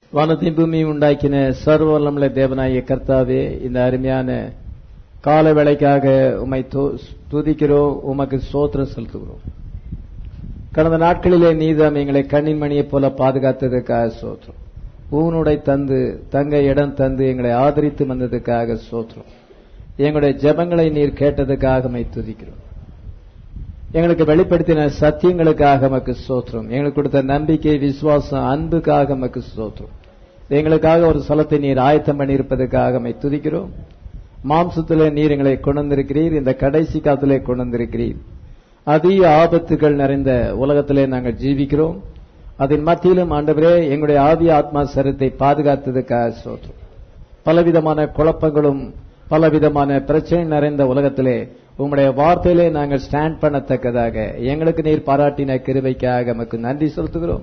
வானத்தையும் பூமியும் உண்டாக்கின சர்வ வல்லமுள்ள தேவனாகிய கர்த்தாவே இந்த அருமையான கால வேளைக்காக உம்மை து- துதிக்கிறோம் உமக்கு சோத்திரம் செலுத்துகிறோம் கடந்த நாட்களிலே நீதாம் எங்களை கண்ணின் மணியைப் போல பாதுகாத்ததுக்காக சோத்திரம் ஊனுடை தந்து தங்க இடம் தந்து எங்களை ஆதரித்து வந்ததுக்காக சோத்திரம் எங்களுடைய ஜெபங்களை நீர் கேட்டதுக்காக உம்மை துதிக்கிறோம் எங்களுக்கு வெளிப்படுத்தின சத்தியங்களுக்காக மக்கு ஸ்தோத்திரம் எங்களுக்கு கொடுத்த நம்பிக்கை விசுவாசம் அன்புக்காக மக்கு ஸ்தோத்திரம் எங்களுக்காக ஒரு ஸ்தலத்தை நீர் ஆயத்தம் பண்ணியிருப்பதற்காக மை துதிக்கிறோம் மாம்சத்திலே நீர் எங்களை கொண்டு வந்திருக்கிறீர் இந்த கடைசி காலத்திலே கொண்டு வந்திருக்கிறீர் அதிக ஆபத்துகள் நிறைந்த உலகத்திலே நாங்கள் ஜீவிக்கிறோம் அதன் மத்தியிலும் ஆண்டவரே எங்களுடைய ஆவி ஆத்மா சரத்தை பாதுகாத்ததுக்காக ஸ்தோத்திரம் பலவிதமான குழப்பங்களும் பலவிதமான பிரச்சனை நிறைந்த உலகத்திலே உம்முடைய வார்த்தையிலே நாங்கள் ஸ்டாண்ட் பண்ணத்தக்கதாக எங்களுக்கு நீர் பாராட்டின கிருபைக்காக நமக்கு நன்றி செலுத்துகிறோம்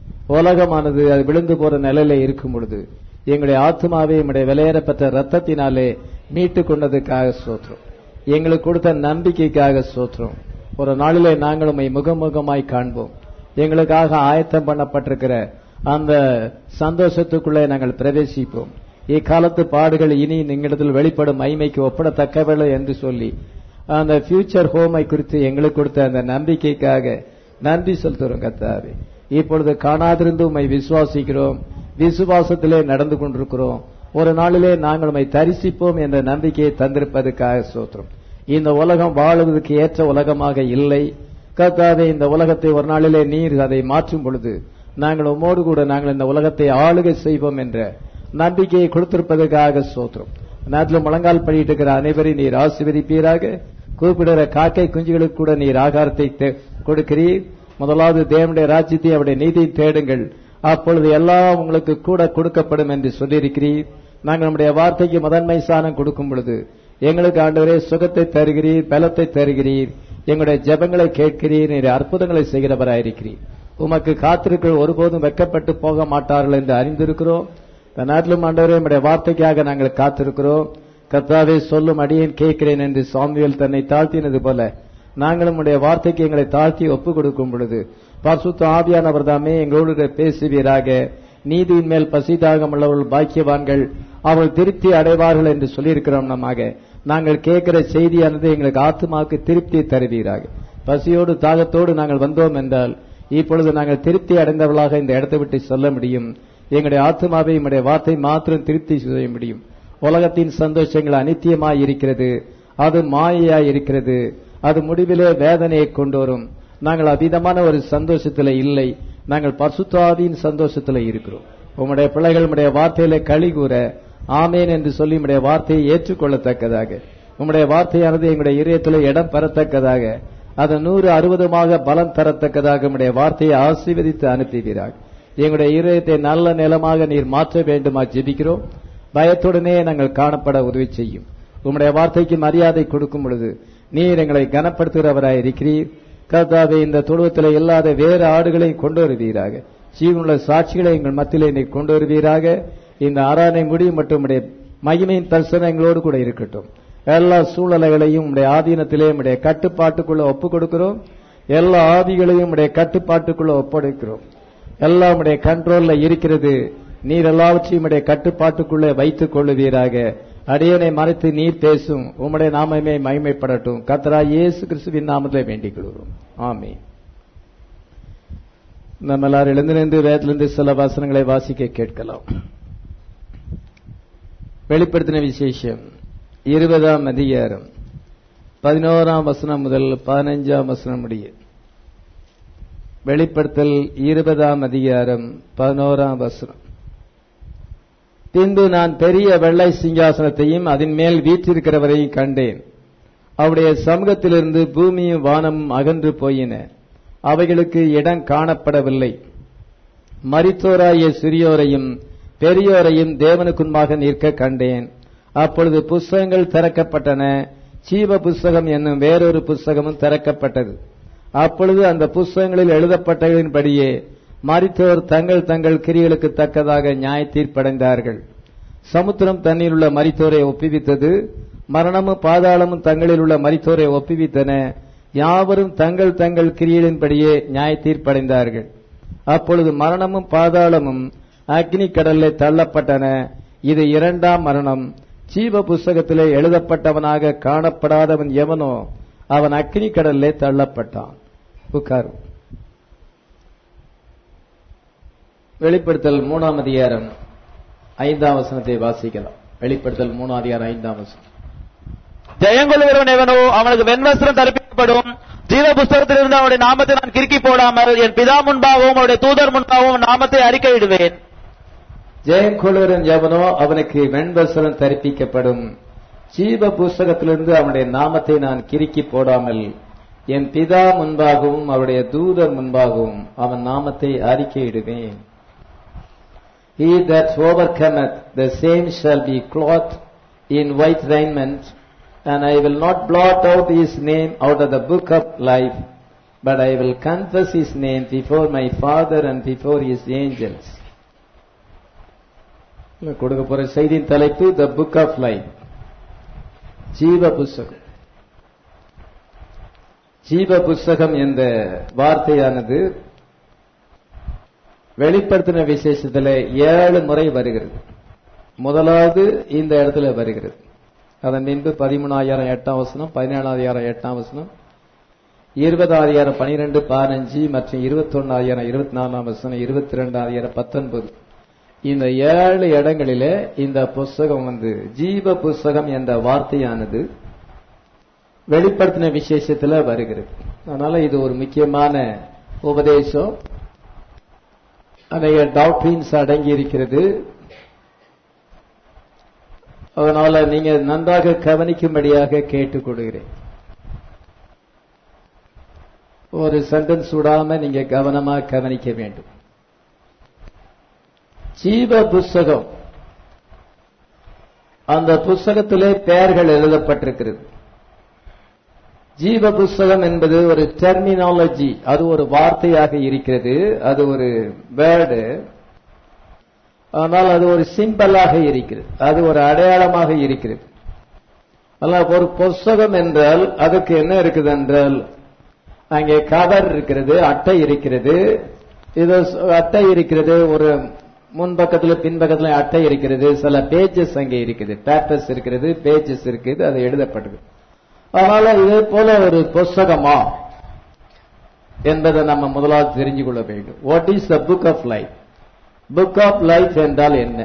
உலகமானது அது விழுந்து போற நிலையில இருக்கும் பொழுது எங்களுடைய ஆத்மாவை உம்முடைய விலையேறப்பட்ட ரத்தத்தினாலே மீட்டு கொண்டதுக்காக சோத்திரம் எங்களுக்கு கொடுத்த நம்பிக்கைக்காக சோத்திரம் ஒரு நாளிலே நாங்கள் உம்மை முகமுகமாய் காண்போம் எங்களுக்காக ஆயத்தம் பண்ணப்பட்டிருக்கிற அந்த சந்தோஷத்துக்குள்ளே நாங்கள் பிரவேசிப்போம் இக்காலத்து பாடுகள் இனி எங்களிடத்தில் வெளிப்படும் மைமைக்கு ஒப்பிடத்தக்கவில்லை என்று சொல்லி அந்த ஃபியூச்சர் ஹோமை குறித்து எங்களுக்கு கொடுத்த அந்த நம்பிக்கைக்காக நன்றி செலுத்துகிறோம் கத்தாவே இப்பொழுது காணாதிருந்து உம்மை விசுவாசிக்கிறோம் விசுவாசத்திலே நடந்து கொண்டிருக்கிறோம் ஒரு நாளிலே நாங்கள் உம்மை தரிசிப்போம் என்ற நம்பிக்கையை தந்திருப்பதற்காக சோத்திரம் இந்த உலகம் வாழுவதற்கு ஏற்ற உலகமாக இல்லை கர்த்தாவே இந்த உலகத்தை ஒரு நாளிலே நீர் அதை மாற்றும் பொழுது நாங்கள் உம்மோடு கூட நாங்கள் இந்த உலகத்தை ஆளுகை செய்வோம் என்ற நம்பிக்கையை கொடுத்திருப்பதற்காக சோத்திரம் நேரத்தில் முழங்கால் படிட்டு இருக்கிற அனைவரையும் நீர் ஆசீர்வதிப்பீராக கூப்பிடுற காக்கை குஞ்சுகளுக்கு கூட நீர் ஆகாரத்தை தே- கொடுக்கிறீர் முதலாவது தேவனுடைய ராஜ்யத்தை அவருடைய நீதியை தேடுங்கள் அப்பொழுது எல்லாம் உங்களுக்கு கூட கொடுக்கப்படும் என்று சொல்லியிருக்கிறீர் நாங்கள் நம்முடைய வார்த்தைக்கு முதன்மை சாணம் கொடுக்கும் பொழுது எங்களுக்கு ஆண்டவரே சுகத்தை தருகிறீர் பலத்தை தருகிறீர் எங்களுடைய ஜெபங்களை கேட்கிறீர் நீர் அற்புதங்களை செய்கிறவராயிருக்கிறீர் உமக்கு காத்திருக்கிற ஒருபோதும் வெட்கப்பட்டு போக மாட்டார்கள் என்று அறிந்திருக்கிறோம் இந்த நாட்டிலும் ஆண்டவரே நம்முடைய வார்த்தைக்காக நாங்கள் காத்திருக்கிறோம் கர்த்தாவே சொல்லும் அடியேன் கேட்கிறேன் என்று சாமுவேல் தன்னை தாழ்த்தினது போல நாங்கள் உம்முடைய வார்த்தைக்கு எங்களை தாழ்த்தி ஒப்புக் கொடுக்கும் பொழுது பரிசுத்த ஆவியானவர் தாமே எங்களோடு கூட பேசுவீராக நீதியின் மேல் பசிதாகம் உள்ளவர்கள் பாக்கியவான்கள் அவர்கள் திருப்தி அடைவார்கள் என்று சொல்லியிருக்கிறோம் நமாக நாங்கள் கேட்கிற செய்தியானது எங்களுக்கு ஆத்மாவுக்கு திருப்தி தருவீராக பசியோடு தாகத்தோடு நாங்கள் வந்தோம் என்றால் இப்பொழுது நாங்கள் திருப்தி அடைந்தவர்களாக இந்த இடத்தை விட்டு சொல்ல முடியும் எங்களுடைய ஆத்மாவை எங்களுடைய வார்த்தை மாத்திரம் திருப்தி செய்ய முடியும் உலகத்தின் சந்தோஷங்கள் அனித்தியமாய் இருக்கிறது அது மாயையாய் இருக்கிறது அது முடிவிலே வேதனையை கொண்டு வரும் நாங்கள் அதீதமான ஒரு சந்தோஷத்தில் இல்லை நாங்கள் பசுத்தாவியின் சந்தோஷத்தில் இருக்கிறோம் உம்முடைய பிள்ளைகள் உம்முடைய வார்த்தையில களி கூற ஆமேன் என்று சொல்லி உம்முடைய வார்த்தையை ஏற்றுக்கொள்ளத்தக்கதாக உம்முடைய வார்த்தையானது எங்களுடைய இதயத்தில் இடம் பெறத்தக்கதாக அது நூறு அறுபதுமாக பலம் தரத்தக்கதாக உம்முடைய வார்த்தையை ஆசீர்வதித்து அனுப்புகிறார் எங்களுடைய இதயத்தை நல்ல நிலமாக நீர் மாற்ற வேண்டுமா ஜெபிக்கிறோம் பயத்துடனே நாங்கள் காணப்பட உதவி செய்யும் உம்முடைய வார்த்தைக்கு மரியாதை கொடுக்கும் பொழுது நீர் எங்களை கனப்படுத்துகிறவராய் இருக்கிறீர் கர்த்தாவே இந்த தொழுவத்தில் இல்லாத வேறு ஆடுகளையும் கொண்டு வருவீராக ஜீவனுள்ள சாட்சிகளை எங்கள் மத்தியிலே நீர் கொண்டு வருவீராக இந்த ஆராதனை முடியும் மற்றும் உம்முடைய மகிமையின் தரிசனம் எங்களோடு கூட இருக்கட்டும் எல்லா சூழ்நிலைகளையும் உம்முடைய ஆதீனத்திலே உம்முடைய கட்டுப்பாட்டுக்குள்ள ஒப்புக் கொடுக்கிறோம் எல்லா ஆவிகளையும் உம்முடைய கட்டுப்பாட்டுக்குள்ள ஒப்படைக்கிறோம் எல்லாம் உம்முடைய கண்ட்ரோல்ல இருக்கிறது நீர் எல்லாவற்றையும் உம்முடைய கட்டுப்பாட்டுக்குள்ளே வைத்துக் கொள்ளுவீராக அடியனை மறைத்து நீர் பேசும் உம்முடைய நாமமே மகிமைப்படட்டும் கத்தரா இயேசு கிறிஸ்துவின் நாமத்திலே வேண்டிக் கொள்கிறோம் ஆமே நம்ம எல்லாரும் எழுந்திருந்து வேதத்திலிருந்து சில வசனங்களை வாசிக்க கேட்கலாம் வெளிப்படுத்தின விசேஷம் இருபதாம் அதிகாரம் பதினோராம் வசனம் முதல் பதினைஞ்சாம் வசனம் முடிய வெளிப்படுத்தல் இருபதாம் அதிகாரம் பதினோராம் வசனம் பின்பு நான் பெரிய வெள்ளை சிங்காசனத்தையும் அதன் மேல் வீற்றிருக்கிறவரையும் கண்டேன் அவருடைய சமூகத்திலிருந்து பூமியும் வானமும் அகன்று போயின அவைகளுக்கு இடம் காணப்படவில்லை மரித்தோராய சிறியோரையும் பெரியோரையும் தேவனுக்குன்பாக நிற்க கண்டேன் அப்பொழுது புஸ்தகங்கள் திறக்கப்பட்டன ஜீவ புஸ்தகம் என்னும் வேறொரு புஸ்தகமும் திறக்கப்பட்டது அப்பொழுது அந்த புஸ்தகங்களில் எழுதப்பட்டகளின்படியே மரித்தோர் தங்கள் தங்கள் கிரிகளுக்கு தக்கதாக நியாய தீர்ப்படைந்தார்கள் சமுத்திரம் தண்ணீர் உள்ள மரித்தோரை ஒப்புவித்தது மரணமும் பாதாளமும் தங்களில் உள்ள மரித்தோரை ஒப்புவித்தன யாவரும் தங்கள் தங்கள் கிரியலின்படியே நியாய தீர்ப்படைந்தார்கள் அப்பொழுது மரணமும் பாதாளமும் அக்னி கடலில் தள்ளப்பட்டன இது இரண்டாம் மரணம் ஜீவ புஸ்தகத்திலே எழுதப்பட்டவனாக காணப்படாதவன் எவனோ அவன் அக்னி கடலிலே தள்ளப்பட்டான் உட்காரு வெளிப்படுத்தல் மூணாம் அதிகாரம் ஐந்தாம் வசனத்தை வாசிக்கலாம் வெளிப்படுத்தல் மூணாம் அதிகாரம் ஐந்தாம் வசனம் ஜெயங்கொள்ளுகிறவன் எவனோ அவனுக்கு வெண்வஸ்திரம் தரிப்பிக்கப்படும் ஜீவ புஸ்தகத்திலிருந்து அவனுடைய நாமத்தை நான் கிறுக்கி போடாமல் என் பிதா முன்பாகவும் அவருடைய தூதர் முன்பாகவும் நாமத்தை அறிக்கையிடுவேன் ஜெயம் கொள்வரன் எவனோ அவனுக்கு வெண்வசனம் தரிப்பிக்கப்படும் ஜீவ புஸ்தகத்திலிருந்து அவனுடைய நாமத்தை நான் கிறுக்கி போடாமல் என் பிதா முன்பாகவும் அவருடைய தூதர் முன்பாகவும் அவன் நாமத்தை அறிக்கையிடுவேன் He that overcometh, the same shall be clothed in white raiment, and I will not blot out his name out of the book of life, but I will confess his name before my Father and before his angels. நான் கொடுக்க போற செய்தியின் தலைப்பு த book of life ஜீவ புஸ்தகம் ஜீவ புஸ்தகம் என்ற வார்த்தையானது வெளிப்படுத்தின விசேஷத்துல ஏழு முறை வருகிறது முதலாவது இந்த இடத்துல வருகிறது அதன் பின்பு பதிமூணாயிரம் எட்டாம் வசனம் பதினேழாயிரம் எட்டாம் வசனம் இருபதாயிரம் பனிரெண்டு பதினஞ்சு மற்றும் இருபத்தொன்னாயிரம் இருபத்தி நாலாம் வசனம் இருபத்தி ரெண்டாயிரம் பத்தொன்பது இந்த ஏழு இடங்களிலே இந்த புஸ்தகம் வந்து ஜீவ புஸ்தகம் என்ற வார்த்தையானது வெளிப்படுத்தின விசேஷத்துல வருகிறது அதனால இது ஒரு முக்கியமான உபதேசம் அநேக டாக்டரின்ஸ் அடங்கி இருக்கிறது அதனால நீங்க நன்றாக கவனிக்கும்படியாக கேட்டுக்கொள்கிறேன் ஒரு சென்டென்ஸ் விடாம நீங்க கவனமா கவனிக்க வேண்டும் ஜீவ புஸ்தகம் அந்த புஸ்தகத்திலே பெயர்கள் எழுதப்பட்டிருக்கிறது ஜீவ புஸ்தகம் என்பது ஒரு டெர்மினாலஜி அது ஒரு வார்த்தையாக இருக்கிறது அது ஒரு வேர்டு ஆனால் அது ஒரு சிம்பலாக இருக்கிறது அது ஒரு அடையாளமாக இருக்கிறது அல்ல ஒரு புஸ்தகம் என்றால் அதுக்கு என்ன இருக்குது என்றால் அங்கே கவர் இருக்கிறது அட்டை இருக்கிறது இது அட்டை இருக்கிறது ஒரு முன்பக்கத்துல பின்பக்கத்துல அட்டை இருக்கிறது சில பேஜஸ் அங்கே இருக்குது பேப்பர்ஸ் இருக்கிறது பேஜஸ் இருக்குது அது எழுதப்பட்டது அதனால இதே போல ஒரு புஸ்தகமா என்பதை நம்ம முதலாவது தெரிஞ்சு கொள்ள வேண்டும் what is the book of life book of life என்றால் என்ன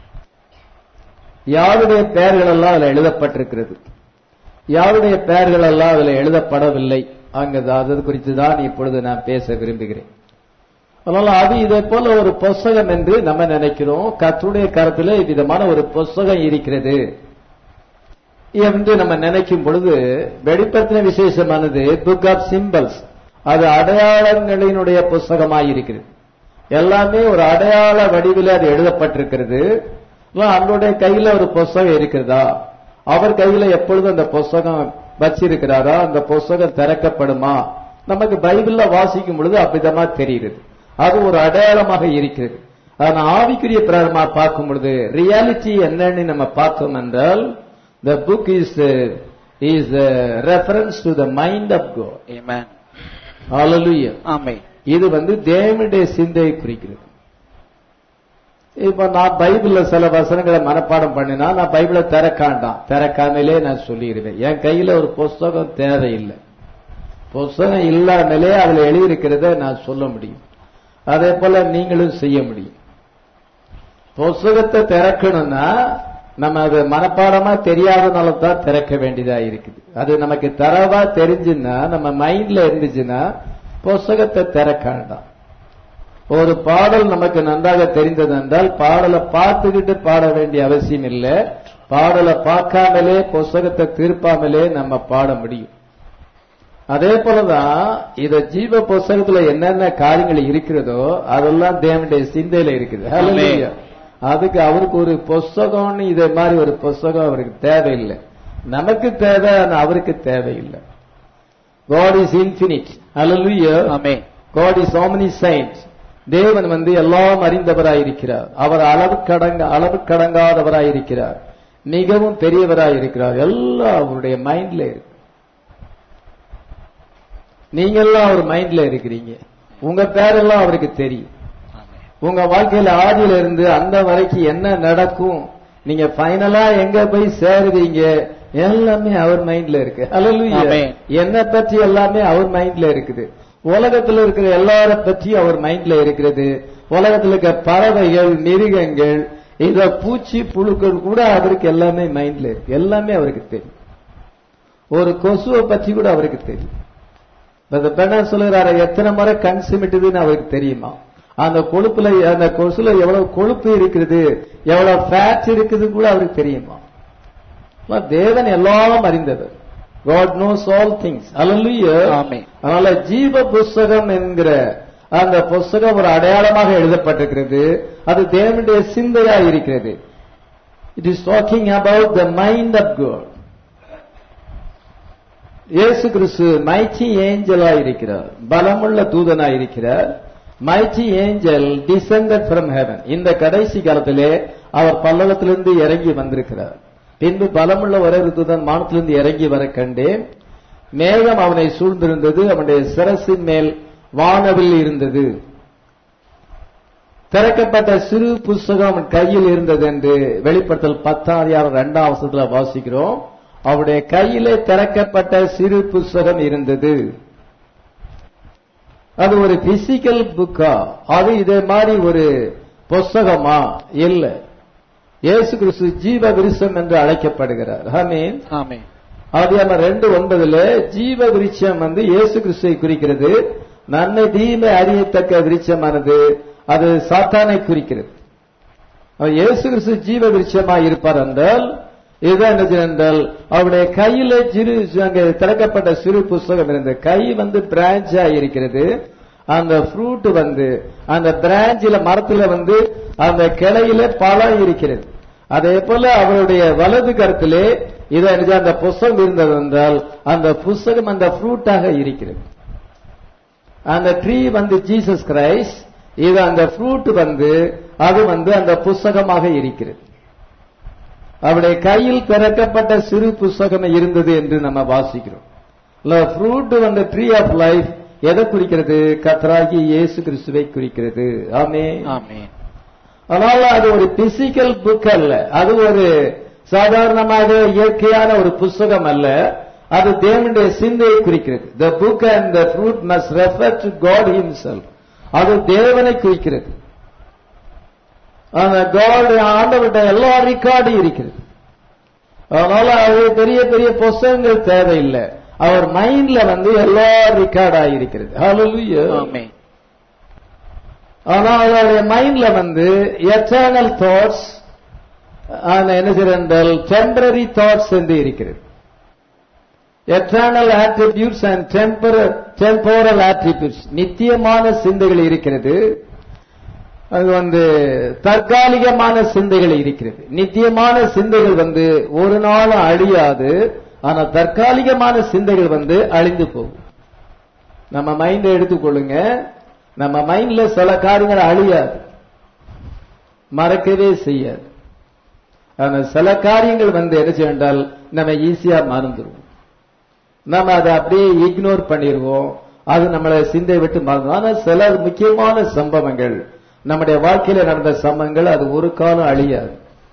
யாருடைய பெயர்கள் எல்லாம் அதுல எழுதப்பட்டிருக்கிறது யாருடைய பெயர்கள் எல்லாம் அதுல எழுதப்படவில்லை அங்க அது குறித்து தான் இப்பொழுது நான் பேச விரும்புகிறேன் அதனால அது இதே போல ஒரு புஸ்தகம் என்று நம்ம நினைக்கிறோம் கத்துடைய கருத்துல விதமான ஒரு புஸ்தகம் இருக்கிறது என்று நம்ம நினைக்கும் பொழுது வெளிப்படுத்தின விசேஷமானது புக் ஆஃப் சிம்பிள்ஸ் அது அடையாளங்களினுடைய புஸ்தகமாய் இருக்கிறது எல்லாமே ஒரு அடையாள வடிவில் அது எழுதப்பட்டிருக்கிறது அவருடைய கையில ஒரு புஸ்தகம் இருக்கிறதா அவர் கையில எப்பொழுதும் அந்த புஸ்தகம் வச்சிருக்கிறாரா அந்த புஸ்தகம் திறக்கப்படுமா நமக்கு பைபிள்ல வாசிக்கும் பொழுது அப்படிதமா தெரிகிறது அது ஒரு அடையாளமாக இருக்கிறது ஆனா ஆவிக்குரிய பிரகமா பார்க்கும் பொழுது ரியாலிட்டி என்னன்னு நம்ம பார்த்தோம் என்றால் the book is is reference to the mind of God Amen. ஹalleluya ஆமென். இது வந்து தேவனுடைய சிந்தையை குறிக்கிறது இப்ப நான் பைபிள்ல சில வசனங்களை மனப்பாடம் பண்ணினா நான் பைபிளை திறக்காண்டாம் திறக்காமலே நான் சொல்லிடுவேன் என் கையில ஒரு புஸ்தகம் தேவையில்லை புஸ்தகம் இல்லாமலே அதுல எழுதியிருக்கிறத நான் சொல்ல முடியும் அதே போல நீங்களும் செய்ய முடியும் புஸ்தகத்தை திறக்கணும்னா நம்ம அது மனப்பாடமா தெரியாதனால தான் திறக்க வேண்டியதா இருக்குது அது நமக்கு தரவா தெரிஞ்சுன்னா நம்ம மைண்ட்ல இருந்துச்சுன்னா புஸ்தகத்தை திறக்க வேண்டாம் ஒரு பாடல் நமக்கு நன்றாக தெரிந்தது என்றால் பாடலை பார்த்துக்கிட்டு பாட வேண்டிய அவசியம் இல்லை பாடலை பார்க்காமலே புஸ்தகத்தை திருப்பாமலே நம்ம பாட முடியும் அதே போலதான் இத ஜீவ புஸ்தகத்துல என்னென்ன காரியங்கள் இருக்கிறதோ அதெல்லாம் தேவனுடைய சிந்தையில இருக்குது Hallelujah. அதுக்கு அவருக்கு ஒரு புஸ்தகம்னு இதே மாதிரி ஒரு புஸ்தகம் அவருக்கு தேவையில்லை நமக்கு தேவை ஆனா அவருக்கு தேவையில்லை காட் இஸ் இன்பினிட் Hallelujah. ஆமென். God is omniscient. தேவன் வந்து எல்லாம் அறிந்தவராயிருக்கிறார் அவர் அளவு கடங்க அளவு கடங்காதவராயிருக்கிறார் மிகவும் பெரியவராயிருக்கிறார் எல்லாம் அவருடைய மைண்ட்ல இருக்கு நீங்க எல்லாம் அவர் மைண்ட்ல இருக்கிறீங்க உங்க பேரெல்லாம் அவருக்கு தெரியும் ஆமென். உங்க வாழ்க்கையில ஆதியில இருந்து அந்த வரைக்கும் என்ன நடக்கும் நீங்க ஃபைனலா எங்க போய் சேருவீங்க எல்லாமே அவர் மைண்ட்ல இருக்கு அல்லேலூயா ஆமென். என்ன பற்றி எல்லாமே அவர் மைண்ட்ல இருக்குது உலகத்துல இருக்கிற எல்லார பற்றி அவர் மைண்ட்ல இருக்கிறது உலகத்துல இருக்க பறவைகள் மிருகங்கள் இத பூச்சி புழுக்கள் கூட அவருக்கு எல்லாமே மைண்ட்ல இருக்கு எல்லாமே அவருக்கு தெரியும் ஒரு கொசுவை பற்றி கூட அவருக்கு தெரியும் அந்த பெண்ணா சொல்லுறாரு எத்தனை முறை கண் சிமிட்டுதுன்னு அவருக்கு தெரியுமா அந்த கொழுப்புல அந்த கொசுல எவ்வளவு கொழுப்பு இருக்குது எவ்வளவு ஃபேட் இருக்குது கூட அவருக்கு தெரியுமா ஆனா தேவன் எல்லாம் அறிந்தவர் God knows all things. Hallelujah. ஆமென். அதனால ஜீவ புஸ்தகம் என்கிற அந்த புஸ்தகம் ஒரு அடையாளமாக எழுதப்பட்டிருக்கிறது அது தேவனுடைய சிந்தையா இருக்கிறது it is talking about the mind of God இயேசு கிறிஸ்து மைச்சி ஏஞ்சலா இருக்கிறார் பலமுள்ள தூதனா இருக்கிறார் mighty angel descended from heaven இந்த கடைசி காலத்திலே அவர் பல்லவத்திலிருந்து இறங்கி வந்திருக்கிறார் பின்பு பலமுள்ள ஒரே ஒரு தூதன் மானத்திலிருந்து இறங்கி வர கண்டேன் மேகம் அவனை சூழ்ந்திருந்தது அவனுடைய சிரசின் மேல் வானவில் இருந்தது திறக்கப்பட்ட சிறு புஸ்தகம் அவன் கையில் இருந்தது என்று வெளிப்படுத்தல் பத்தாதியார் இரண்டாம் வருஷத்துல வாசிக்கிறோம் அவருடைய கையிலே திறக்கப்பட்ட சிறு புஸ்தகம் இருந்தது அது ஒரு பிசிக்கல் புக்கா அது இதே மாதிரி ஒரு புஸ்தகமா இல்ல இயேசு கிறிஸ்து ஜீவ விருஷம் என்று அழைக்கப்படுகிறார் ஆமீன் ஆமென் ஆதியாம ரெண்டு ஒன்பதுல ஜீவ விருட்சம் வந்து இயேசு கிறிஸ்துவை குறிக்கிறது நன்மை தீமை அறியத்தக்க விருட்சமானது அது சாத்தானை குறிக்கிறது அவர் இயேசு கிறிஸ்து ஜீவ விருட்சமா இருப்பார் என்றால் இதுதான் என்ன செய்யும் என்றால் அவருடைய கையில சிறு அங்கே திறக்கப்பட்ட சிறு புஸ்தகம் இருந்தது கை வந்து பிரான்ச்சா இருக்கிறது அந்த ஃப்ரூட் வந்து அந்த பிரான்ச்சில மரத்துல வந்து அந்த கிளையில பழம் இருக்கிறது அதே போல அவருடைய வலது கருத்திலே இதை அந்த புஸ்தகம் இருந்தது என்றால் அந்த புஸ்தகம் அந்த ஃப்ரூட்டாக இருக்கிறது அந்த ட்ரீ வந்து ஜீசஸ் கிரைஸ்ட் இது அந்த ஃப்ரூட் வந்து அது வந்து அந்த புஸ்தகமாக இருக்கிறது அவருடைய கையில் திறக்கப்பட்ட சிறு புஸ்தகம் இருந்தது என்று நம்ம வாசிக்கிறோம் ஃப்ரூட் வந்து ட்ரீ ஆஃப் லைஃப் எதை குறிக்கிறது கத்தராகி இயேசு கிறிஸ்துவை குறிக்கிறது ஆமே ஆமென் அதனால அது ஒரு பிசிக்கல் புக் அல்ல அது ஒரு சாதாரணமாக இயற்கையான ஒரு புஸ்தகம் அல்ல அது தேவனுடைய சிந்தையை குறிக்கிறது the book and the fruit must refer to God himself அது தேவனை குறிக்கிறது அந்த காட் ஆண்டவர்கிட்ட எல்லா ரெக்கார்டும் இருக்கிறது அதனால அது பெரிய பெரிய புஸ்தகங்கள் தேவையில்லை அவர் மைண்ட்ல வந்து எல்லா ரெக்கார்ட் ஆகியிருக்கிறது ஹalleluya ஆமென் ஆனா அவருடைய மைண்ட்ல வந்து எட்டர்னல் தாட்ஸ் என்ன செய்தால் டெம்பரரி தாட்ஸ் என்று இருக்கிறது eternal attributes and tempora temporal attributes நித்தியமான சிந்தைகள் இருக்கிறது அது வந்து தற்காலிகமான சிந்தைகள் இருக்கிறது நித்தியமான சிந்தைகள் வந்து ஒரு நாளும் அழியாது ஆனா தற்காலிகமான சிந்தைகள் வந்து அழிந்து போகும் நம்ம மைண்டை எடுத்துக்கொள்ளுங்க நம்ம மைண்ட்ல சில காரியங்கள் அழியாது மறக்கவே செய்யாது ஆனா சில காரியங்கள் வந்து என்ன செய்யும் என்றால் நம்ம ஈஸியா மறந்துடுவோம் நம்ம அதை அப்படியே இக்னோர் பண்ணிடுவோம் அது நம்மளை சிந்தை விட்டு மறந்துடும் ஆனா சில முக்கியமான சம்பவங்கள் நம்முடைய வாழ்க்கையில நடந்த சம்பவங்கள் அது ஒரு காலம் அழியாது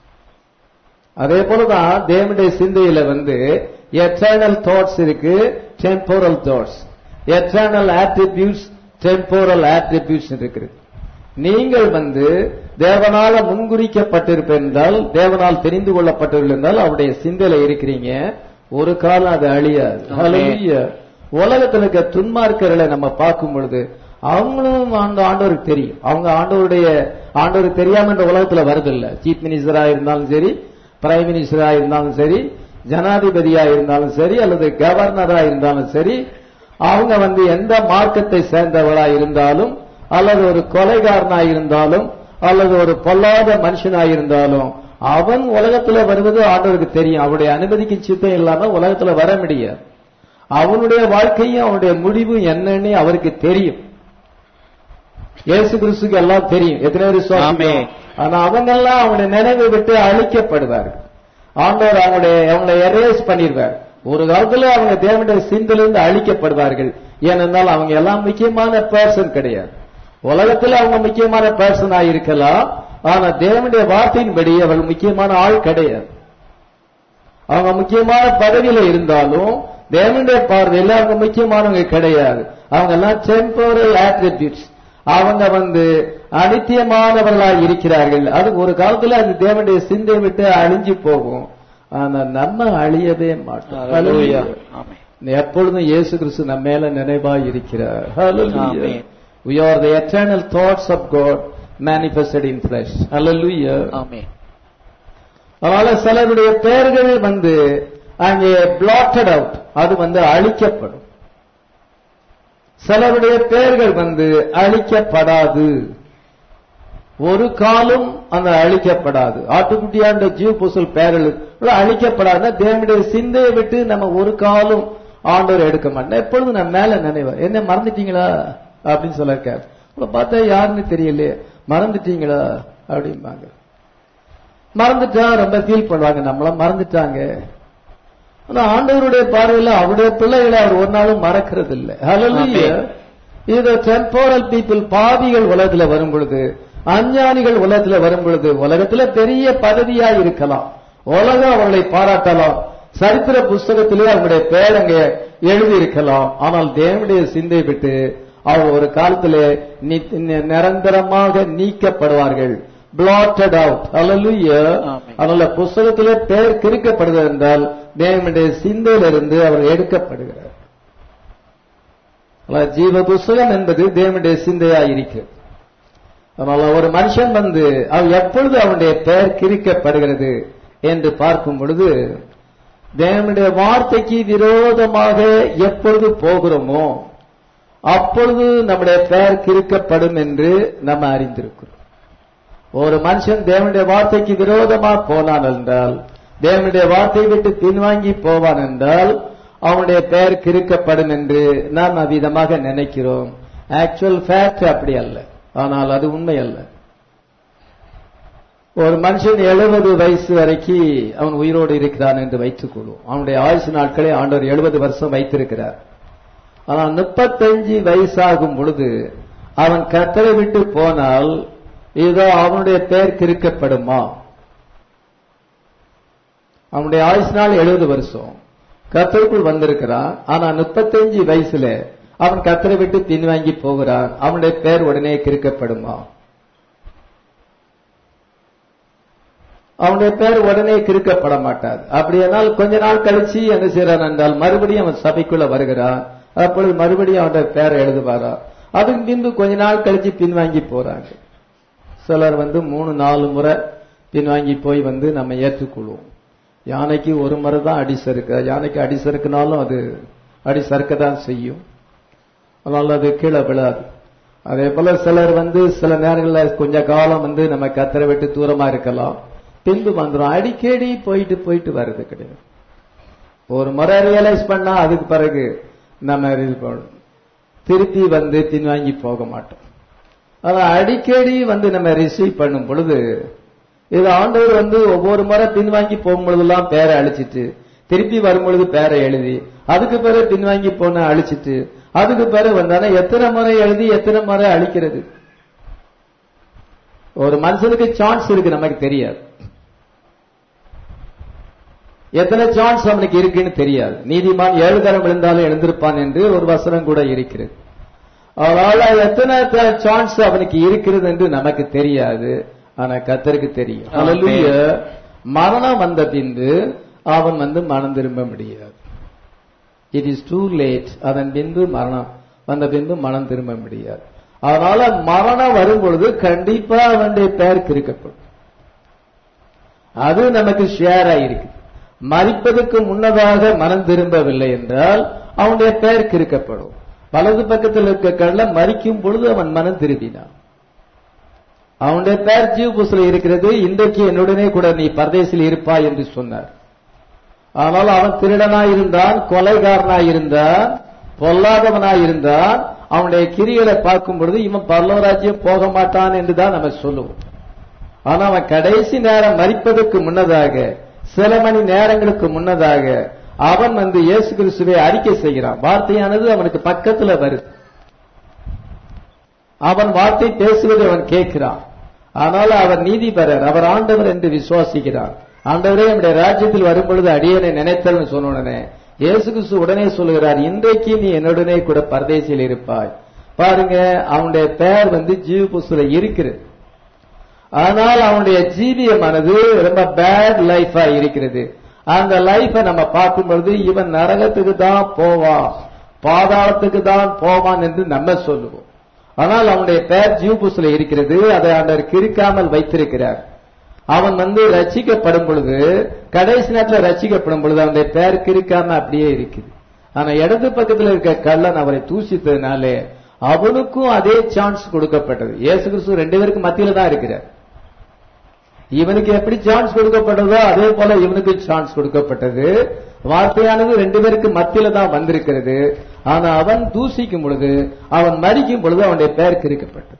அதே போலதான் தேவனுடைய சிந்தையில வந்து எட்டர்னல் தாட்ஸ் இருக்கு temporal thoughts eternal attributes temporal attributes இருக்கிறது நீங்கள் வந்து தேவனால முன்குறிக்கப்பட்டிருப்பென்றால் தேவனால் தெரிந்து கொள்ளப்பட்டிருந்தால் அவருடைய சிந்தையில இருக்கிறீங்க ஒரு காலம் அது அழியாது Hallelujah. உலகத்துல இருக்க துன்மார்க்கர்களை நம்ம பார்க்கும் பொழுது அவங்களும் அந்த ஆண்டவருக்கு தெரியும் அவங்க ஆண்டவருடைய ஆண்டவருக்கு தெரியாம இந்த உலகத்துல வருதில்ல சீஃப் மினிஸ்டரா இருந்தாலும் சரி பிரைம் மினிஸ்டரா இருந்தாலும் சரி ஜனாதிபதியா இருந்தாலும் சரி அல்லது கவர்னரா இருந்தாலும் சரி அவங்க வந்து எந்த மார்க்கத்தை சேர்ந்தவளா இருந்தாலும் அல்லது ஒரு கொலைகாரனா இருந்தாலும் அல்லது ஒரு பொல்லாத மனுஷனா இருந்தாலும் அவன் உலகத்துல வருவது ஆண்டவருக்கு தெரியும் அவருடைய அனுமதிக்கு சித்தம் இல்லாம உலகத்துல வர முடியாது அவனுடைய வாழ்க்கையும் அவனுடைய முடிவு என்னன்னு அவருக்கு தெரியும் இயேசு கிறிஸ்துக்கு எல்லாம் தெரியும் எத்தனை பேர் விசுவாசிக்கிறோம்? ஆமென். ஆனா அவங்க எல்லாம் அவனுடைய நினைவை விட்டு அழிக்கப்படுவார்கள் ஆண்டவர் அவங்களுடைய அவங்களை எரேஸ் பண்ணிடுவார் ஒரு காலத்துல அவங்க தேவனுடைய சிந்திலிருந்து அழிக்கப்படுவார்கள் ஏனென்றால் அவங்க எல்லாம் முக்கியமான பர்சன் கிடையாது உலகத்துல அவங்க முக்கியமான பர்சனா இருக்கலாம் ஆனா தேவனுடைய வார்த்தையின்படி அவர்கள் முக்கியமான ஆள் கிடையாது அவங்க முக்கியமான பதவியில இருந்தாலும் தேவனுடைய பார்வையில் அவங்க முக்கியமானவங்க கிடையாது அவங்க எல்லாம் டெம்போரல் ஆட்ரிபியூட்ஸ் அவங்க வந்து அனித்தியமானவர்களாக இருக்கிறார்கள் அது ஒரு காலத்துல அந்த தேவனுடைய சிந்தை விட்டு அழிஞ்சு போகும் ஆனா நம்ம அழியவே மாட்டோம் Hallelujah. Amen. எப்பொழுதும் இயேசு கிறிஸ்து நம்ம மேல நினைவாய் இருக்கிறார் Hallelujah. Amen. We are the eternal thoughts of God manifested in flesh. Hallelujah. Amen. அதனால சிலருடைய பெயர்கள் வந்து அங்கே blotted அவுட் அது வந்து அழிக்கப்படும் சிலருடைய பெயர்கள் வந்து அழிக்கப்படாது ஒரு காலம் அந்த அழிக்கப்படாது ஆட்டுக்குட்டியாண்ட ஜீவ புசல் பெயர்கள் அழிக்கப்படாது தேவனுடைய சிந்தையை விட்டு நம்ம ஒரு காலம் ஆண்டவர் எடுக்க மாட்டோம் எப்பொழுதும் நம்ம மேல நினைவார் என்ன மறந்துட்டீங்களா அப்படின்னு சொல்ல இருக்காரு உங்களை பார்த்தா யாருன்னு தெரியலையே மறந்துட்டீங்களா அப்படிம்பாங்க மறந்துட்டா ரொம்ப ஃபீல் பண்ணுவாங்க நம்மள மறந்துட்டாங்க ஆனா ஆண்டவருடைய பார்வையில அவருடைய பிள்ளைகளை அவர் ஒரு நாளும் மறக்கிறது இல்லை Hallelujah. இது டெம்போரல் பீப்புள் பாவிகள் உலகத்துல வரும் பொழுது அஞ்ஞானிகள் உலகத்துல வரும் பொழுது உலகத்துல பெரிய பதவியா இருக்கலாம் உலகம் அவர்களை பாராட்டலாம் சரித்திர புஸ்தகத்திலே அவங்களுடைய பேர் அங்கே எழுதி இருக்கலாம் ஆனால் தேவனுடைய சிந்தை விட்டு அவர் ஒரு காலத்திலே நி- நி- நிரந்தரமாக நீக்கப்படுவார்கள் blotted அவுட் Hallelujah. ஆமென். அதனால புஸ்தகத்திலே பெயர் கிறுக்கப்படுகிறது என்றால் தேவனுடைய சிந்தையிலிருந்து அவர் எடுக்கப்படுகிறார் அதனால ஜீவ புஸ்தகம் என்பது தேவனுடைய சிந்தையா இருக்கிறது அதனால ஒரு மனுஷன் வந்து அவன் எப்பொழுது அவனுடைய பெயர் கிறுக்கப்படுகிறது என்று பார்க்கும் பொழுது தேவனுடைய வார்த்தைக்கு விரோதமாக எப்பொழுது போகிறோமோ அப்பொழுது நம்முடைய பெயர் கிறுக்கப்படும் என்று நம்ம அறிந்திருக்கிறோம் ஒரு மனுஷன் தேவனுடைய வார்த்தைக்கு விரோதமா போனான் என்றால் தேவனுடைய வார்த்தையை விட்டு பின்வாங்கி போவான் என்றால் அவனுடைய பெயர் கிறுக்கப்படும் என்று நாம் அவ்விதமாக நினைக்கிறோம் ஆக்சுவல் ஃபேக்ட் அப்படி அல்ல ஆனால் அது உண்மை அல்ல ஒரு மனுஷன் எழுபது வயசு வரைக்கும் அவன் உயிரோடு இருக்கிறான் என்று வைத்துக் கொள்வோம் அவனுடைய ஆயுசு நாட்களை ஆண்டவர் எழுபது வருஷம் வைத்திருக்கிறார் ஆனால் முப்பத்தஞ்சு வயசாகும் பொழுது அவன் கத்தரை விட்டு போனால் இதோ அவனுடைய பெயர் கிறுக்கப்படுமா அவனுடைய ஆயுசு நாள் எழுபது வருஷம் கத்தருக்குள் வந்திருக்கிறான் ஆனா முப்பத்தஞ்சு வயசுல அவன் கத்தரை விட்டு பின்வாங்கி போகிறான் அவனுடைய பெயர் உடனே கிறுக்கப்படுமா அவனுடைய பேர் உடனே கிறுக்கப்பட மாட்டாது அப்படியானால் கொஞ்ச நாள் கழிச்சு என்ன செய்யறான் என்றால் மறுபடியும் அவன் சபைக்குள்ள வருகிறான் அப்பொழுது மறுபடியும் அவனுடைய பேரை எழுதுவாரா அதுக்கு பின்பு கொஞ்ச நாள் கழிச்சு பின்வாங்கி போறாங்க சிலர் வந்து மூணு நாலு முறை பின்வாங்கி போய் வந்து நம்ம ஏற்றுக்கொள்வோம் யானைக்கு ஒரு முறை தான் அடி சறுக்க யானைக்கு அடி சறுக்குனாலும் அது அடி சறுக்க தான் செய்யும் அதனால அது கீழே விழாது அதே போல சிலர் வந்து சில நேரங்களில் கொஞ்ச காலம் வந்து நம்ம கத்தரை விட்டு தூரமா இருக்கலாம் பின்பு வந்துடும் அடிக்கடி போயிட்டு போயிட்டு வர்றது கிடையாது ஒரு முறை ரியலைஸ் பண்ணா அதுக்கு பிறகு நம்ம இது பண்ணணும். திருப்பி வந்து பின்வாங்கி போக மாட்டோம் அதான் அடிக்கடி வந்து நம்ம ரிசீவ் பண்ணும் பொழுது இது ஆண்டவர் வந்து ஒவ்வொரு முறை பின்வாங்கி போகும் பொழுதெல்லாம் பேரை அழிச்சிட்டு திருப்பி வரும் பொழுது பேரை எழுதி அதுக்கு பிறகு பின்வாங்கி போன அழிச்சிட்டு அதுக்கு பிறகு வந்தானே எத்தனை முறை எழுதி எத்தனை முறை அழிக்கிறது ஒரு மனுஷனுக்கு சான்ஸ் இருக்கு நமக்கு தெரியாது எத்தனை சான்ஸ் அவனுக்கு இருக்குன்னு தெரியாது நீதிமான் ஏழு தரம் விழுந்தாலும் எழுந்திருப்பான் என்று ஒரு வசனம் கூட இருக்கிறது அதனால எத்தனை சான்ஸ் அவனுக்கு இருக்கிறது என்று நமக்கு தெரியாது ஆனா கத்தருக்கு தெரியும் ஆமென். Hallelujah. மரணம் வந்த பின்பு அவன் வந்து மனம் திரும்ப முடியாது இட் இஸ் டூ லேட் அதன் பின்பு மரணம் வந்த பின்பு மனம் திரும்ப முடியாது அதனால மரணம் வரும் பொழுது கண்டிப்பா அவனுடைய பெயர் கிறுக்கப்படும் அது நமக்கு ஷேர் ஆயிருக்கு மறிப்பதற்கு முன்னதாக மனம் திரும்பவில்லை என்றால் அவனுடைய பெயர் கிறுக்கப்படும் வலது பக்கத்தில் இருக்க கல்ல மறிக்கும் பொழுது அவன் மனம் திரும்பினான் அவனுடைய பெயர் ஜீவபுஸ்ல இருக்கிறது இன்றைக்கு என்னுடனே கூட நீ பரதேசில் இருப்பாய் என்று சொன்னார் ஆனால் அவன் திருடனாய் இருந்தான் கொலைகாரனாய் இருந்தான் பொல்லாதவனாய் இருந்தான் அவனுடைய கிரிகளை பார்க்கும் பொழுது இவன் பரலோராஜ்யம் போக மாட்டான் என்று தான் நம்ம சொல்லுவோம் ஆனா அவன் கடைசி நேரம் மறிப்பதற்கு முன்னதாக சில மணி நேரங்களுக்கு முன்னதாக அவன் வந்து இயேசு கிறிஸ்துவை அறிக்கை செய்கிறான் வார்த்தையானது அவனுக்கு பக்கத்துல வருது அவன் வார்த்தை பேசுவதை அவன் கேட்கிறான் ஆனால் அவர் நீதிபரர் அவர் ஆண்டவர் என்று விசுவாசிக்கிறார் ஆண்டவரே நம்முடைய ராஜ்யத்தில் வரும் பொழுது அடியனை நினைத்தல்னு சொன்ன உடனே இயேசு கிறிஸ்து உடனே சொல்லுகிறார் இன்றைக்கு நீ என்னுடனே கூட பரதேசியில் இருப்பாய் பாருங்க அவனுடைய பெயர் வந்து ஜீவ புஸ்தல இருக்கிறது ஆனால் அவனுடைய ஜீவியமானது ரொம்ப பேட் லைஃபா இருக்கிறது அந்த லைஃபை நம்ம பார்க்கும் பொழுது இவன் நரகத்துக்கு தான் போவான் பாதாளத்துக்கு தான் போவான் என்று நம்ம சொல்லுவோம் ஆனால் அவனுடைய பெயர் ஜீவபுஸ்ல இருக்கிறது அதை ஆண்டவர் கிறுக்காமல் வைத்திருக்கிறார் அவன் வந்து ரட்சிக்கப்படும் பொழுது கடைசி நேரத்தில் ரட்சிக்கப்படும் பொழுது அவனுடைய பெயர் கிறுக்காம அப்படியே இருக்குது ஆனா இடது பக்கத்தில் இருக்க கள்ளன் அவரை தூசித்ததுனாலே அவனுக்கும் அதே சான்ஸ் கொடுக்கப்பட்டது இயேசு கிறிஸ்து ரெண்டு பேருக்கு மத்தியில தான் இருக்கிறார் இவனுக்கு எப்படி சான்ஸ் கொடுக்கப்பட்டதோ அதே போல இவனுக்கு சான்ஸ் கொடுக்கப்பட்டது வார்த்தையானது ரெண்டு பேருக்கு மத்தியில தான் வந்திருக்கிறது ஆனா அவன் தூசிக்கும் பொழுது அவன் மறிக்கும் பொழுது அவனுடைய பெயர் கிறுக்கப்பட்டது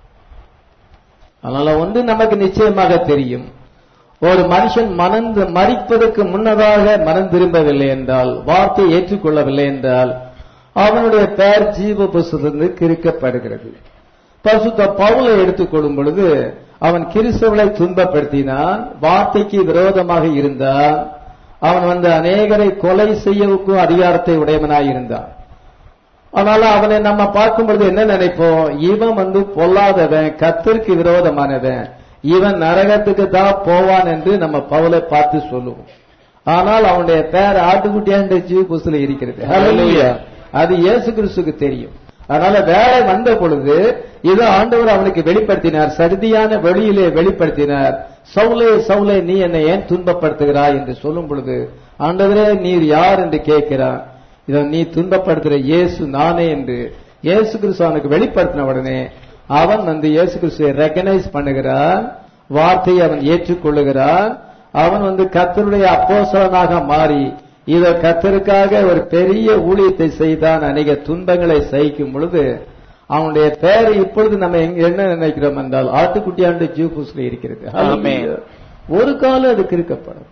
அதனால ஒன்று நமக்கு நிச்சயமாக தெரியும் ஒரு மனுஷன் மனந்து மறிப்பதற்கு முன்னதாக மனம் திரும்பவில்லை என்றால் வார்த்தை ஏற்றுக்கொள்ளவில்லை என்றால் அவனுடைய பெயர் ஜீவ புஸ்தத்திலிருந்து கிறுக்கப்படுகிறது பசுத்த பவுலை எடுத்துக்கொள்ளும் பொழுது அவன் கிறிஸ்தவனை துன்பப்படுத்தினான் வார்த்தைக்கு விரோதமாக இருந்தான் அவன் வந்து அநேகரை கொலை செய்யவுக்கும் அதிகாரத்தை உடையவனாய் இருந்தான் அதனால அவனை நம்ம பார்க்கும் பொழுது என்ன நினைப்போம் இவன் வந்து பொல்லாதவன் கத்திற்கு விரோதமானவன் இவன் நரகத்துக்கு தான் போவான் என்று நம்ம பவுலை பார்த்து சொல்லுவோம் ஆனால் அவனுடைய பேர் ஆட்டுக்குட்டியாண்ட ஜீவ புஸ்தல இருக்கிறது Hallelujah. அது இயேசு கிறிஸ்துக்கு தெரியும் அதனால வேலை வந்த பொழுது இது ஆண்டவர் அவனுக்கு வெளிப்படுத்தினார் சர்தியான வெளியிலே வெளிப்படுத்தினார் சவுலே சவுலே நீ என்னை ஏன் துன்பப்படுத்துகிறாய் என்று சொல்லும் பொழுது ஆண்டவரே நீர் யார் என்று கேட்கிறான் இதை நீ துன்பப்படுத்துகிற இயேசு நானே என்று இயேசு கிறிஸ்து அவனுக்கு வெளிப்படுத்தின உடனே அவன் வந்து இயேசு கிறிஸ்துவை ரெக்கனைஸ் பண்ணுகிறான் வார்த்தையை அவன் ஏற்றுக்கொள்ளுகிறான் அவன் வந்து கத்தருடைய அப்போசலனாக மாறி இத கத்தருக்காக ஒரு பெரிய ஊழியத்தை செய்தான் அநேக துன்பங்களை சகிக்கும் பொழுது அவனுடைய பெயர் இப்பொழுது நம்ம எங்க என்ன நினைக்கிறோம் என்றால் ஆட்டுக்குட்டியாண்டு ஜூபூஸ்ல இருக்கிறது ஆமென். ஒரு காலம் அது கிறுக்கப்படும்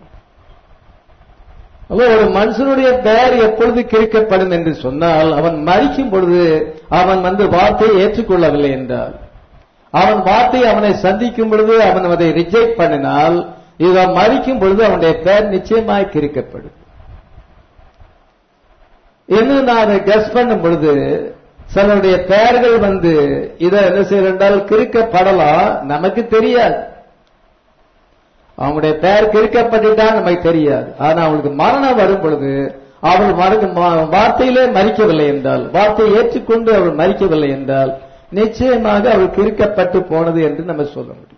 அப்போ ஒரு மனுஷனுடைய பெயர் எப்பொழுது கிறுக்கப்படும் என்று சொன்னால் அவன் மறிக்கும் பொழுது அவன் வந்து வார்த்தையை ஏற்றுக்கொள்ளவில்லை என்றால் அவன் வார்த்தை அவனை சந்திக்கும் பொழுது அவன் அதை ரிஜெக்ட் பண்ணினால் இவன் மறிக்கும் பொழுது அவனுடைய பெயர் நிச்சயமாய் கிறுக்கப்படும் இன்னும் நான் அதை கெஸ் பண்ணும் பொழுது சிலருடைய பெயர்கள் வந்து இதை என்ன செய்யறால் கிறுக்கப்படலாம் நமக்கு தெரியாது அவங்களுடைய பெயர் கிறுக்கப்பட்டுட்டா நமக்கு தெரியாது ஆனா அவளுக்கு மரணம் வரும் பொழுது அவள் மறு- ம- வார்த்தையிலே மறிக்கவில்லை என்றால் வார்த்தையை ஏற்றுக்கொண்டு அவள் மறிக்கவில்லை என்றால் நிச்சயமாக அவள் கிறுக்கப்பட்டு போனது என்று நம்ம சொல்ல முடியும்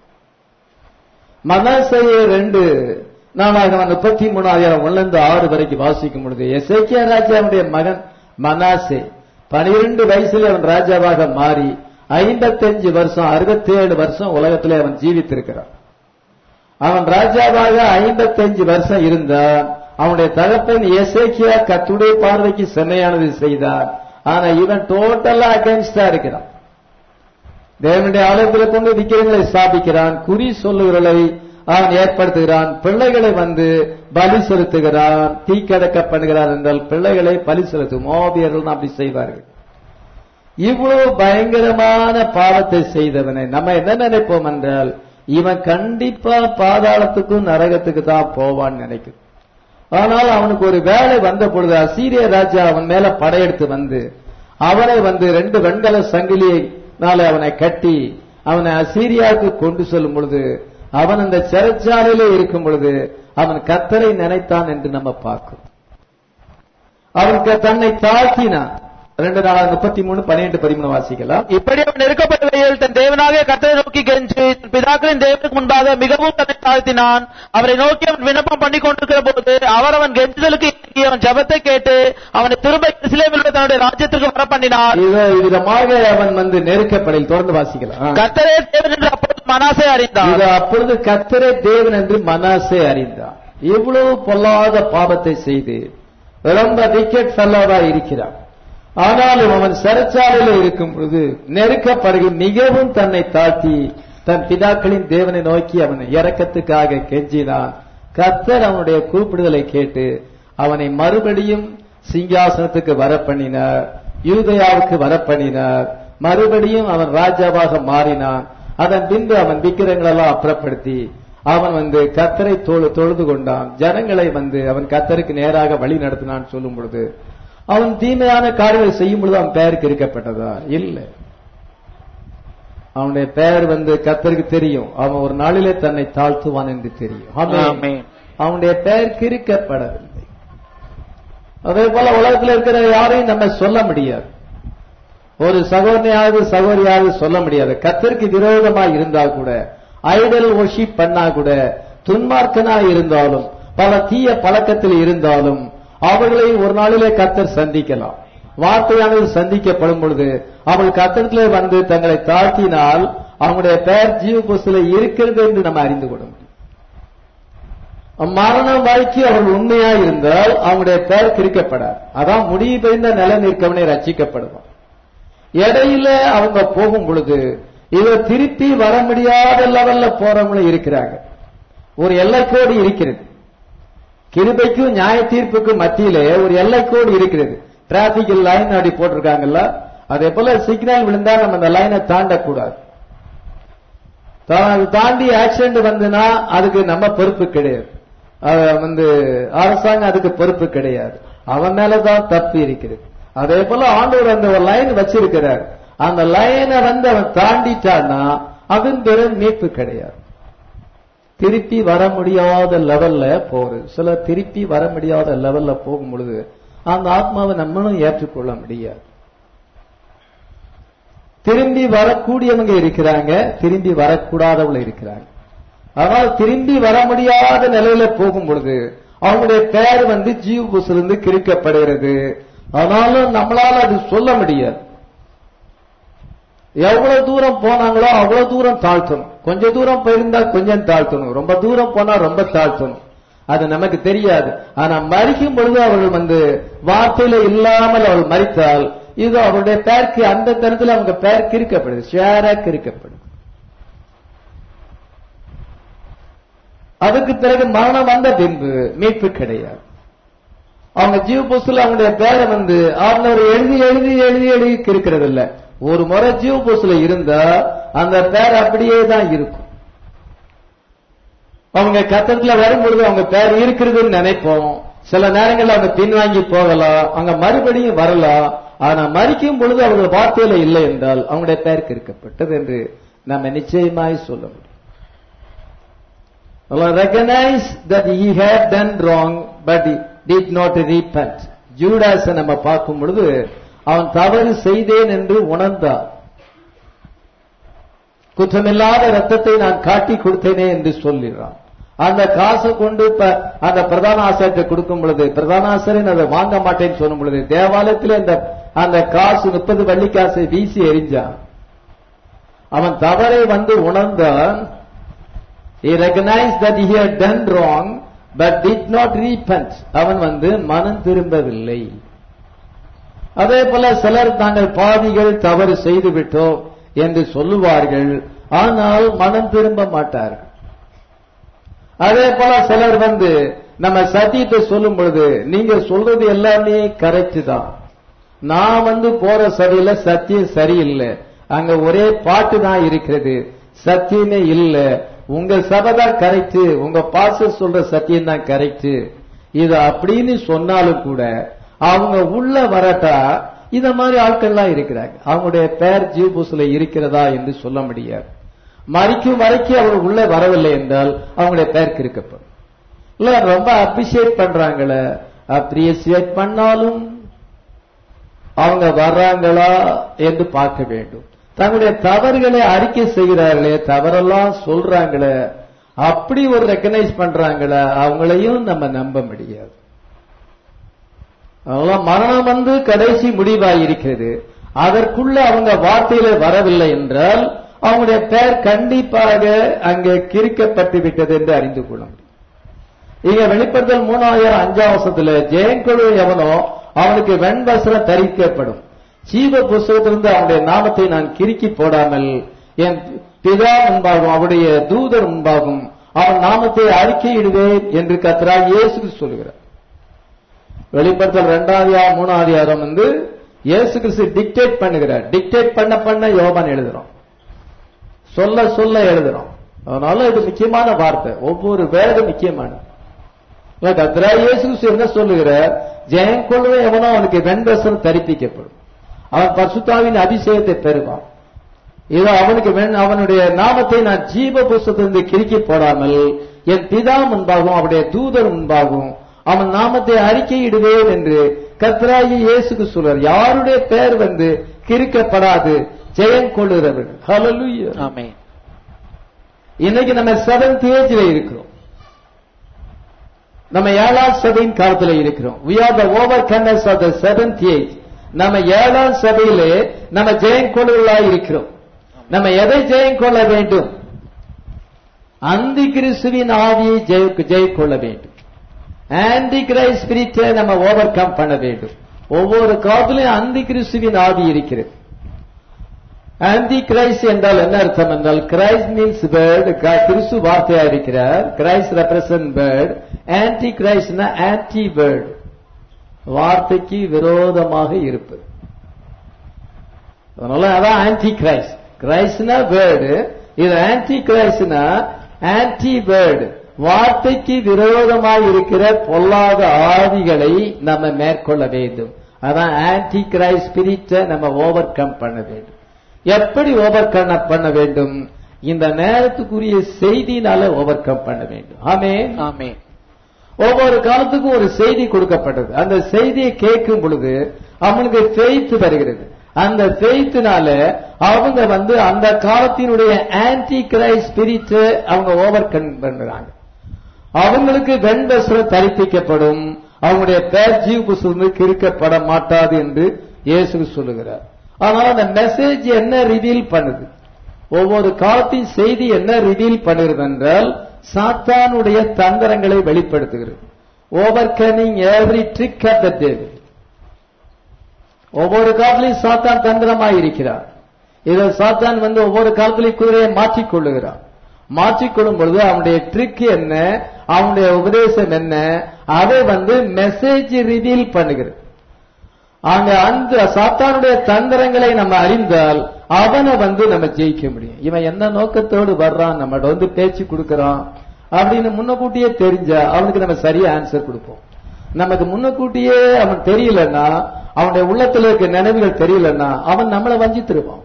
மனாசையை ரெண்டு நாளாகவன் முப்பத்தி மூணாயிரம் ஒன்றிலிருந்து ஆறு வரைக்கும் வாசிக்கும் பொழுது எசேக்கியா ராஜாவுடைய மகன் மனாசே பனிரெண்டு வயசுல அவன் ராஜாவாக மாறி ஐம்பத்தஞ்சு வருஷம் அறுபத்தேழு வருஷம் உலகத்திலே அவன் ஜீவித்திருக்கிறான் அவன் ராஜாவாக ஐம்பத்தஞ்சு வருஷம் இருந்தான் அவனுடைய தகப்பன் எசேக்கியா கத்துடைய பார்வைக்கு செம்மையானது செய்தான் ஆனா இவன் டோட்டலா அகைன்ஸ்டா இருக்கிறான் தேவனுடைய ஆலயத்தில் கொண்டு விக்கிரங்களை ஸ்தாபிக்கிறான் குறி சொல்லுகிறதை அவன் ஏற்படுத்துகிறான் பிள்ளைகளை வந்து பலி செலுத்துகிறான் தீக்கடக்க பண்ணுகிறான் என்றால் பிள்ளைகளை பலி செலுத்தும் மோபியர்கள் அப்படி செய்வார்கள் இவ்வளவு பயங்கரமான பாவத்தை செய்தவனை நம்ம என்ன நினைப்போம் என்றால் இவன் கண்டிப்பா பாதாளத்துக்கும் நரகத்துக்கு தான் போவான்னு நினைக்கும் ஆனால் அவனுக்கு ஒரு வேலை வந்த பொழுது அசீரிய ராஜா அவன் மேல படையெடுத்து வந்து அவனை வந்து ரெண்டு வெண்கல சங்கிலியினால அவனை கட்டி அவனை அசீரியாவுக்கு கொண்டு செல்லும் பொழுது அவன் அந்த சிறைச்சாலையிலே இருக்கும் பொழுது அவன் கத்தரை நினைத்தான் என்று நம்ம பார்க்கிறோம் அவனுக்கு தன்னை தாழ்த்தினான் ரெண்டு நாளா முப்பத்தி மூணு பன்னிரெண்டு பதிமூணு வாசிக்கலாம் இப்படி அவன் நெருக்கப்படுகையில் தன் தேவனாக கர்த்தரை நோக்கி கெஞ்சி தன் பிதாக்களின் தேவனுக்கு முன்பாக மிகவும் தன்னை தாழ்த்தினான் அவரை நோக்கி அவன் விண்ணப்பம் பண்ணி கொண்டிருக்கிற போது அவர் அவன் கெஞ்சுதலுக்கு இறங்கி அவன் ஜெபத்தை கேட்டு அவனை திரும்ப இஸ்லேமில் தன்னுடைய ராஜ்யத்திற்கு வர பண்ணினார் இது விதமாக அவன் வந்து நெருக்கப்படையில் தொடர்ந்து வாசிக்கலாம் கர்த்தரே தேவன் என்று அப்பொழுது மனாசே அறிந்தான் இது அப்பொழுது கத்தரே தேவன் என்று மனாசே அறிந்தான் இவ்வளவு பொல்லாத பாவத்தை செய்து ரொம்ப விக்கெட் ஃபெல்லோவா இருக்கிறான் ஆனாலும் அவன் சிறைச்சாலையில் இருக்கும் பொழுது நெருக்கப்படுகி மிகவும் தன்னை தாழ்த்தி தன் பிதாக்களின் தேவனை நோக்கி அவன் இறக்கத்துக்காக கெஞ்சினான் கத்தர் அவனுடைய கூப்பிடுதலை கேட்டு அவனை மறுபடியும் சிங்காசனத்துக்கு வர பண்ணினார் யூதயாவுக்கு வர பண்ணினார் மறுபடியும் அவன் ராஜாவாக மாறினான் அதன் பின்பு அவன் விக்கிரங்களெல்லாம் அப்புறப்படுத்தி அவன் வந்து கத்தரை தொழு தொழுது கொண்டான் ஜனங்களை வந்து அவன் கத்தருக்கு நேராக வழி நடத்தினான் சொல்லும் பொழுது அவன் தீமையான காரியங்களை செய்யும் பொழுது அவன் பெயருக்கு இருக்கப்பட்டதா இல்லை அவனுடைய பெயர் வந்து கத்தருக்கு தெரியும் அவன் ஒரு நாளிலே தன்னை தாழ்த்துவான் என்று தெரியும் ஆமென். ஆமென். அவனுடைய பெயர் கிறுக்கப்படவில்லை அதே போல உலகத்தில் இருக்கிற யாரையும் நம்ம சொல்ல முடியாது ஒரு சகோதரியாவது சகோதரியாவது சொல்ல முடியாது கத்தருக்கு விரோதமா இருந்தா கூட ஐடல் ஒஷிப் பண்ணா கூட துன்மார்க்கனா இருந்தாலும் பல தீய பழக்கத்தில் இருந்தாலும் அவர்களை ஒரு நாளிலே கத்தர் சந்திக்கலாம் வார்த்தையானது சந்திக்கப்படும் பொழுது அவர்கள் கத்தத்திலே வந்து தங்களை தாழ்த்தினால் அவங்களுடைய பெயர் ஜீவ புஸ்தில இருக்கிறது என்று நம்ம அறிந்து கொள்ள முடியும் மரணம் வரைக்கும் அவர்கள் உண்மையா இருந்தால் அவங்களுடைய பெயர் கிரிக்கப்படாது அதான் முடிவு பெய்ந்த நிலை நிற்கவனை ரட்சிக்கப்படுவான் இடையில அவங்க போகும் பொழுது இவர் திருப்பி வர முடியாத லெவல்ல போறவங்களும் இருக்கிறாங்க ஒரு எல்லைக்கோடு இருக்கிறது கிருபைக்கும் நியாய தீர்ப்புக்கும் மத்தியிலே ஒரு எல்லைக்கோடு இருக்கிறது டிராபிக் லைன் அப்படி போட்டிருக்காங்கல்ல அதே போல சிக்னல் விழுந்தா நம்ம அந்த லைனை தாண்டக்கூடாது தா- அது தாண்டி ஆக்சிடென்ட் வந்துன்னா அதுக்கு நம்ம பொறுப்பு கிடையாது அது வந்து அரசாங்கம் அதுக்கு பொறுப்பு கிடையாது அவன் மேலதான் தப்பு இருக்கிறது அதே போல ஆண்டவர் அந்த ஒரு லைன் வச்சிருக்கிறார் அந்த லைனை வந்து அவன் தாண்டிட்டான்னா அதன் பிறகு மீட்பு கிடையாது திருப்பி வர முடியாத லெவல்ல போறது சில திருப்பி வர முடியாத லெவல்ல போகும் பொழுது அந்த ஆத்மாவை நம்மளும் ஏற்றுக்கொள்ள முடியாது திரும்பி வரக்கூடியவங்க இருக்கிறாங்க திரும்பி வரக்கூடாதவங்க இருக்கிறாங்க ஆனால் திரும்பி வர முடியாத நிலையில போகும் பொழுது அவங்களுடைய பெயர் வந்து ஜீவ புசிலிருந்து கிரிக்கப்படுகிறது ஆனாலும் நம்மளால அது சொல்ல முடியாது எவ்வளவு தூரம் போனாங்களோ அவ்வளவு தூரம் தாழ்த்தணும் கொஞ்ச தூரம் போயிருந்தா கொஞ்சம் தாழ்த்தணும் ரொம்ப தூரம் போனா ரொம்ப தாழ்த்தணும் அது நமக்கு தெரியாது ஆனா மறிக்கும் பொழுது அவர்கள் வந்து வார்த்தையில இல்லாமல் அவர்கள் மறித்தால் இது அவருடைய பேருக்கு அந்த தரத்தில் அவங்க பேர் கிறுக்கப்படுது ஷேரா கிறுக்கப்படுது அதுக்கு பிறகு மரணம் வந்த பின்பு மீட்பு கிடையாது அவங்க ஜீவ புஸ்துல அவங்களுடைய பேரை வந்து ஆண்டவர் எழுதி எழுதி எழுதி எழுதி இருக்கிறது இல்ல ஒரு முறை ஜீவ புஸ்துல இருந்தா அந்த பேர் அப்படியே தான் இருக்கும் அவங்க கத்தத்துல வரும்பொழுது அவங்க பேர் இருக்கிறதுன்னு நினைப்போம் சில நேரங்கள்ல அவங்க பின்வாங்கி போகலாம் அவங்க மறுபடியும் வரலாம் ஆனா மறிக்கும் பொழுது அவர்கள் வார்த்தையில இல்லை என்றால் அவங்களுடைய பெயருக்கு இருக்கப்பட்டது என்று நம்ம நிச்சயமாய் சொல்ல முடியும் Allah recognized that he had done wrong, but he did not repent. Judas நம்ம பார்க்கும் பொழுது அவன் தவறு செய்தேன் என்று உணர்ந்தான் குற்றமில்லாத ரத்தத்தை நான் காட்டி கொடுத்தேனே என்று சொல்லிடுறான் அந்த காசை கொண்டு இப்ப அந்த பிரதான ஆசிரியத்தை கொடுக்கும் பொழுது பிரதான ஆசிரியர் அதை வாங்க மாட்டேன்னு சொல்லும் பொழுது தேவாலயத்தில் அந்த அந்த காசு முப்பது வள்ளி காசை வீசி எறிஞ்சான் அவன் தவறை வந்து உணர்ந்தான் he recognized that he had done wrong but did not repent அவன் வந்து மனம் திரும்பவில்லை அதே போல சிலர் தாங்கள் பாவிகள் தவறு செய்து விட்டோம் என்று சொல்லுவார்கள் ஆனால் மனம் திரும்ப மாட்டார்கள் அதே போல சிலர் வந்து நம்ம சத்தியத்தை சொல்லும் பொழுது நீங்க சொல்றது எல்லாமே கரெக்ட் தான் நான் வந்து போற சரியில்ல சத்தியம் சரியில்லை அங்க ஒரே பாட்டு தான் இருக்கிறது சத்தியமே இல்ல உங்க சபை தான் கரெக்ட் உங்க பாச சொல்ற சத்தியம் தான் கரெக்ட் இது அப்படின்னு சொன்னாலும் கூட அவங்க உள்ள வரட்டா இத மாதிரி ஆட்கள்லாம் இருக்கிறாங்க அவங்களுடைய பெயர் ஜீவபூஸ்ல இருக்கிறதா என்று சொல்ல முடியாது மறிக்கும் வரைக்கும் அவங்க உள்ள வரவில்லை என்றால் அவங்களுடைய பெயர் கிறுக்கப்படும் இல்ல ரொம்ப அப்ரிசியேட் பண்றாங்களே அப்ரிசியேட் பண்ணாலும் அவங்க வர்றாங்களா என்று பார்க்க வேண்டும் தங்களுடைய தவறுகளை அறிக்கை செய்கிறார்களே தவறெல்லாம் சொல்றாங்களே அப்படி ஒரு ரெக்கனைஸ் பண்றாங்களே அவங்களையும் நம்ம நம்ப முடியாது அதெல்லாம் மரணம் வந்து கடைசி முடிவாய் இருக்கிறது அதற்குள்ள அவங்க வார்த்தையில வரவில்லை என்றால் அவங்களுடைய பெயர் கண்டிப்பாக அங்கே கிரிக்கப்பட்டு விட்டது என்று அறிந்து கொள்ள முடியும் இங்க வெளிப்படுத்தல் மூணாயிரம் அஞ்சாம் வருஷத்துல ஜெயங்குழு எவனோ அவனுக்கு வெண்வசனம் தரிக்கப்படும் ஜீவ புஸ்தகத்திலிருந்து அவனுடைய நாமத்தை நான் கிறுக்கி போடாமல் என் பிதா முன்பாகும் அவருடைய தூதர் முன்பாகும் அவன் நாமத்தை அறிக்கையிடுவேன் என்று கத்தரா இயேசு சொல்லுகிறார் வெளிப்படுத்தல் இரண்டாவது மூணாவது அதிகாரம் வந்து இயேசு கிறிஸ்து டிக்டேட் பண்ணுகிறார் டிக்டேட் பண்ண பண்ண யோவான் எழுதுறோம் சொல்ல சொல்ல எழுதுறோம் அதனால இது முக்கியமான வார்த்தை ஒவ்வொரு வேர்டும் முக்கியமானது இல்ல, கர்த்தராகிய இயேசு கிறிஸ்து என்ன சொல்லுகிறார் ஜெயம் கொள்வன் எவனோ அவனுக்கு வெண்வசம் தரிப்பிக்கப்படும் அவன் பசுத்தாவின் அபிஷேகத்தை பெறுவான் இதோ அவனுக்கு வெண் அவனுடைய நாமத்தை நான் ஜீவ புஸ்தத்திலிருந்து கிறுக்கி போடாமல் என் பிதா முன்பாகவும் அவருடைய தூதர் முன்பாகவும் அவன் நாமத்தை அறிக்கையிடுவேன் என்று கர்த்தராகி இயேசுக்கு சொல்றார் யாருடைய பெயர் வந்து கிறுக்கப்படாது ஜெயம் கொள்ளுகிறவர்கள் ஹalleluya ஆமென் இன்னைக்கு நம்ம செவன்த் ஏஜ்ல இருக்கிறோம் நம்ம ஏழாம் சபையின் காலத்துல இருக்கிறோம் we are the overcomers of the seventh age நம்ம ஏழாம் சபையிலே நம்ம ஜெயம் கொள்ளுகளாய் இருக்கிறோம் நம்ம எதை ஜெயம் கொள்ள வேண்டும் அந்தி கிறிஸ்துவின் ஆவியை ஜெய ஜெய கொள்ள வேண்டும் ஆன்டி கிரைஸ்ட் ஸ்பிரிட்டை நம்ம ஓவர் கம் பண்ண வேண்டும் ஒவ்வொரு காலத்திலும் அந்தி கிறிஸ்துவின் ஆவி இருக்கிறது ஆன்டி கிரைஸ்ட் என்றால் என்ன அர்த்தம் என்றால் கிரைஸ்ட் மீன்ஸ் பேர்ட் கிறிஸ்து வார்த்தையா இருக்கிறார் கிரைஸ்ட் ரெப்ரசன்ட் பேர்ட் ஆன்டி கிரைஸ்ட்னா ஆன்டி பேர்ட் வார்த்தைக்கு விரோதமாக இருப்பது அதனால அதான் ஆன்டி கிரைஸ்ட் கிரைஸ்ட்னா வேர்டு இது ஆன்டி கிரைஸ்ட்னா ஆன்டி வேர்டு வார்த்தைக்கு விரோதமாக இருக்கிற பொல்லாத ஆவிகளை நம்ம மேற்கொள்ள வேண்டும் அதான் ஆன்டி கிரைஸ்ட் ஸ்பிரிட்டை நம்ம ஓவர் கம் பண்ண வேண்டும் எப்படி ஓவர் கம் பண்ண வேண்டும் இந்த நேரத்துக்குரிய செய்தினால ஓவர் கம் பண்ண வேண்டும் ஆமே ஆமென் ஒவ்வொரு காலத்துக்கும் ஒரு செய்தி கொடுக்கப்பட்டது அந்த செய்தியை கேட்கும் பொழுது அவங்களுக்கு ஃபெய்த் வருகிறது அந்த ஃபெய்த்னால அவங்க வந்து அந்த காலத்தினுடைய ஆன்டி கிரைஸ்ட் ஸ்பிரிட் அவங்க ஓவர் கம் பண்றாங்க அவங்களுக்கு வெண்வஸ்திரம் தரிப்பிக்கப்படும் அவங்களுடைய பேர் ஜீவ புஸ்தகம் கிறுக்கப்பட மாட்டாது என்று இயேசு சொல்லுகிறார் ஆனால் அந்த மெசேஜ் என்ன ரிவீல் பண்ணுது ஒவ்வொரு காலத்தின் செய்தி என்ன ரிவீல் பண்ணுகிறது என்றால் சாத்தானுடைய தந்திரங்களை வெளிப்படுத்துகிறது overcoming every trick of the devil ஒவ்வொரு காலத்திலையும் சாத்தான் தந்திரமாய் இருக்கிறார் இதை சாத்தான் வந்து ஒவ்வொரு காலத்திலையும் குதிரையை மாற்றிக் கொள்ளுகிறான் மாற்றிக்கொள்ளும் பொழுது அவனுடைய ட்ரிக் என்ன அவனுடைய உபதேசம் என்ன அதை வந்து மெசேஜ் ரிவீல் பண்ணுகிறது அங்க அந்த சாத்தானுடைய தந்திரங்களை நம்ம அறிந்தால் அவனை வந்து நம்ம ஜெயிக்க முடியும் இவன் என்ன நோக்கத்தோடு வர்றான் நம்மகிட்ட வந்து பேச்சு கொடுக்கறான் அப்படின்னு முன்னக்கூட்டியே தெரிஞ்சா அவனுக்கு நம்ம சரியா ஆன்சர் கொடுப்போம் நமக்கு முன்னக்கூட்டியே அவன் தெரியலன்னா அவனுடைய உள்ளத்துல இருக்க நினைவுகள் தெரியலன்னா அவன் நம்மளை வஞ்சித்திருப்பான்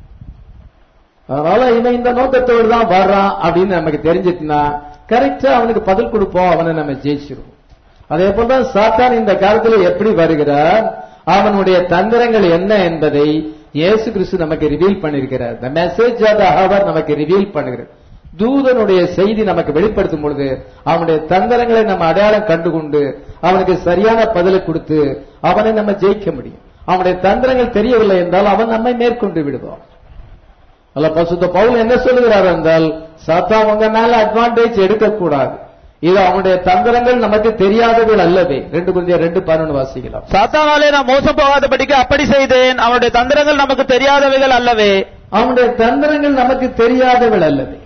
அதனால இவன் இந்த நோக்கத்தோடு தான் வர்றான் அப்படின்னு நமக்கு தெரிஞ்சிட்டுனா கரெக்டா அவனுக்கு பதில் கொடுப்போம் அவனை நம்ம ஜெயிச்சிருவோம் அதே போலதான் சாத்தான் இந்த காலத்துல எப்படி வருகிறார் அவனுடைய தந்திரங்கள் என்ன என்பதை இயேசு கிறிஸ்து நமக்கு ரிவீல் பண்ணிருக்கிறார் the message of the hour நமக்கு ரிவீல் பண்ணுகிறது தூதனுடைய செய்தி நமக்கு வெளிப்படுத்தும் பொழுது அவனுடைய தந்திரங்களை நம்ம அடையாளம் கண்டுகொண்டு அவனுக்கு சரியான பதிலை கொடுத்து அவனை நம்ம ஜெயிக்க முடியும் அவனுடைய தந்திரங்கள் தெரியவில்லை என்றால் அவன் நம்மை மேற்கொண்டு விடுவான் அல்ல பசுத்த பவுல் என்ன சொல்லுகிறார் என்றால் சாத்தா உங்க மேல அட்வான்டேஜ் எடுக்கக்கூடாது இது அவனுடைய தந்திரங்கள் நமக்கு தெரியாதவர்கள் அல்லவே ரெண்டு குருந்தியா ரெண்டு பதினொன்று வாசிக்கலாம் சாத்தானாலே நான் மோசம் போகாதபடிக்கு அப்படி செய்தேன் அவனுடைய தந்திரங்கள் நமக்கு தெரியாதவைகள் அல்லவே அவனுடைய தந்திரங்கள் நமக்கு தெரியாதவள் அல்லவே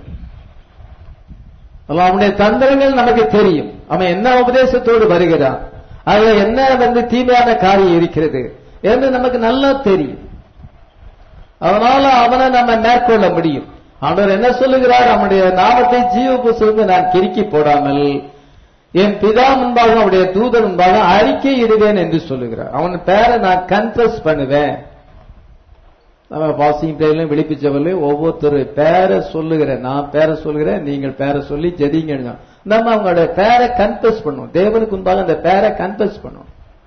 அல்ல, அவனுடைய தந்திரங்கள் நமக்கு தெரியும் அவன் என்ன உபதேசத்தோடு வருகிறான் அதுல என்ன வந்து தீமையான காரியம் இருக்கிறது என்று நமக்கு நல்லா தெரியும் அதனால அவனை நம்ம மேற்கொள்ள முடியும் அவர் என்ன சொல்லுகிறார் அவனுடைய நாமத்தை ஜீவ புஸ்தகம் நான் கிறுக்கி போடாமல் என் பிதா முன்பாக அவருடைய தூதர் முன்பாக அறிக்கை இடுவேன் என்று சொல்லுகிறார் அவன் பேரை நான் கன்ஃபஸ் பண்ணுவேன் நம்ம பாசிங் பிளேலையும் விழிப்பிச்சவர்களையும் ஒவ்வொருத்தர் பேரை சொல்லுகிறேன் நான் பேரை சொல்லுகிறேன் நீங்கள் பேரை சொல்லி ஜெதிங்க நம்ம அவங்களுடைய பேரை கன்ஃபஸ் பண்ணுவோம் தேவனுக்கு முன்பாக அந்த பேரை கன்ஃபஸ் பண்ணுவோம்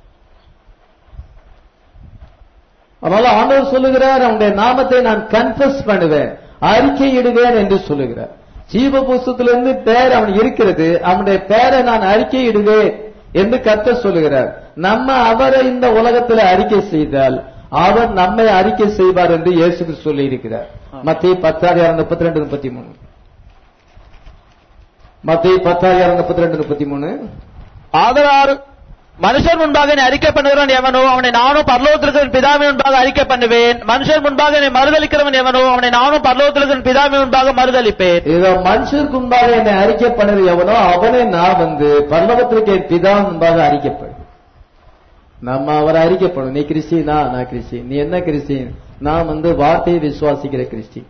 அதனால ஆண்டவர் சொல்லுகிறார் அவனுடைய நாமத்தை நான் கன்ஃபஸ் பண்ணுவேன் அறிக்கையிடுவேன் என்று சொல்லுகிறார் ஜீவ புஸ்தத்திலிருந்து பேர் அவன் இருக்கிறது அவனுடைய பேரை நான் அறிக்கையிடுவேன் என்று கத்த சொல்லுகிறார் நம்ம அவரை இந்த உலகத்தில் அறிக்கை செய்தால் அவர் நம்மை அறிக்கை செய்வார் என்று இயேசுக்கு சொல்லி இருக்கிறார் மத்திய பத்தாயிரம் முப்பத்தி ரெண்டு முப்பத்தி மூணு மத்திய பத்தாயிரம் முப்பத்தி ரெண்டு முப்பத்தி மூணு ஆதலார் மனுஷர் முன்பாக என்னை அறிக்கை பண்ணுகிறவன் எவனோ அவனை நானும் பரலோகத்திற்கு பிதாவின் முன்பாக அறிக்கை பண்ணுவேன் மனுஷர் முன்பாக என்னை மறுதளிக்கிறவன் எவனோ அவனை நானும் பரலோகத்திற்கு பிதாவின் முன்பாக மறுதளிப்பேன் இதோ மனுஷருக்கு முன்பாக என்னை அறிக்கை பண்ணது எவனோ அவனை நான் வந்து பல்லவத்திற்கு என் பிதா முன்பாக அறிக்கைப்படும் நம்ம அவரை அறிக்கப்படும் நீ கிறிஸ்டினா நான் கிறிஸ்டின் நீ என்ன கிறிஸ்டின் நான் வந்து வார்த்தையை விசுவாசிக்கிற கிறிஸ்டின்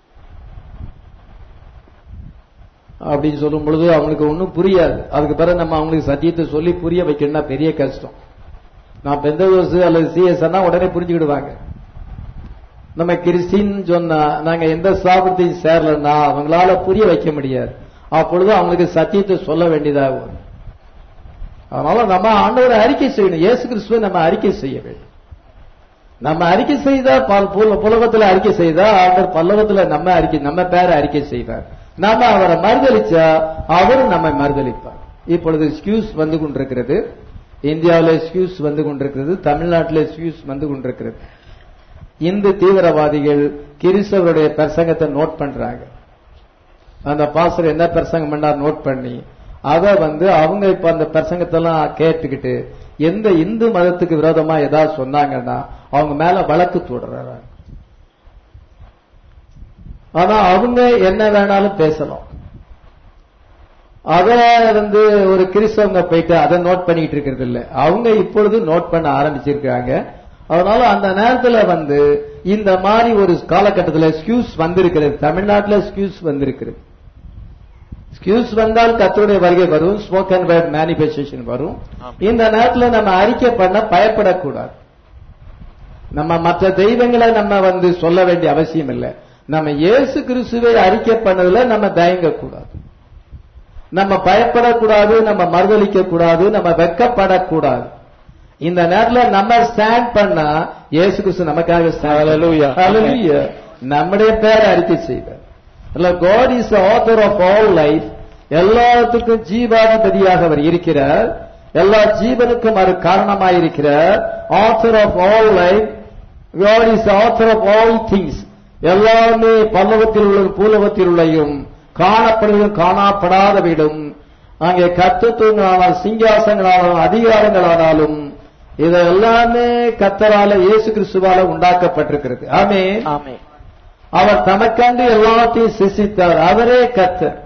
அப்படின்னு சொல்லும் பொழுது அவங்களுக்கு ஒன்றும் புரியாது அதுக்கு பிறகு நம்ம அவங்களுக்கு சத்தியத்தை சொல்லி புரிய வைக்கணும்னா பெரிய கஷ்டம் நான் பெந்தகோசு அல்லது சிஎஸ்னா உடனே புரிஞ்சுக்கிடுவாங்க நம்ம கிறிஸ்டின் சொன்னா நாங்க எந்த ஸ்தாபனத்தையும் சேரலன்னா அவங்களால புரிய வைக்க முடியாது அப்பொழுது அவங்களுக்கு சத்தியத்தை சொல்ல வேண்டியதாக வரும் அதனால நம்ம ஆண்டவரை அறிக்கை செய்யணும் இயேசு கிறிஸ்துவை நம்ம அறிக்கை செய்ய வேண்டும் நம்ம அறிக்கை செய்தா பல்- புல- புலகத்துல அறிக்கை செய்தா ஆண்டவர் பல்லவத்துல நம்ம அறிக்கை நம்ம பேரை அறிக்கை செய்வார் நாம அவரை மறுதளிச்சா அவரும் நம்மை மறுதளிப்பார் இப்பொழுது ஸ்கியூஸ் வந்து கொண்டிருக்கிறது இந்தியாவில் ஸ்கியூஸ் வந்து கொண்டிருக்கிறது தமிழ்நாட்டில் ஸ்கியூஸ் வந்து கொண்டிருக்கிறது இந்து தீவிரவாதிகள் கிறிஸ்தவருடைய பிரசங்கத்தை நோட் பண்றாங்க அந்த பாஸ்டர் என்ன பிரசங்கம் பண்ணார் நோட் பண்ணி அத வந்து அவங்க இப்ப அந்த பிரசங்கத்தெல்லாம் கேட்டுக்கிட்டு எந்த இந்து மதத்துக்கு விரோதமா ஏதாவது சொன்னாங்கன்னா அவங்க மேல வழக்கு தொடர்றாங்க ஆனா அவங்க என்ன வேணாலும் பேசலாம் அத வந்து ஒரு கிறிஸ்தவங்க போயிட்டு அதை நோட் பண்ணிட்டு இருக்கிறது இல்ல அவங்க இப்பொழுது நோட் பண்ண ஆரம்பிச்சிருக்காங்க அதனால அந்த நேரத்துல வந்து இந்த மாதிரி ஒரு காலகட்டத்தில் ஸ்கியூஸ் வந்திருக்கிறது தமிழ்நாட்டில் ஸ்கியூஸ் வந்திருக்கிறது ஸ்கியூஸ் வந்தால் கத்தருடைய வருகை வரும் ஸ்போக்கன் வேர்ட் மேனிபெஸ்டேஷன் வரும் இந்த நேரத்துல நம்ம அறிக்கை பண்ண பயப்படக்கூடாது நம்ம மற்ற தெய்வங்களை நம்ம வந்து சொல்ல வேண்டிய அவசியம் இல்லை நம்ம இயேசு கிறிஸ்துவை அறிக்கை பண்ணதுல நம்ம தயங்க கூடாது நம்ம பயப்படக்கூடாது நம்ம மறுதளிக்க கூடாது நம்ம வெக்கப்படக்கூடாது இந்த நேரத்துல நம்ம ஸ்டாண்ட் பண்ணா இயேசு கிறிஸ்து நமக்காக stand Hallelujah. Hallelujah. நம்முடைய பேரை அறிக்கை செய்வார் இல்ல God is author of all life எல்லாத்துக்கும் ஜீவாதிபதியாக அவர் இருக்கிறார் எல்லா ஜீவனுக்கும் அவர் காரணமாயிருக்கிறார் author of all life God is author of all things எல்லாமே பல்லவத்தில் உள்ள பூலவத்தில் உள்ளையும் காணப்படுவதும் காணப்படாதவிடும் அங்கே கத்தத்துவங்களானால் சிங்காசங்களானாலும் அதிகாரங்களானாலும் இது எல்லாமே கத்தரால இயேசு கிறிஸ்துவால உண்டாக்கப்பட்டிருக்கிறது ஆமென் ஆமென் அவர் தமக்கண்டு எல்லாத்தையும் சிசித்தார் அவரே கத்தர்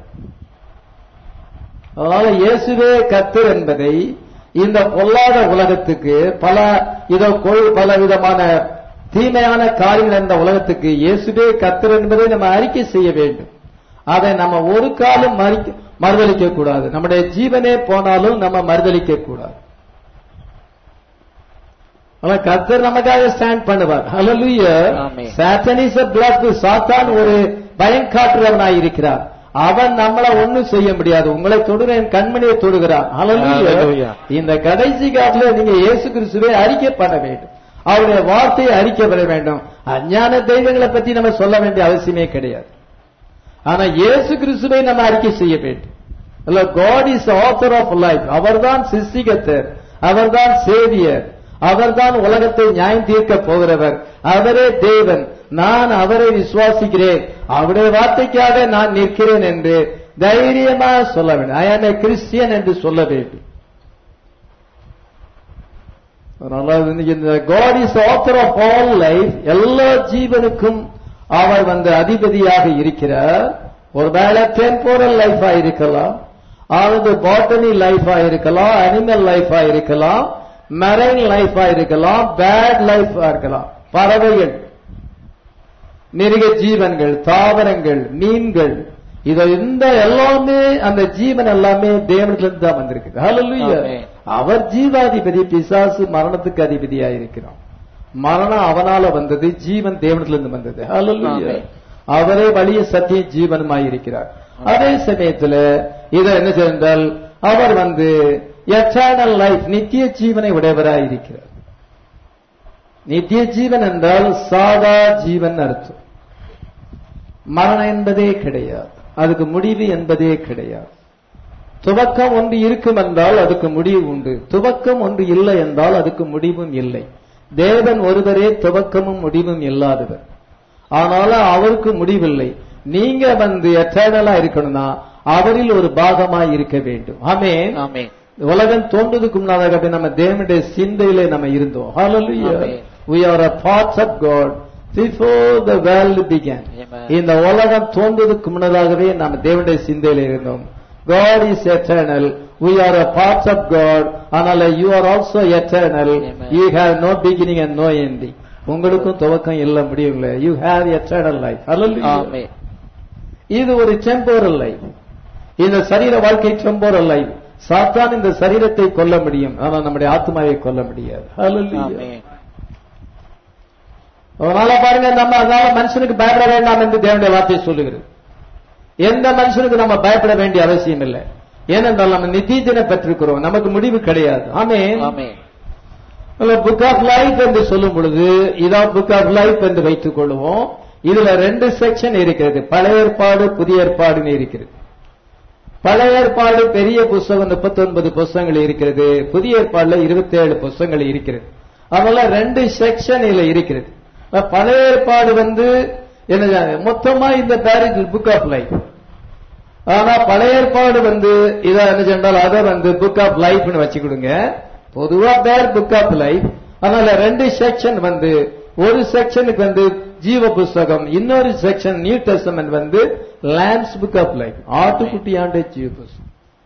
அதனால இயேசுவே கத்தர் என்பதை இந்த பொல்லாத உலகத்துக்கு பல இதோ கொள்- பல விதமான தீமையான காரியங்கள் இந்த உலகத்துக்கு இயேசுவே கத்தர் என்பதை நம்ம அறிக்கை செய்ய வேண்டும் அதை நம்ம ஒரு காலம் மறிக்க- மறுதலிக்க கூடாது நம்முடைய ஜீவனே போனாலும் நம்ம மறுதலிக்க கூடாது ஆனா கர்த்தர் நமக்காக ஸ்டாண்ட் பண்ணுவார் ஹalleluya ஆமென். சாத்தான் இஸ் a blood சாத்தான் ஒரு பயம் காட்டுறவனாய் இருக்கிறார் அவன் நம்மள ஒண்ணும் செய்ய முடியாது உங்களை தொடுற என் கண்மணியை தொடுகிறான் ஹalleluya Hallelujah. இந்த கடைசி காலத்துல நீங்க இயேசு கிறிஸ்துவை அறிக்கை பண்ண வேண்டும் அவருடைய வார்த்தையை அறிக்கை பண்ண வேண்டும் அஞ்ஞான தெய்வங்களை பத்தி நம்ம சொல்ல வேண்டிய அவசியமே கிடையாது ஆனா இயேசு கிறிஸ்துவை நம்ம அறிக்கை செய்ய வேண்டும் அல்ல God is author of life அவர்தான் சிருஷ்டிகத்தர் அவர்தான் சேவியர் அவர்தான் உலகத்தை நியாயம் தீர்க்க போகிறவர் அவரே தேவன் நான் அவரை விசுவாசிக்கிறேன் அவருடைய வார்த்தைக்காக நான் நிற்கிறேன் என்று தைரியமா சொல்ல வேண்டும் ஐ ஆம் கிறிஸ்டியன் என்று சொல்ல வேண்டும் அதனால இன்னைக்கு இந்த God is author of all life எல்லா ஜீவனுக்கும் அவர் வந்து அதிபதியாக இருக்கிறார் ஒருவேளை டெம்போரல் லைஃபா இருக்கலாம் அல்லது பாட்டனி லைஃபா இருக்கலாம் அனிமல் லைஃபா இருக்கலாம் மெரைன் லைஃபா இருக்கலாம் பேட் லைஃபா இருக்கலாம் பறவைகள் மிருக ஜீவன்கள் தாவரங்கள் மீன்கள் இது இந்த எல்லாமே அந்த ஜீவன் எல்லாமே தேவனிலிருந்து தான் வந்திருக்கு ஹalleluya ஆமென். அவர் ஜீவாதிபதி பிசாசு மரணத்துக்கு அதிபதியா இருக்கிறான் மரணம் அவனால வந்தது ஜீவன் தேவனிலிருந்து வந்தது ஹalleluya ஆமென். அவரே வழிய சத்திய ஜீவனுமாய் இருக்கிறார் அதே சமயத்துல இதை என்ன செய்தால் அவர் வந்து எட்டர்னல் லைஃப் நித்திய ஜீவனை உடையவராய் இருக்கிறார் நித்திய ஜீவன் என்றால் சாதா ஜீவன் அர்த்தம் மரணம் என்பதே கிடையாது அதுக்கு முடிவு என்பதே கிடையாது துவக்கம் ஒன்று இருக்கும் என்றால் அதுக்கு முடிவு உண்டு துவக்கம் ஒன்று இல்லை என்றால் அதுக்கு முடிவும் இல்லை தேவன் ஒருவரே துவக்கமும் முடிவும் இல்லாதவர் ஆனால அவருக்கு முடிவில்லை நீங்க வந்து எட்டர்னலா இருக்கணும்னா அவரில் ஒரு பாகமாய் இருக்க வேண்டும் ஆமென் ஆமென் உலகம் தோன்றதுக்கு முன்னதாக நம்ம தேவனுடைய சிந்தையிலே நம்ம இருந்தோம் Hallelujah. Amen. we are a part of God before the world began Amen. இந்த உலகம் தோன்றதுக்கு முன்னதாகவே நம்ம தேவனுடைய சிந்தையில இருந்தோம் God is eternal. We are a part of God. அதனால you are also eternal. Amen. You have no beginning and no ending. உங்களுக்கும் துவக்கம் இல்ல முடியும் இல்ல யூ ஹேவ் எட்டர்னல் லைஃப் ஆமென் இது ஒரு டெம்போரல் லைஃப் இந்த சரீர வாழ்க்கை டெம்போரல் லைஃப் சாத்தான் இந்த சரீரத்தை கொல்ல முடியும் ஆனா நம்முடைய ஆத்மாவை கொல்ல முடியாது Hallelujah. ஆமென் அதனால பாருங்க நம்ம அதனால மனுஷனுக்கு பயப்பட வேண்டாம் என்று தேவனுடைய வார்த்தை சொல்லுகிறது எந்த மனுஷனுக்கு நம்ம பயப்பட வேண்டிய அவசியம் இல்லை ஏனென்றால் நம்ம நித்தியத்தினை பெற்றிருக்கிறோம் நமக்கு முடிவு கிடையாது ஆமே ஆமென் புக் ஆஃப் லைஃப் என்று சொல்லும் பொழுது இதான் புக் ஆஃப் லைஃப் என்று வைத்துக் கொள்வோம் இதுல ரெண்டு செக்ஷன் இருக்கிறது பழைய ஏற்பாடு புதிய ஏற்பாடுன்னு இருக்கிறது பழைய ஏற்பாடு பெரிய புஸ்தகம் 39 புஸ்தகங்கள் இருக்கிறது புதிய ஏற்பாடுல 27 புஸ்தகங்கள் இருக்கிறது அதனால ரெண்டு செக்ஷன் இதுல இருக்கிறது அப்ப பழைய ஏற்பாடு வந்து என்ன மொத்தமா இந்த பேரேஜ் புக் ஆஃப் லைஃப் ஆனா பழைய ஏற்பாடு வந்து இத என்ன சொன்னால் அதை வந்து புக் ஆஃப் லைஃப்னு வச்சுக்கிடுங்க பொதுவா பேர் புக் ஆஃப் லைஃப் அதனால ரெண்டு செக்ஷன் வந்து ஒரு செக்ஷனுக்கு வந்து ஜீவ புஸ்தகம் இன்னொரு செக்ஷன் நியூ டெஸ்டமென்ட் வந்து லேம்ஸ் புக் ஆஃப் லைஃப் ஆட்டுக்குட்டியாண்ட ஜீவ புஸ்தகம்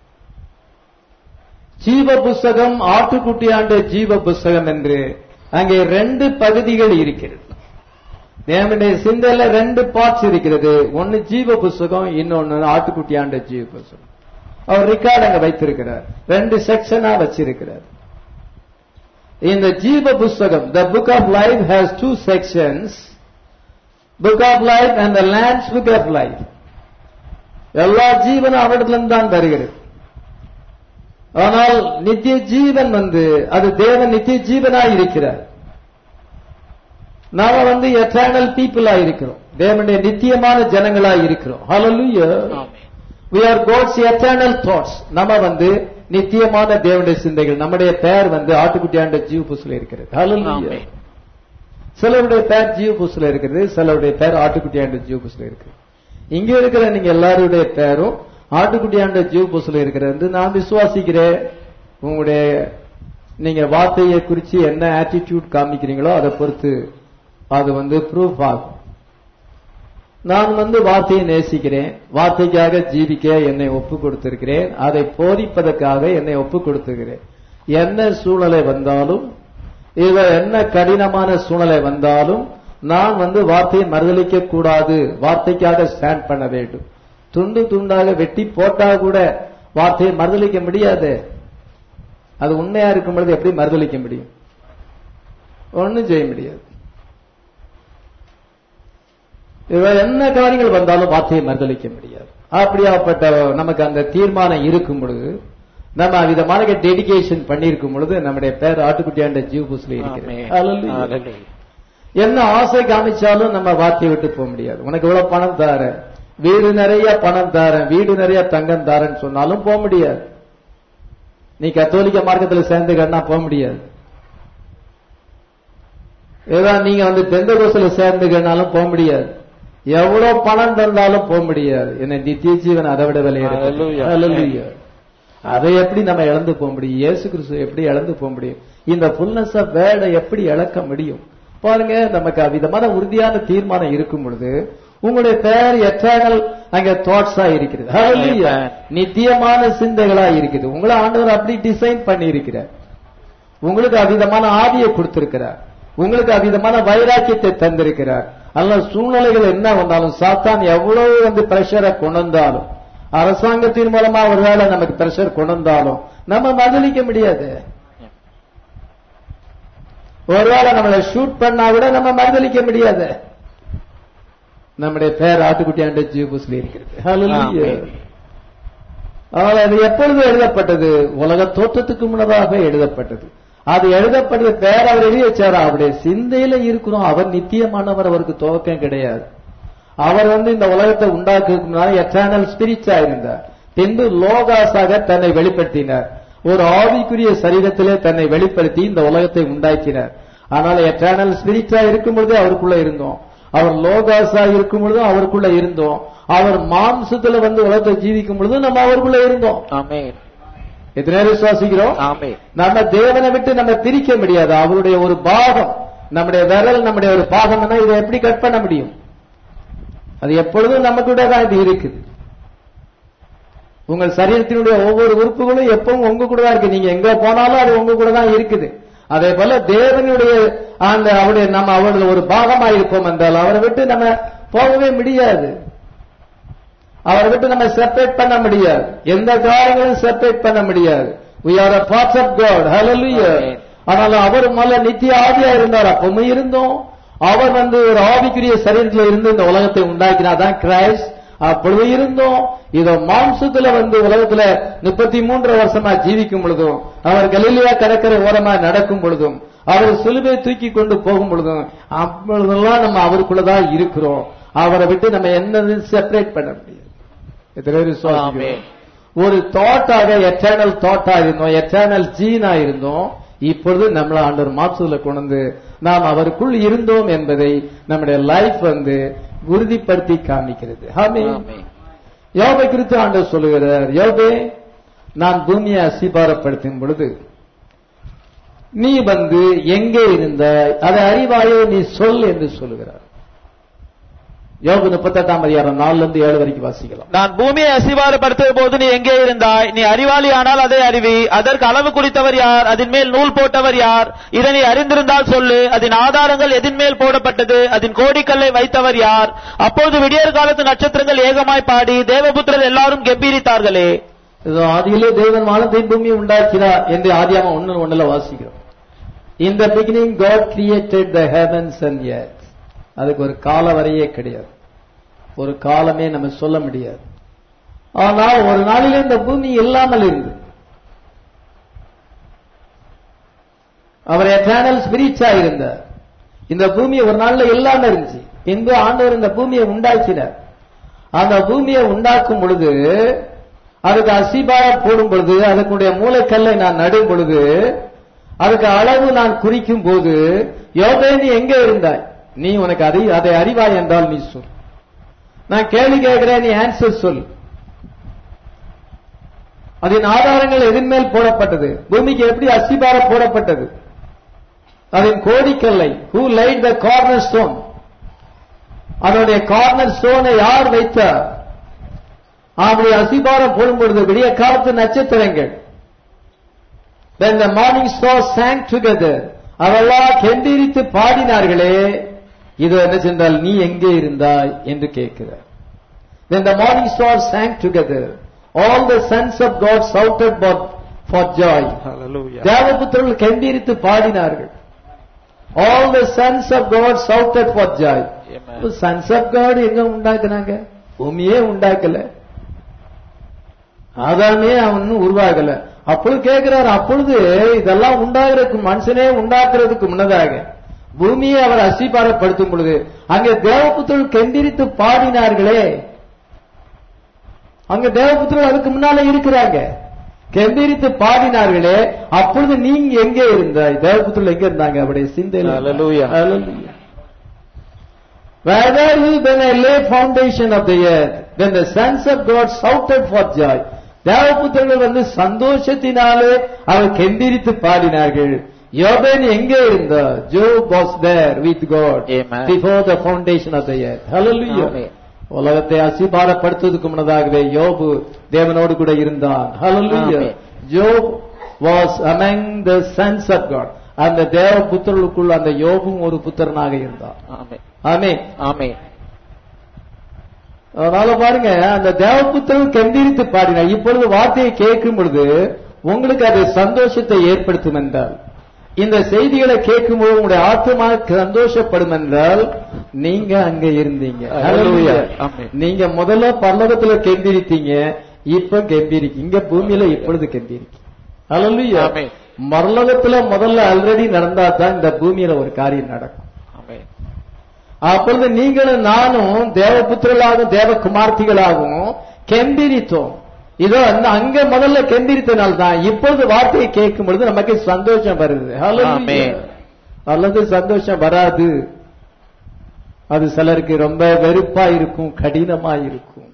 ஜீவ புஸ்தகம் ஆட்டுக்குட்டியாண்ட ஜீவ புஸ்தகம் என்று அங்கே ரெண்டு பகுதிகள் இருக்கிறது தேவனுடைய சிந்தையில ரெண்டு பார்ட்ஸ் இருக்கிறது ஒன்னு ஜீவ புஸ்தகம் இன்னொன்னு ஆட்டுக்குட்டியாண்ட ஜீவ புஸ்தகம் அவர் ரெக்கார்ட் அங்க வைத்திருக்கிறார் ரெண்டு செக்ஷனா வச்சிருக்கிறார் இந்த ஜீவ புஸ்தகம் the book of life has two sections book of life and the lamb's book of life எல்லா ஜீவனும் அவரிடத்திலிருந்து தான் வருகிறது ஆனால் நித்திய ஜீவன் வந்து அது தேவன் நித்திய ஜீவனாய் இருக்கிறார் நாம வந்து எட்டர்னல் பீப்புளா இருக்கிறோம் தேவனுடைய நித்தியமான ஜனங்களா இருக்கிறோம் ஹalleluya ஆமென் we are god's eternal thoughts நம்ம வந்து நித்தியமான தேவனுடைய சிந்தைகள் நம்முடைய பெயர் வந்து ஆட்டுக்குட்டியாண்ட ஜீவ புஸ்ல இருக்கிறது ஹalleluya ஆமென் சிலருடைய பெயர் ஜீவ புஸ்ல இருக்கிறது சிலருடைய பெயர் ஆட்டுக்குட்டியாண்ட ஜீவ புஸ்ல இருக்கு இங்க இருக்கிற நீங்க எல்லாருடைய பெயரும் ஆட்டுக்குட்டியாண்ட ஜீவ புஸ்ல இருக்கிறது நான் விசுவாசிக்கிறேன் உங்களுடைய நீங்க வார்த்தையை குறிச்சு என்ன ஆட்டிடியூட் காமிக்கிறீங்களோ அதை பொறுத்து அது வந்து ப்ரூஃப் ஆகும் நான் வந்து வார்த்தையை நேசிக்கிறேன் வார்த்தைக்காக ஜீவிக்க என்னை ஒப்பு கொடுத்திருக்கிறேன் அதை போதிப்பதற்காக என்னை ஒப்பு கொடுத்திருக்கிறேன் என்ன சூழ்நிலை வந்தாலும் இத என்ன கடினமான சூழ்நிலை வந்தாலும் நான் வந்து வார்த்தையை மறுதளிக்க கூடாது வார்த்தைக்காக ஸ்டாண்ட் பண்ண வேண்டும் துண்டு துண்டாக வெட்டி போட்டா கூட வார்த்தையை மறுதளிக்க முடியாது அது உண்மையா இருக்கும் பொழுது எப்படி மறுதளிக்க முடியும் ஒண்ணும் செய்ய முடியாது இவ என்ன காரியங்கள் வந்தாலும் வார்த்தையை மறுதளிக்க முடியாது அப்படியாப்பட்ட நமக்கு அந்த தீர்மானம் இருக்கும் பொழுது நம்ம விதமான டெடிகேஷன் பண்ணியிருக்கும் பொழுது நம்முடைய பேர் ஆட்டுக்குட்டியாண்ட ஜீவ் புஸ்ல இருக்கிறது ஆமென் Hallelujah. ஹalleluya என்ன ஆசை காமிச்சாலும் நம்ம வார்த்தையை விட்டு போக முடியாது உனக்கு இவ்வளவு பணம் தாரேன் வீடு நிறைய பணம் தாரேன் வீடு நிறைய தங்கம் தாரேன்னு சொன்னாலும் போக முடியாது நீ கத்தோலிக்க மார்க்கத்தில் சேர்ந்துக்கன்னா போக முடியாது ஏதோ நீங்க வந்து தெந்த கோசில சேர்ந்துக்கனாலும் போக முடியாது எவ்வளவு பணம் தந்தாலும் போக முடியாது என்ன நித்திய ஜீவன் அதை விட Hallelujah. விலையிற அதை எப்படி நம்ம இழந்து போக முடியும் இயேசு கிறிஸ்து எப்படி இழந்து போக முடியும் இந்த ஃபுல்னஸ் ஆஃப் வேர்டை எப்படி இழக்க முடியும் பாருங்க நமக்கு அவ்விதமான உறுதியான தீர்மானம் இருக்கும் பொழுது உங்களுடைய பெயர் எட்டர்னல் அங்க தாட்ஸா இருக்கிறது Hallelujah. Amen. நித்தியமான சிந்தைகளா இருக்குது உங்களை ஆண்டவர் அப்படி டிசைன் பண்ணி இருக்கிறார் உங்களுக்கு அவ்விதமான ஆவியை கொடுத்திருக்கிறார் உங்களுக்கு அவ்விதமான வைராக்கியத்தை தந்திருக்கிறார் அதனால சூழ்நிலைகள் என்ன வந்தாலும் சாத்தான் எவ்வளவு வந்து பிரஷரை கொண்டு வந்தாலும் அரசாங்கத்தின் மூலமா ஒருவேளை நமக்கு பிரஷர் கொண்டு வந்தாலும் நம்ம மதலிக்க முடியாது ஒருவேளை நம்மளை ஷூட் பண்ணா கூட நம்ம மறுதளிக்க முடியாது நம்முடைய பேர் ஆட்டுக்குட்டியாண்ட ஜீபுஸ்ல இருக்கிறது Hallelujah. ஆமென். ஆனால் அது எப்பொழுது எழுதப்பட்டது உலக தோற்றத்துக்கு முன்னதாக எழுதப்பட்டது அது எழுதப்பட்டது பேர் அவர் எழுதி வச்சாரா அவருடைய சிந்தையில இருக்கிறோம் அவர் நித்தியமானவர் அவருக்கு துவக்கம் கிடையாது அவர் வந்து இந்த உலகத்தை உண்டாக்குறதுக்கு முன்னாடி எட்டர்னல் ஸ்பிரிச்சா இருந்தார் பின்பு லோகாஸாக தன்னை வெளிப்படுத்தினார் ஒரு ஆவிக்குரிய சரீரத்திலே தன்னை வெளிப்படுத்தி இந்த உலகத்தை உண்டாக்கினார் ஆனால் எட்டர்னல் ஸ்பிரிச்சா இருக்கும் பொழுது அவருக்குள்ள இருந்தோம் அவர் லோகாஸா இருக்கும் பொழுதும் அவருக்குள்ள இருந்தோம் அவர் மாம்சத்துல வந்து உலகத்தை ஜீவிக்கும் பொழுதும் நம்ம அவருக்குள்ள இருந்தோம் ஆமென் எத்தனை பேர் விசுவாசிக்கிறோம் ஆமென் நம்ம தேவனை விட்டு நம்ம பிரிக்க முடியாது அவருடைய ஒரு பாகம் நம்முடைய விரல் நம்முடைய ஒரு பாகம்னா இதை எப்படி கட் பண்ண முடியும் அது எப்பொழுதும் நம்ம கூட தான் இது இருக்குது உங்கள் சரீரத்தினுடைய ஒவ்வொரு உறுப்புகளும் எப்பவும் உங்க கூட தான் இருக்கு நீங்க எங்க போனாலும் அது உங்க கூட தான் இருக்குது அதே போல தேவனுடைய அந்த அவருடைய நம்ம அவருடைய ஒரு பாகமா இருப்போம் என்றால் அவரை விட்டு நம்ம போகவே முடியாது அவரை விட்டு நம்ம செப்பரேட் பண்ண முடியாது எந்த காரியங்களும் செப்பரேட் பண்ண முடியாது we are a parts of god hallelujah Amen. ஆனால் அவர் முதல்ல நித்திய ஆவியா இருந்தார் அப்பவும் இருந்தோம் அவர் வந்து ஒரு ஆவிக்குரிய சரீரத்தில் இருந்து இந்த உலகத்தை உண்டாக்கினார் தான் கிரைஸ்ட் அப்பொழுது இருந்தோம் இதோ மாம்சத்துல வந்து உலகத்துல முப்பத்தி மூன்று வருஷமா ஜீவிக்கும் பொழுதும் அவர் கலிலியா கடற்கரை ஓரமா நடக்கும் பொழுதும் அவர் சிலுவை தூக்கி கொண்டு போகும் பொழுதும் அப்பொழுதெல்லாம் நம்ம அவருக்குள்ளதான் இருக்கிறோம் அவரை விட்டு நம்ம என்னது செப்பரேட் பண்ண முடியாது எத்தனை பேர் விசுவாசிக்கிறோம்? ஆமென். ஒரு தாட்டாக எட்டர்னல் தாட்டா இருந்தோம் எட்டர்னல் ஜீனா இருந்தோம் இப்பொழுது நம்மள ஆண்டவர் மாற்றுதல கொண்டு வந்து நாம் அவருக்குள் இருந்தோம் என்பதை நம்முடைய லைஃப் வந்து உறுதிப்படுத்தி காமிக்கிறது ஆமென். ஆமென். யோபை குறித்து ஆண்டவர் சொல்லுகிறார் யோபே நான் பூமியை அசிபாரப்படுத்தும் பொழுது நீ வந்து எங்கே இருந்தாய் அதை அறிவாயோ நீ சொல் என்று சொல்லுகிறார் யோபு முப்பத்தெட்டாம் அதிகாரம் நாலுல இருந்து ஏழு வரைக்கும் வாசிக்கலாம் நான் பூமியை அசிவாரப்படுத்திய போது நீ எங்கே இருந்தாய் நீ அறிவாளி ஆனால் அதை அறிவி அதற்கு அளவு குறித்தவர் யார் அதன் மேல் நூல் போட்டவர் யார் இதை நீ அறிந்திருந்தால் சொல்லு அதன் ஆதாரங்கள் எதின் மேல் போடப்பட்டது அதன் கோடிக்கல்லை வைத்தவர் யார் அப்போது விடியற் காலத்து நட்சத்திரங்கள் ஏகமாய் பாடி தேவபுத்திரர் எல்லாரும் கெம்பீரித்தார்களே இதோ ஆதியிலே தேவன் வானத்தை பூமி உண்டாக்கிறார் என்று ஆதியாம ஒன்னு ஒண்ணுல வாசிக்கிறோம் in the beginning God created the heavens and earth அதுக்கு ஒரு கால வரையே கிடையாது ஒரு காலமே நம்ம சொல்ல முடியாது ஆனால் ஒரு நாளிலே இந்த பூமி இல்லாமல் இருந்தது அவர் எட்டர்னல் ஸ்பிரிச்சா இருந்தார் இந்த பூமி ஒரு நாள்ல இல்லாம இருந்துச்சு பின்பு ஆண்டவர் இந்த பூமியை உண்டாக்கினார் அந்த பூமியை உண்டாக்கும் பொழுது அதுக்கு அசிபாரம் போடும் பொழுது அதுக்குடைய மூளைக்கல்லை நான் நடும் பொழுது அதுக்கு அளவு நான் குறிக்கும் போது யோகே நீ எங்கே இருந்தாய் நீ உனக்கு அதை அதை அறிவாய் என்றால் நீ சொல் நான் கேள்வி கேட்கிறேன் நீ ஆன்சர் சொல் அதன் ஆதாரங்கள் எதன் மேல் போடப்பட்டது பூமிக்கு எப்படி அசிபாரம் போடப்பட்டது அதன் கோடிக்கல்லை who laid the cornerstone அதனுடைய கார்னர் ஸ்டோனை யார் வைத்தார் அப்படி அசிபாரம் போடும் பொழுது விடிய காலத்து நட்சத்திரங்கள் When the morning stars sang together அவெல்லாம் கெம்பீரித்து பாடினார்களே இது என்ன சென்றால் நீ எங்கே இருந்தாய் என்று கேட்கிறார் When the morning stars sang together all the sons of God shouted for, for joy தேவபுத்திரர்கள் கெம்பீரித்து பாடினார்கள் all the sons of God shouted for joy sons of God எங்க உண்டாக்குனாங்க பூமியே உண்டாக்கல ஆதாமே அவன் உருவாகல அப்பொழுது கேட்கிறார் அப்பொழுது இதெல்லாம் உண்டாகிறதுக்கு மனுஷனே உண்டாக்குறதுக்கு முன்னதாக பூமியை அவர் அசிபாரப்படுத்தும் பொழுது அங்கே தேவபுத்திரர்கள் கெண்டிரித்து பாடினார்களே அங்க தேவபுத்திரர்கள் அதுக்கு முன்னால இருக்கிறாங்க கெம்பீரித்து பாடினார்களே அப்பொழுது நீங்க எங்கே இருந்தாய் தேவபுத்திரர்கள் எங்க இருந்தாங்க அவருடைய சிந்தையில் Hallelujah. Hallelujah. Whether you when I lay foundation of the earth, when the sons of God shouted for joy, தேவபுத்திரர்கள் வந்து சந்தோஷத்தினாலே அவர் கெந்திரித்து பாடினார்கள் யோபேன் எங்கே இருந்தா Job was there with God Amen. Before the foundation of the earth ஹalleluya Amen. உலகத்தை அசிபாரப்படுத்துவதற்கு முன்னதாகவே யோபு தேவனோடு கூட இருந்தான் ஹalleluya Amen. Job was among the sons of God அந்த தேவ புத்திரர்களுக்குள் அந்த யோபும் ஒரு புத்திரனாக இருந்தான் ஆமென் ஆமென் ஆமென் அதனால பாருங்க அந்த தேவபுத்திரன் கெம்பீரித்து பாடினார் இப்பொழுது வார்த்தையை கேட்கும் பொழுது உங்களுக்கு அது சந்தோஷத்தை ஏற்படுத்தும் என்றால் இந்த செய்திகளை கேட்கும்போது உங்களுடைய ஆத்மா சந்தோஷப்படும் என்றால் நீங்க அங்க இருந்தீங்க Hallelujah. Hallelujah. Amen. நீங்க முதல்ல பல்லவத்துல கெம்பீரித்தீங்க இப்ப கெம்பீரிக்கு இங்க பூமியில இப்பொழுது கெம்பீரிக்கு Hallelujah. Amen. மரலகத்துல முதல்ல ஆல்ரெடி நடந்தா தான் இந்த பூமியில ஒரு காரியம் நடக்கும் ஆமென் அப்பொழுது நீங்களும் நானும் தேவபுத்திரர்களாகவும் தேவகுமார்த்திகளாகவும் கெம்பிரித்தோம் இதோ அந்த அங்க முதல்ல கெம்பிரித்தனால் தான் இப்பொழுது வார்த்தையை கேட்கும் பொழுது நமக்கு சந்தோஷம் வருது Hallelujah. ஆமென். அல்லது சந்தோஷம் வராது அது சிலருக்கு ரொம்ப வெறுப்பா இருக்கும் கடினமா இருக்கும்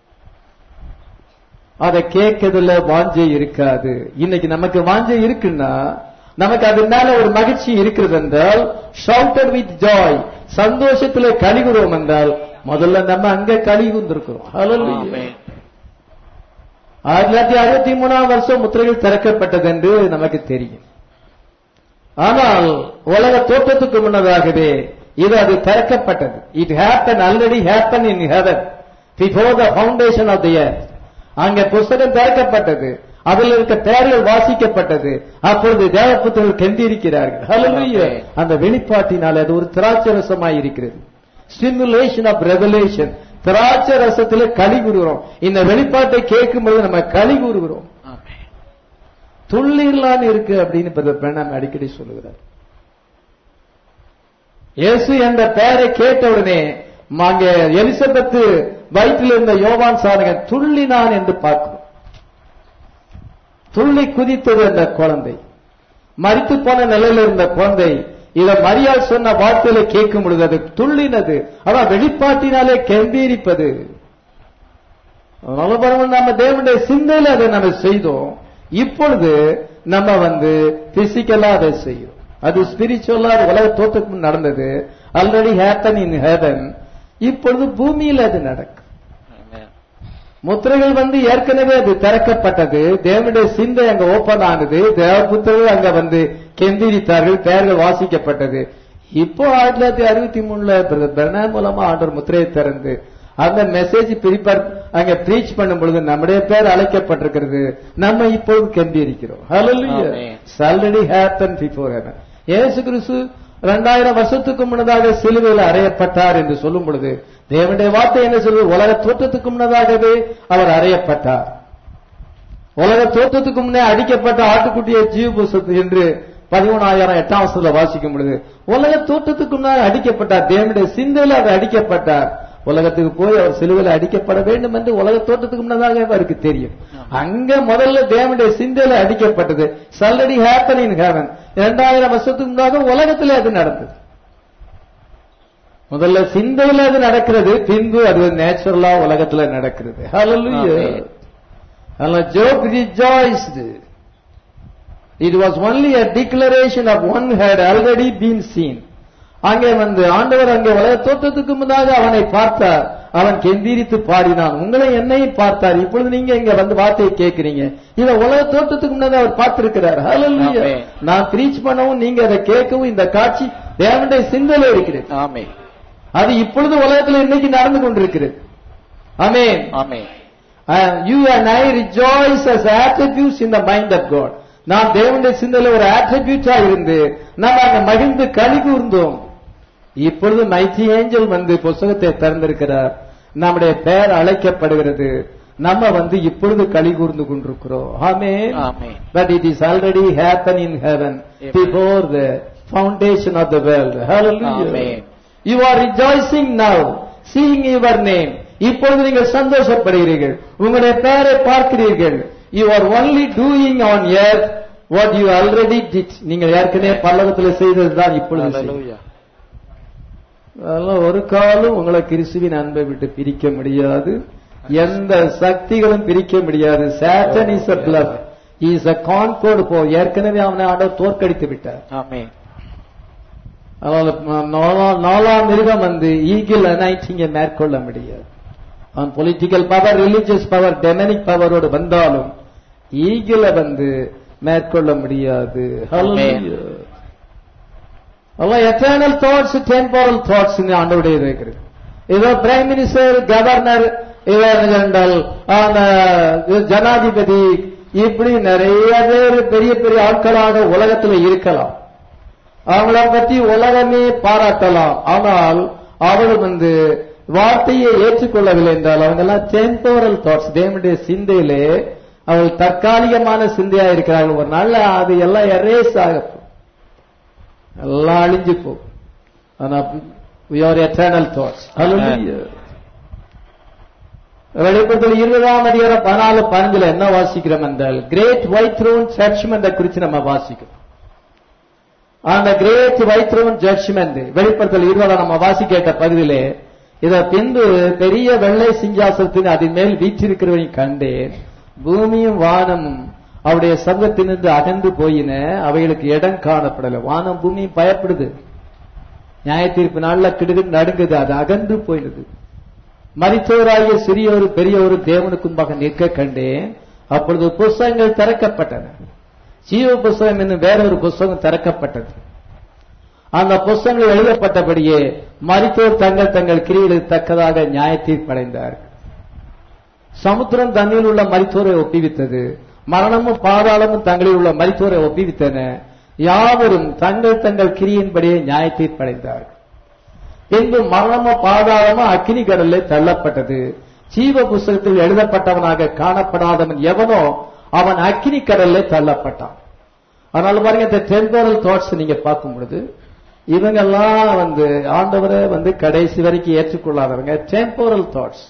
அதை கேட்கறதுல வாஞ்சை இருக்காது இன்னைக்கு நமக்கு வாஞ்சை இருக்குன்னா நமக்கு அது மேல ஒரு மகிழ்ச்சி இருக்கிறது என்றால் ஷவுட்டர் வித் ஜாய் சந்தோஷத்துல கழிவுறோம் என்றால் முதல்ல நம்ம அங்க கழிவுந்திருக்கிறோம் Hallelujah. ஆமென் ஆயிரத்தி தொள்ளாயிரத்தி அறுபத்தி மூணாம் வருஷம் முத்திரைகள் திறக்கப்பட்டது என்று நமக்கு தெரியும் ஆனால் உலக தோற்றத்துக்கு முன்னதாகவே இது அது திறக்கப்பட்டது it happen already happen in heaven before the foundation of the earth அங்கே புஸ்தகம் திறக்கப்பட்டது அதில் இருக்க பெயர்கள் வாசிக்கப்பட்டது அப்பொழுது தேவபுத்தர்கள் கண்டிருக்கிறார்கள் Hallelujah. Amen. அந்த வெளிப்பாட்டினால் அது ஒரு திராட்சை ரசமாய் இருக்கிறது ஸ்டிமுலேஷன் ஆஃப் ரெவலேஷன் திராட்சை ரசத்திலே களி கூறுகிறோம் இந்த வெளிப்பாட்டை கேட்கும்போது நம்ம களி கூறுகிறோம் ஆமென். துள்ளிரலான்னு இருக்கு அப்படின்னு பிரதர் பிரணாம் அடிக்கடி சொல்லுகிறார் இயேசு என்ற பெயரை கேட்டவுடனே அங்கே எலிசபெத்து வயிற்றில் இருந்த யோவான் சாதகன் துள்ளினான் என்று பார்க்கிறோம் துள்ளி குதித்தது அந்த குழந்தை மரித்து போன நிலையில் இருந்த குழந்தை இத மரியாள் சொன்ன வார்த்தையில கேட்கும் பொழுது அது துள்ளினது அதான் வெளிப்பாட்டினாலே கெம்பீரிப்பது அதனால பாருங்க நம்ம தேவனுடைய சிந்தையில அதை நம்ம செய்தோம் இப்பொழுது நம்ம வந்து பிசிக்கலா அதை செய்யும் அது ஸ்பிரிச்சுவலா உலக தோற்றத்துக்கு முன் நடந்தது ஆல்ரெடி ஹேப்பன் இன் ஹேவன் இப்பொழுது பூமியில் அது நடக்கும் ஆமென். முத்திரைகள் வந்து ஏற்கனவே அது திறக்கப்பட்டது தேவனுடைய சிந்தை அங்க ஓபன் ஆனது தேவபுத்திரர்கள் அங்க வந்து கெந்திரித்தார்கள் பெயர்கள் வாசிக்கப்பட்டது இப்போ ஆயிரத்தி தொள்ளாயிரத்தி அறுபத்தி மூணுல பிரணா மூலமா ஆண்டவர் முத்திரையை திறந்து அந்த மெசேஜ் பிரிப்பர் அங்க ப்ரீச் பண்ணும் பொழுது நம்முடைய பேர் அழைக்கப்பட்டிருக்கிறது நம்ம இப்பொழுது கெந்திரிக்கிறோம் Hallelujah. Amen. It's already happened before heaven. இயேசு கிறிஸ்து இரண்டாயிரம் வருஷத்துக்கு முன்னதாக சிலுவையில் அறையப்பட்டார் என்று சொல்லும் பொழுது தேவனுடைய வார்த்தை என்ன சொல்வது உலக தோற்றத்துக்கு முன்னதாகவே அவர் அறையப்பட்டார் உலக தோற்றத்துக்கு முன்னே அடிக்கப்பட்ட ஆட்டுக்குட்டியை ஜீவபுசத்து என்று பதிமூணாயிரம் எட்டாம் வருஷத்துல வாசிக்கும் பொழுது உலக தோற்றத்துக்கு முன்னாடி அடிக்கப்பட்டார் தேவனுடைய சிந்தையில் அவர் அடிக்கப்பட்டார் உலகத்துக்கு போய் அவர் சிலுவையில் அடிக்கப்பட வேண்டும் என்று உலக தோற்றத்துக்கு முன்னதாக அவருக்கு தெரியும் அங்க முதல்ல தேவனுடைய சிந்தையில அடிக்கப்பட்டது சல்லடி ஹேப்பன் இன் ஹேவன் இரண்டாயிரம் வருஷத்துக்கு முன்னாக உலகத்துல அது நடந்தது முதல்ல சிந்தையில அது நடக்கிறது பின்பு அது நேச்சுரலா உலகத்துல நடக்கிறது Hallelujah. Amen. அதனால Job rejoiced. It was only a declaration of one had already been seen. அங்கே வந்து ஆண்டவர் அங்கே உலக தோற்றத்துக்கு முன்னதாக அவனை பார்த்தார் அவன் கெந்தீரித்து பாடினான் உங்களை என்னையும் பார்த்தார் இப்பொழுது நீங்க இங்க வந்து வார்த்தையை கேட்கிறீங்க இத உலக தோற்றத்துக்கு முன்னதாக அவர் பார்த்திருக்கிறார் Hallelujah. Amen. நான் ப்ரீச் பண்ணவும் நீங்க அதை கேட்கவும் இந்த காட்சி தேவனுடைய சிந்தையில இருக்கிறது ஆமென். அது இப்பொழுது உலகத்தில் இன்னைக்கு நடந்து கொண்டிருக்கிறது ஆமென் ஆமென். You and I rejoice as attributes in the mind of God நாம் தேவனுடைய சிந்தையில ஒரு attribute-ஆ இருந்து நம்ம அங்க மகிழ்ந்து களி கூர்ந்தோம் இப்பொழுது மைத்தி ஏஞ்சல் வந்து புஸ்தகத்தை திறந்திருக்கிறார் நம்முடைய பெயர் அழைக்கப்படுகிறது நம்ம வந்து இப்பொழுது களி கூர்ந்து கொண்டிருக்கிறோம் ஆமென் ஆமென். But it is already happened in heaven Amen. before the foundation of the world. Hallelujah. Amen. You are rejoicing now, seeing your name. இப்பொழுது நீங்கள் சந்தோஷப்படுகிறீர்கள் உங்களுடைய பெயரை பார்க்கிறீர்கள் you are only doing on earth what you already did நீங்கள் ஏற்கனவே பல்லவத்தில் செய்ததுதான் இப்பொழுது செய்யுங்க. Hallelujah. அதெல்லாம் ஒரு காலம் உங்களை கிறிஸ்துவின் அன்பை விட்டு பிரிக்க முடியாது எந்த சக்திகளும் பிரிக்க முடியாது Satan is a bluff is a conquered foe ஏற்கனவே அவனை ஆண்டவர் தோற்கடித்து விட்டார் ஆமென். அதனால ம- நாலாம் நாலாம் மிருகம் வந்து ஈகிள் அனைட்டிங்க மேற்கொள்ள முடியாது அவன் political power religious power demonic பவரோடு வந்தாலும் ஈகிள வந்து மேற்கொள்ள முடியாது Hallelujah. அதெல்லாம் எட்டர்னல் தாட்ஸ் டெம்போரல் தாட்ஸ் ஆண்டோடைய இருக்கிறது இதோ பிரைம் மினிஸ்டர் கவர்னர் இவர் என்றால் அந்த ஜனாதிபதி இப்படி நிறைய பேர் பெரிய பெரிய ஆட்களாக உலகத்துல இருக்கலாம் அவங்கள பத்தி உலகமே பாராட்டலாம் ஆனால் அவள் வந்து வார்த்தையை ஏற்றுக்கொள்ளவில்லை என்றால் அவங்க எல்லாம் டெம்போரல் தாட்ஸ் தேவனுடைய சிந்தையிலே அவள் தற்காலிகமான சிந்தையா இருக்கிறார்கள் ஒரு நாள்ல அது எல்லாம் எரேஸ் ஆகும் எல்லாம் அழிஞ்சு போகும் ஆனா we are eternal thoughts Hallelujah. வெளிப்படுத்தல் இருபதாம் அதிகாரம் பதினாலு பதினஞ்சுல என்ன வாசிக்கிறோம் என்றால் கிரேட் ஒயிட் த்ரோன் ஜட்ஜ்மெண்ட் குறித்து நம்ம வாசிக்கிறோம் அந்த கிரேட் ஒயிட் த்ரோன் ஜட்ஜ்மெண்ட் வெளிப்படுத்தல் இருபதாம் நம்ம வாசிக்க பகுதியிலே இத பின்பு பெரிய வெள்ளை சிங்காசனத்தின் அதன் மேல் வீற்றிருக்கிறவனை கண்டேன் பூமியும் வானமும் அவருடைய சர்வத்தினின்று அகன்று போயின அவைகளுக்கு இடம் காணப்படல வானம் பூமியும் பயப்படுது நியாய தீர்ப்பு நாள்ல கிடுகிடு நடுங்குது அது அகன்று போயிடுது மரித்தோராகிய சிறியோரு பெரியோரு தேவனுக்கு முன்பாக நிற்க கண்டேன் அப்பொழுது புஸ்தகங்கள் திறக்கப்பட்டன ஜீவ புஸ்தகம் என்னும் வேறொரு புஸ்தகம் திறக்கப்பட்டது அந்த புஸ்தகங்கள் எழுதப்பட்டபடியே மரித்தோர் தங்கள் தங்கள் கிரிகளுக்கு தக்கதாக நியாய தீர்ப்படைந்தார்கள் சமுத்திரம் தண்ணியில் உள்ள மரித்தோரை ஒப்புவித்தது மரணமும் பாதாளமும் தங்களில் உள்ள மரித்தோரை ஒப்புவித்தன யாவரும் தங்கள் தங்கள் கிரியின்படியே நியாய தீர்ப்படைந்தார்கள் பின்பு மரணமும் பாதாளமும் அக்கினி கடலில் தள்ளப்பட்டது ஜீவ புஸ்தகத்தில் எழுதப்பட்டவனாக காணப்படாதவன் எவனோ அவன் அக்கினி கடலில் தள்ளப்பட்டான் அதனால பாருங்க இந்த டெம்பரல் தாட்ஸ் நீங்க பார்க்கும் பொழுது இவங்கெல்லாம் வந்து ஆண்டவரை வந்து கடைசி வரைக்கும் ஏற்றுக்கொள்ளாதவங்க டெம்போரல் தாட்ஸ்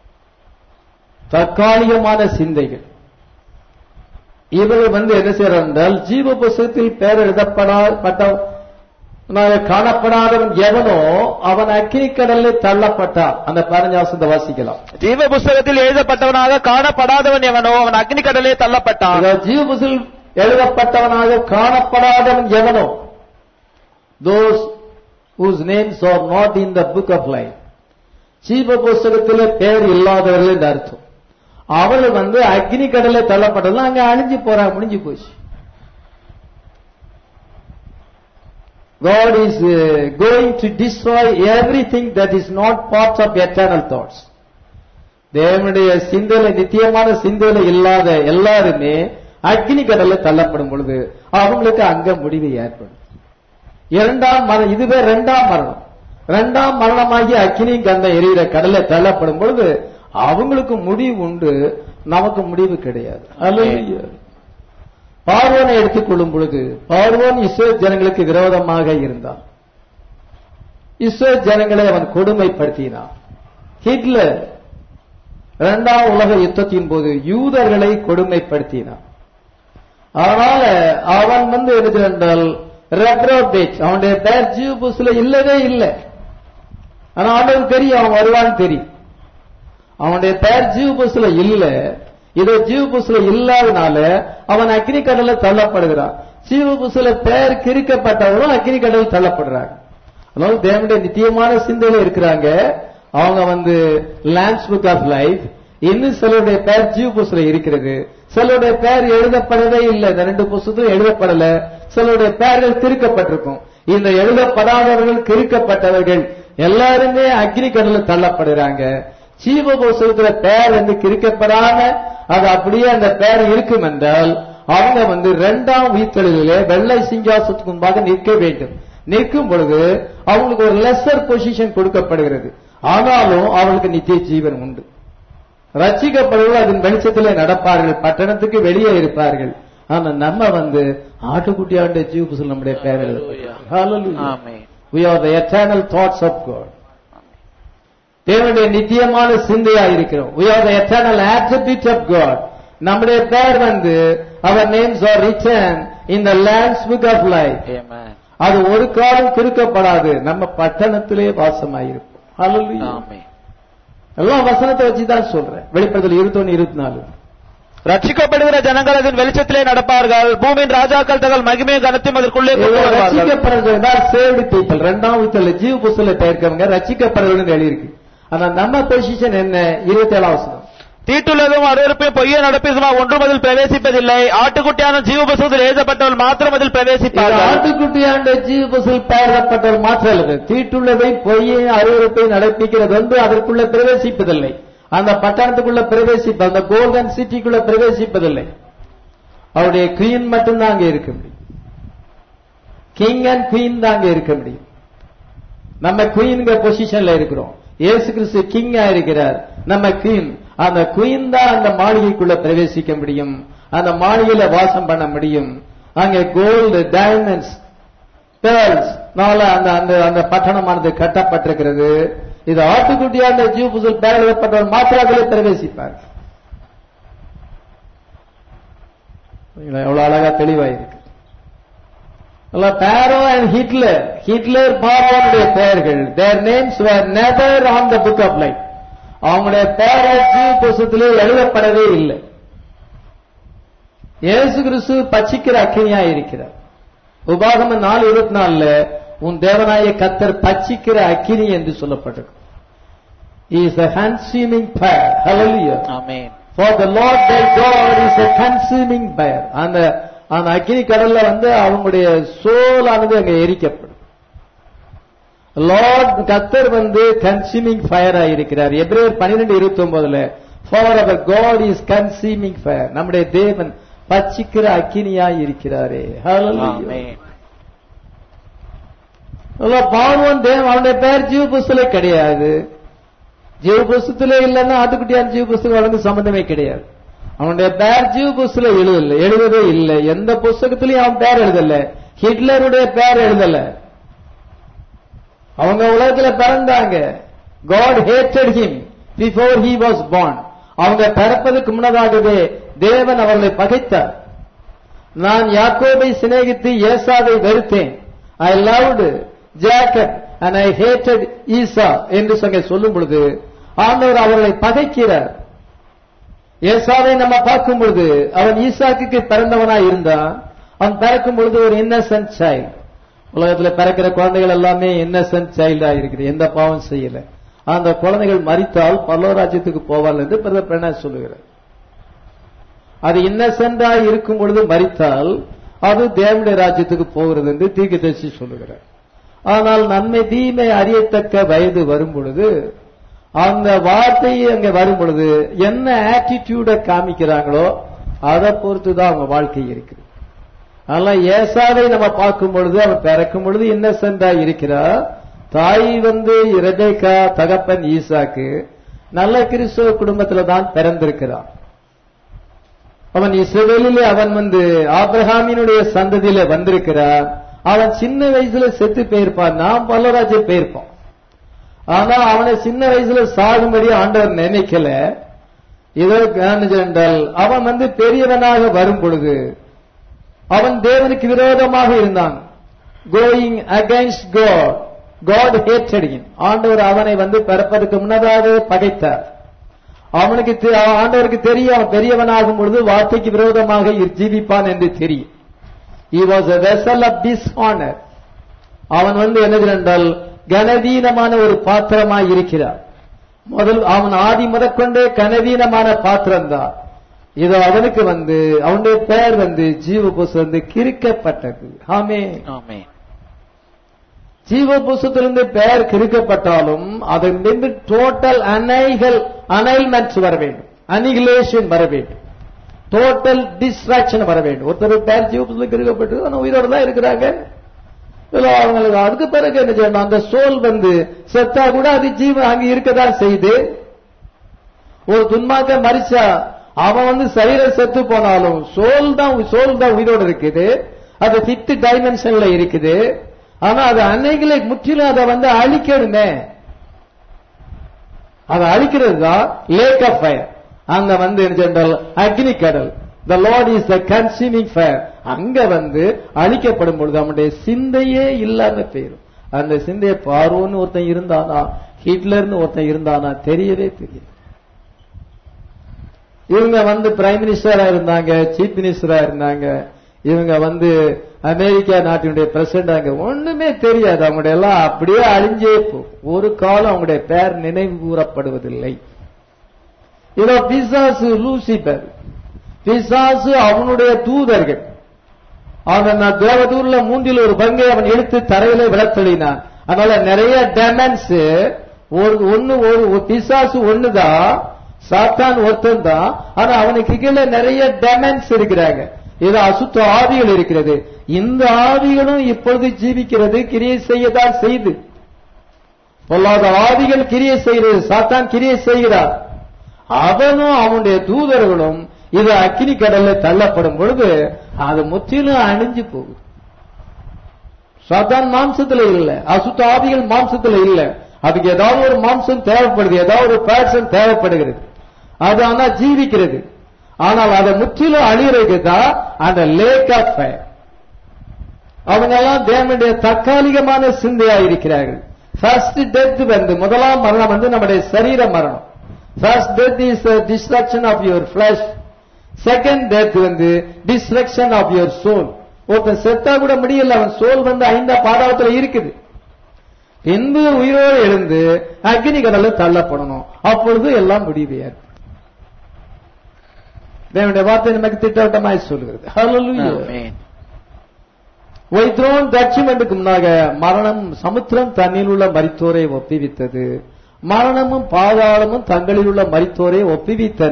தற்காலிகமான சிந்தைகள் இவர்கள் வந்து என்ன செய்யறார் என்றால் ஜீவ புஸ்தகத்தில் பெயர் எழுதப்படாப்பட்ட காணப்படாதவன் எவனோ அவன் அக்கினி கடலில் தள்ளப்பட்டான் அந்த பதினஞ்சாவசத்தை வாசிக்கலாம் ஜீவ புஸ்தகத்தில் எழுதப்பட்டவனாக காணப்படாதவன் எவனோ அவன் அக்னி கடலே தள்ளப்பட்டான் அதாவது ஜீவ புஸ்தகத்தில் எழுதப்பட்டவனாக காணப்படாதவன் எவனோ those whose names are not in the book of life ஜீவ புஸ்தகத்தில் பெயர் இல்லாதவர்கள் என்று அர்த்தம் அவள் வந்து அக்னி கடலை தள்ளப்பட்டதும் அங்க அழிஞ்சு போறா முடிஞ்சு போச்சு God is uh, going to destroy everything that is not part of eternal thoughts. தேவனுடைய சிந்தையில நித்தியமான சிந்தையில இல்லாத எல்லாருமே அக்னி கடல்ல தள்ளப்படும் பொழுது அவங்களுக்கு அங்க முடிவு ஏற்படும் இரண்டாம் மரணம் இதுவே இரண்டாம் மரணம் இரண்டாம் மரணமாகி அக்கினி கந்த எரியிற கடல்ல தள்ளப்படும் பொழுது அவங்களுக்கு முடிவு உண்டு நமக்கு முடிவு கிடையாது அல்லேலூயா. பார்வோனை எடுத்துக்கொள்ளும் பொழுது பார்வோன் இஸ்ரேல் ஜனங்களுக்கு விரோதமாக இருந்தான் இஸ்ரேல் ஜனங்களை அவன் கொடுமைப்படுத்தினான் ஹிட்லர் இரண்டாம் உலக யுத்தத்தின் போது யூதர்களை கொடுமைப்படுத்தினான் அதனால அவன் வந்து எடுத்து என்றால் ரெப்ரோபேட் அவனுடைய பேர் ஜீவ புஸ்ல இல்லவே இல்லை ஆனா அவனுக்கு தெரியும் அவன் வருவான்னு தெரியும் அவனுடைய பெயர் ஜீவ புஸ்ல இல்ல இதோ ஜீவ புஸ்ல இல்லாதனால அவன் அக்னி கடல்ல தள்ளப்படுகிறான் ஜீவ புஸ்ல பெயர் கிறுக்கப்பட்டவரும் அக்னி கடல் தள்ளப்படுறாங்க அதனால தேவனுடைய நித்தியமான சிந்தையில இருக்கிறாங்க அவங்க வந்து லேண்ட்ஸ் புக் ஆஃப் லைஃப் இன்னும் சிலருடைய பெயர் ஜீவ புஸ்ல இருக்கிறது சிலருடைய பெயர் எழுதப்படவே இல்லை இந்த ரெண்டு புஸ்தகத்திலும் எழுதப்படல சிலருடைய பெயர்கள் கிறுக்கப்பட்டிருக்கும் இந்த எழுதப்படாதவர்கள் கிறுக்கப்பட்டவர்கள் எல்லாருமே அக்னி கடல்ல தள்ளப்படுறாங்க ஜீவ புஸ்தகத்துல பெயர் வந்து கிறுக்கப்படாம அது அப்படியே அந்த பெயர் இருக்கும் என்றால் அவங்க வந்து இரண்டாம் உயிர்த்தலிலே வெள்ளை சிங்காசத்துக்கு முன்பாக நிற்க வேண்டும் நிற்கும் பொழுது அவங்களுக்கு ஒரு லெசர் பொசிஷன் கொடுக்கப்படுகிறது ஆனாலும் அவங்களுக்கு நித்திய ஜீவன் உண்டு ரட்சிக்கப்படுவது அதன் வெளிச்சத்திலே நடப்பார்கள் பட்டணத்துக்கு வெளியே இருப்பார்கள் ஆனா நம்ம வந்து ஆட்டுக்குட்டி ஆண்ட ஜீவ புஸ்தகம் நம்முடைய பெயர் ஆமென். we are the eternal thoughts of God தேவனுடைய நித்தியமான சிந்தையா இருக்கிறோம் we are the eternal attribute of God நம்முடைய பெயர் வந்து our names are written in the Lamb's book of life Amen. அது ஒரு காலம் கிறுக்கப்படாது நம்ம பட்டணத்திலே வாசமாயிருப்போம் Hallelujah. ஆமென். எல்லாம் வசனத்தை வச்சுதான் சொல்றேன் வெளிப்படுத்தல் இருபத்தொன்னு இருபத்தி நாலு ரட்சிக்கப்படுகிற ஜனங்கள் அதன் வெளிச்சத்திலே நடப்பார்கள் பூமியின் ராஜாக்கள் தங்கள் மகிமையை கனத்தையும் அதற்குள்ளே கொண்டு வருவார்கள் ரசிக்கப்படுறது சேவ்டு பீப்பிள் ரெண்டாம் வீட்டில் ஜீவ புஸ்தல பெயர்க்கவங்க ரசிக்கப்படுறதுன்னு எழுதியிருக்கு ஆனா நம்ம பொசிஷன் என்ன இருபத்தி ஏழாம் வசனம் தீட்டுள்ளதும் அருவருப்பையும் பொய்ய நடப்பிசுமா ஒன்றும் அதில் பிரவேசிப்பதில்லை ஆட்டுக்குட்டியான ஜீவபசுவதில் எழுதப்பட்டவள் மாத்திரம் அதில் இது பிரவேசிப்பார்கள் ஆட்டுக்குட்டியாண்ட ஜீவ புசல் பெயர்க்கப்பட்டவர் மாற்றம் அல்லது தீட்டுள்ளதை பொய்யை அருவருப்பை நடப்பிக்கிறது வந்து அதற்குள்ள பிரவேசிப்பதில்லை அந்த பட்டணத்துக்குள்ள பிரவேசிப்ப அந்த கோல்டன் சிட்டிக்குள்ள பிரவேசிப்பதில்லை அவருடைய குயின் மட்டும்தான் அங்க இருக்க முடியும் கிங் அண்ட் குயின் தான் அங்க இருக்க முடியும் நம்ம குயின்ங்க பொசிஷன்ல இருக்கிறோம் இயேசு கிறிஸ்து கிங்கா இருக்கிறார் நம்ம குயின் அந்த குயின் தான் அந்த மாளிகைக்குள்ள பிரவேசிக்க முடியும் அந்த மாளிகையில வாசம் பண்ண முடியும் அங்கே கோல்டு டைமண்ட்ஸ் பேர்ல்ஸ் நால அந்த அந்த அந்த பட்டணமானது கட்டப்பட்டிருக்கிறது இது ஆட்டுக்குட்டியா அந்த ஜீவ புசல் பேர் எழுதப்பட்டவர் மாத்திரம் அதிலே பிரவேசிப்பார் எவ்வளவு அழகா தெளிவாயிருக்கு பேரோ அண்ட் ஹிட்லர் ஹிட்லர் பார்வோனுடைய பெயர்கள் their names were never on the book of life அவங்களுடைய பெயர்கள் ஜீவ புஸ்தத்திலே எழுதப்படவே இல்லை இயேசு கிறிஸ்து பச்சிக்கிற அக்கினியா இருக்கிறார் உபாகம நாலு இருபத்தி நாலுல உன் தேவனாய கத்தர் பச்சிக்கிற அக்கினி என்று சொல்லப்பட்டிருக்கு is a consuming fire hallelujah ஆமென் For the Lord thy God is a consuming fire. அந்த அந்த அக்கினி கடல்ல வந்து அவங்களுடைய சோலானது அங்க எரிக்கப்படும் லார்ட் கத்தர் வந்து கன்சியூமிங் ஃபயரா இருக்கிறார் எப்ரேயர் பன்னிரெண்டு இருபத்தி ஒன்பதுல for our God is consuming fire நம்முடைய தேவன் பச்சிக்கிற அக்கினியா இருக்கிறாரே Hallelujah. ஆமென். பார்வன் தேவன் அவனுடைய பேர் ஜீவ புஸ்தலே கிடையாது ஜீவ புஸ்தத்துல இல்லைன்னா ஆட்டுக்குட்டியான ஜீவ புஸ்தகம் அவனுக்கு சம்பந்தமே கிடையாது அவனுடைய பேர் ஜீவ புஸ்தல எழுதல எழுதவே இல்லை எந்த புஸ்தகத்திலையும் அவன் பேர் எழுதல ஹிட்லருடைய பேர் எழுதல அவங்க உலகத்துல பிறந்தாங்க God hated him before he was born அவங்க பிறப்பதற்கு முன்னதாகவே தேவன் அவர்களை பகைத்தார் நான் யாக்கோபை சிநேகித்து ஏசாவை வெறுத்தேன் I loved Jacob and I hated Esau என்று சொங்க சொல்லும் பொழுது ஆண்டவர் அவர்களை பகைக்கிறார் ஏசாவை நம்ம பார்க்கும் பொழுது அவன் ஈசாக்கு பிறந்தவனாய் இருந்தான் அவன் பிறக்கும் பொழுது ஒரு இன்னசென்ட் சைல்டு உலகத்துல பிறக்கிற குழந்தைகள் எல்லாமே இன்னசென்ட் சைல்டா இருக்குது எந்த பாவம் செய்யல அந்த குழந்தைகள் மறித்தால் பல்லவராஜ்யத்துக்கு போவார்கள் என்று பிரதர் பிரணாஸ் சொல்லுகிறார் அது இன்னசென்டா இருக்கும் பொழுது மறித்தால் அது தேவனுடைய ராஜ்யத்துக்கு போகிறது என்று தீர்க்கதரிசி சொல்லுகிறார் ஆனால் நன்மை தீமை அறியத்தக்க வயது வரும் பொழுது அந்த வார்த்தை அங்க வரும் பொழுது என்ன ஆட்டிடியூட காமிக்கிறாங்களோ அதை பொறுத்து தான் அவங்க வாழ்க்கை இருக்குது அதனால ஏசாவை நம்ம பார்க்கும் பொழுது அவன் பிறக்கும் பொழுது இன்னசென்டா இருக்கிறார் தாய் வந்து இரபேக்கா தகப்பன் ஈசாக்கு நல்ல கிறிஸ்தவ குடும்பத்துல தான் பிறந்திருக்கிறான் அவன் இஸ்ரவேலிலே அவன் வந்து ஆபிரகாமினுடைய சந்ததியில வந்திருக்கிறான் அவன் சின்ன வயசுல செத்து போயிருப்பான் நாம் பல்லராஜ்ய போயிருப்பான் ஆனா அவனை சின்ன வயசுல சாகும்படி ஆண்டவர் நினைக்கல இதோ என்றால் அவன் வந்து பெரியவனாக வரும் பொழுது அவன் தேவனுக்கு விரோதமாக இருந்தான் going against God God hated ஆண்டவர் அவனை வந்து பிறப்பதற்கு முன்னதாக பகைத்தார் அவனுக்கு தெ- ஆண்டவருக்கு தெரியும் அவன் பெரியவனாகும் பொழுது வார்த்தைக்கு விரோதமாக இர் ஜீவிப்பான் என்று தெரியும் he was a vessel of dishonor அவன் வந்து என்னது என்றால் கனவீனமான ஒரு பாத்திரமாய் இருக்கிறார் முதல் அவன் ஆதி முதற்கொண்டே கனவீனமான பாத்திரம் தான் இது அவனுக்கு வந்து அவனுடைய பெயர் வந்து ஜீவ வந்து கிறுக்கப்பட்டது ஆமே ஆமென். ஜீவ புஸ்தத்திலிருந்து பெயர் கிறுக்கப்பட்டாலும் அதிலிருந்து டோட்டல் அனைகள் அனைல்மெண்ட்ஸ் வர வேண்டும் அனிகிலேஷன் வர வேண்டும் டோட்டல் டிஸ்ட்ராக்ஷன் வர வேண்டும் ஒருத்தர் பெயர் ஜீவ புஸ்தகம் கிறுக்கப்பட்டு ஆனா உயிரோட தான் இருக்கிறாங்க இதுல அவங்களுக்கு அதுக்கு பிறகு என்ன செய்யணும் அந்த சோல் வந்து செத்தா கூட அது ஜீவன் அங்க இருக்கதான் செய்து ஒரு துன்மாக்க மரிச்சா அவன் வந்து சரீரம் செத்து போனாலும் சோல் தான் சோல் தான் உயிரோடு இருக்குது அது ஃபிஃப்த் டைமென்ஷன்ல இருக்குது ஆனா அது அன்னைகளை முற்றிலும் அதை வந்து அழிக்கணுமே அதை அழிக்கிறது தான் லேக் ஆஃப் ஃபயர் அங்க வந்து என்ன சொன்னால் அக்னி கடல் the Lord is the consuming fire அங்க வந்து அழிக்கப்படும் பொழுது அவனுடைய சிந்தையே இல்லாம போயிடும் அந்த சிந்தையை பார்வோன்னு ஒருத்தன் இருந்தானா ஹிட்லர்னு ஒருத்தன் இருந்தானா தெரியவே தெரியும் இவங்க வந்து பிரைம் மினிஸ்டரா இருந்தாங்க சீஃப் மினிஸ்டரா இருந்தாங்க இவங்க வந்து அமெரிக்கா நாட்டினுடைய பிரசிடண்டாங்க ஒண்ணுமே தெரியாது அவங்களுடைய எல்லாம் அப்படியே அழிஞ்சே போகும் ஒரு காலம் அவங்களுடைய பெயர் நினைவு கூறப்படுவதில்லை இதோ பிசாசு லூசிபர் பிசாசு அவனுடைய தூதர்கள் அவன் நான் தேவதூர்ல மூன்றில் ஒரு பங்கை அவன் எடுத்து தரையில விளத்தளினான் அதனால நிறைய டெமன்ஸ் ஒரு ஒண்ணு ஒரு ஒரு பிசாசு ஒண்ணுதான் சாத்தான் ஒருத்தன் தான் ஆனா அவனுக்கு கீழே நிறைய டெமன்ஸ் இருக்கிறாங்க இது அசுத்த ஆவிகள் இருக்கிறது இந்த ஆவிகளும் இப்பொழுது ஜீவிக்கிறது கிரியை செய்யதான் செய்து பொல்லாத ஆவிகள் கிரியை செய்கிறது சாத்தான் கிரியை செய்கிறார் அவனும் அவனுடைய தூதர்களும் இது அக்கினி கடல்ல தள்ளப்படும் பொழுது அது முற்றிலும் அணிஞ்சு போகுது சாத்தான் மாம்சத்துல இல்ல அசுத்த ஆவிகள் மாம்சத்துல இல்ல அதுக்கு ஏதாவது ஒரு மாம்சம் தேவைப்படுது ஏதாவது ஒரு பேர்சன் தேவைப்படுகிறது அது ஆனா ஜீவிக்கிறது ஆனால் அதை முற்றிலும் அழியறதுக்கு தான் அந்த லேக் ஆஃப் ஃபயர் அவங்க எல்லாம் தேவனுடைய தற்காலிகமான சிந்தையா இருக்கிறார்கள் ஃபர்ஸ்ட் டெத் வந்து முதலாம் மரணம் வந்து நம்முடைய சரீர மரணம் first death is destruction of your flesh second death வந்து டிஸ்ட்ரக்ஷன் ஆஃப் யுவர் சோல் ஒருத்தன் செத்தா கூட முடியல அவன் சோல் வந்து ஐந்தா பாதாளத்துல இருக்குது பின்பு உயிரோடு எழுந்து அக்னி கடல்ல தள்ளப்படணும் அப்பொழுது எல்லாம் முடிவு ஏற்படும் தேவனுடைய வார்த்தை நமக்கு திட்டவட்டமாய் சொல்கிறது Hallelujah. ஆமென். வைத்ரோன் ஜட்ஜ்மெண்ட்டுக்கு முன்னாக மரணம் சமுத்திரம் தண்ணில் உள்ள மரித்தோரை ஒப்புவித்தது மரணமும் பாதாளமும் தங்களில் உள்ள மரித்தோரை ஒப்புவித்தன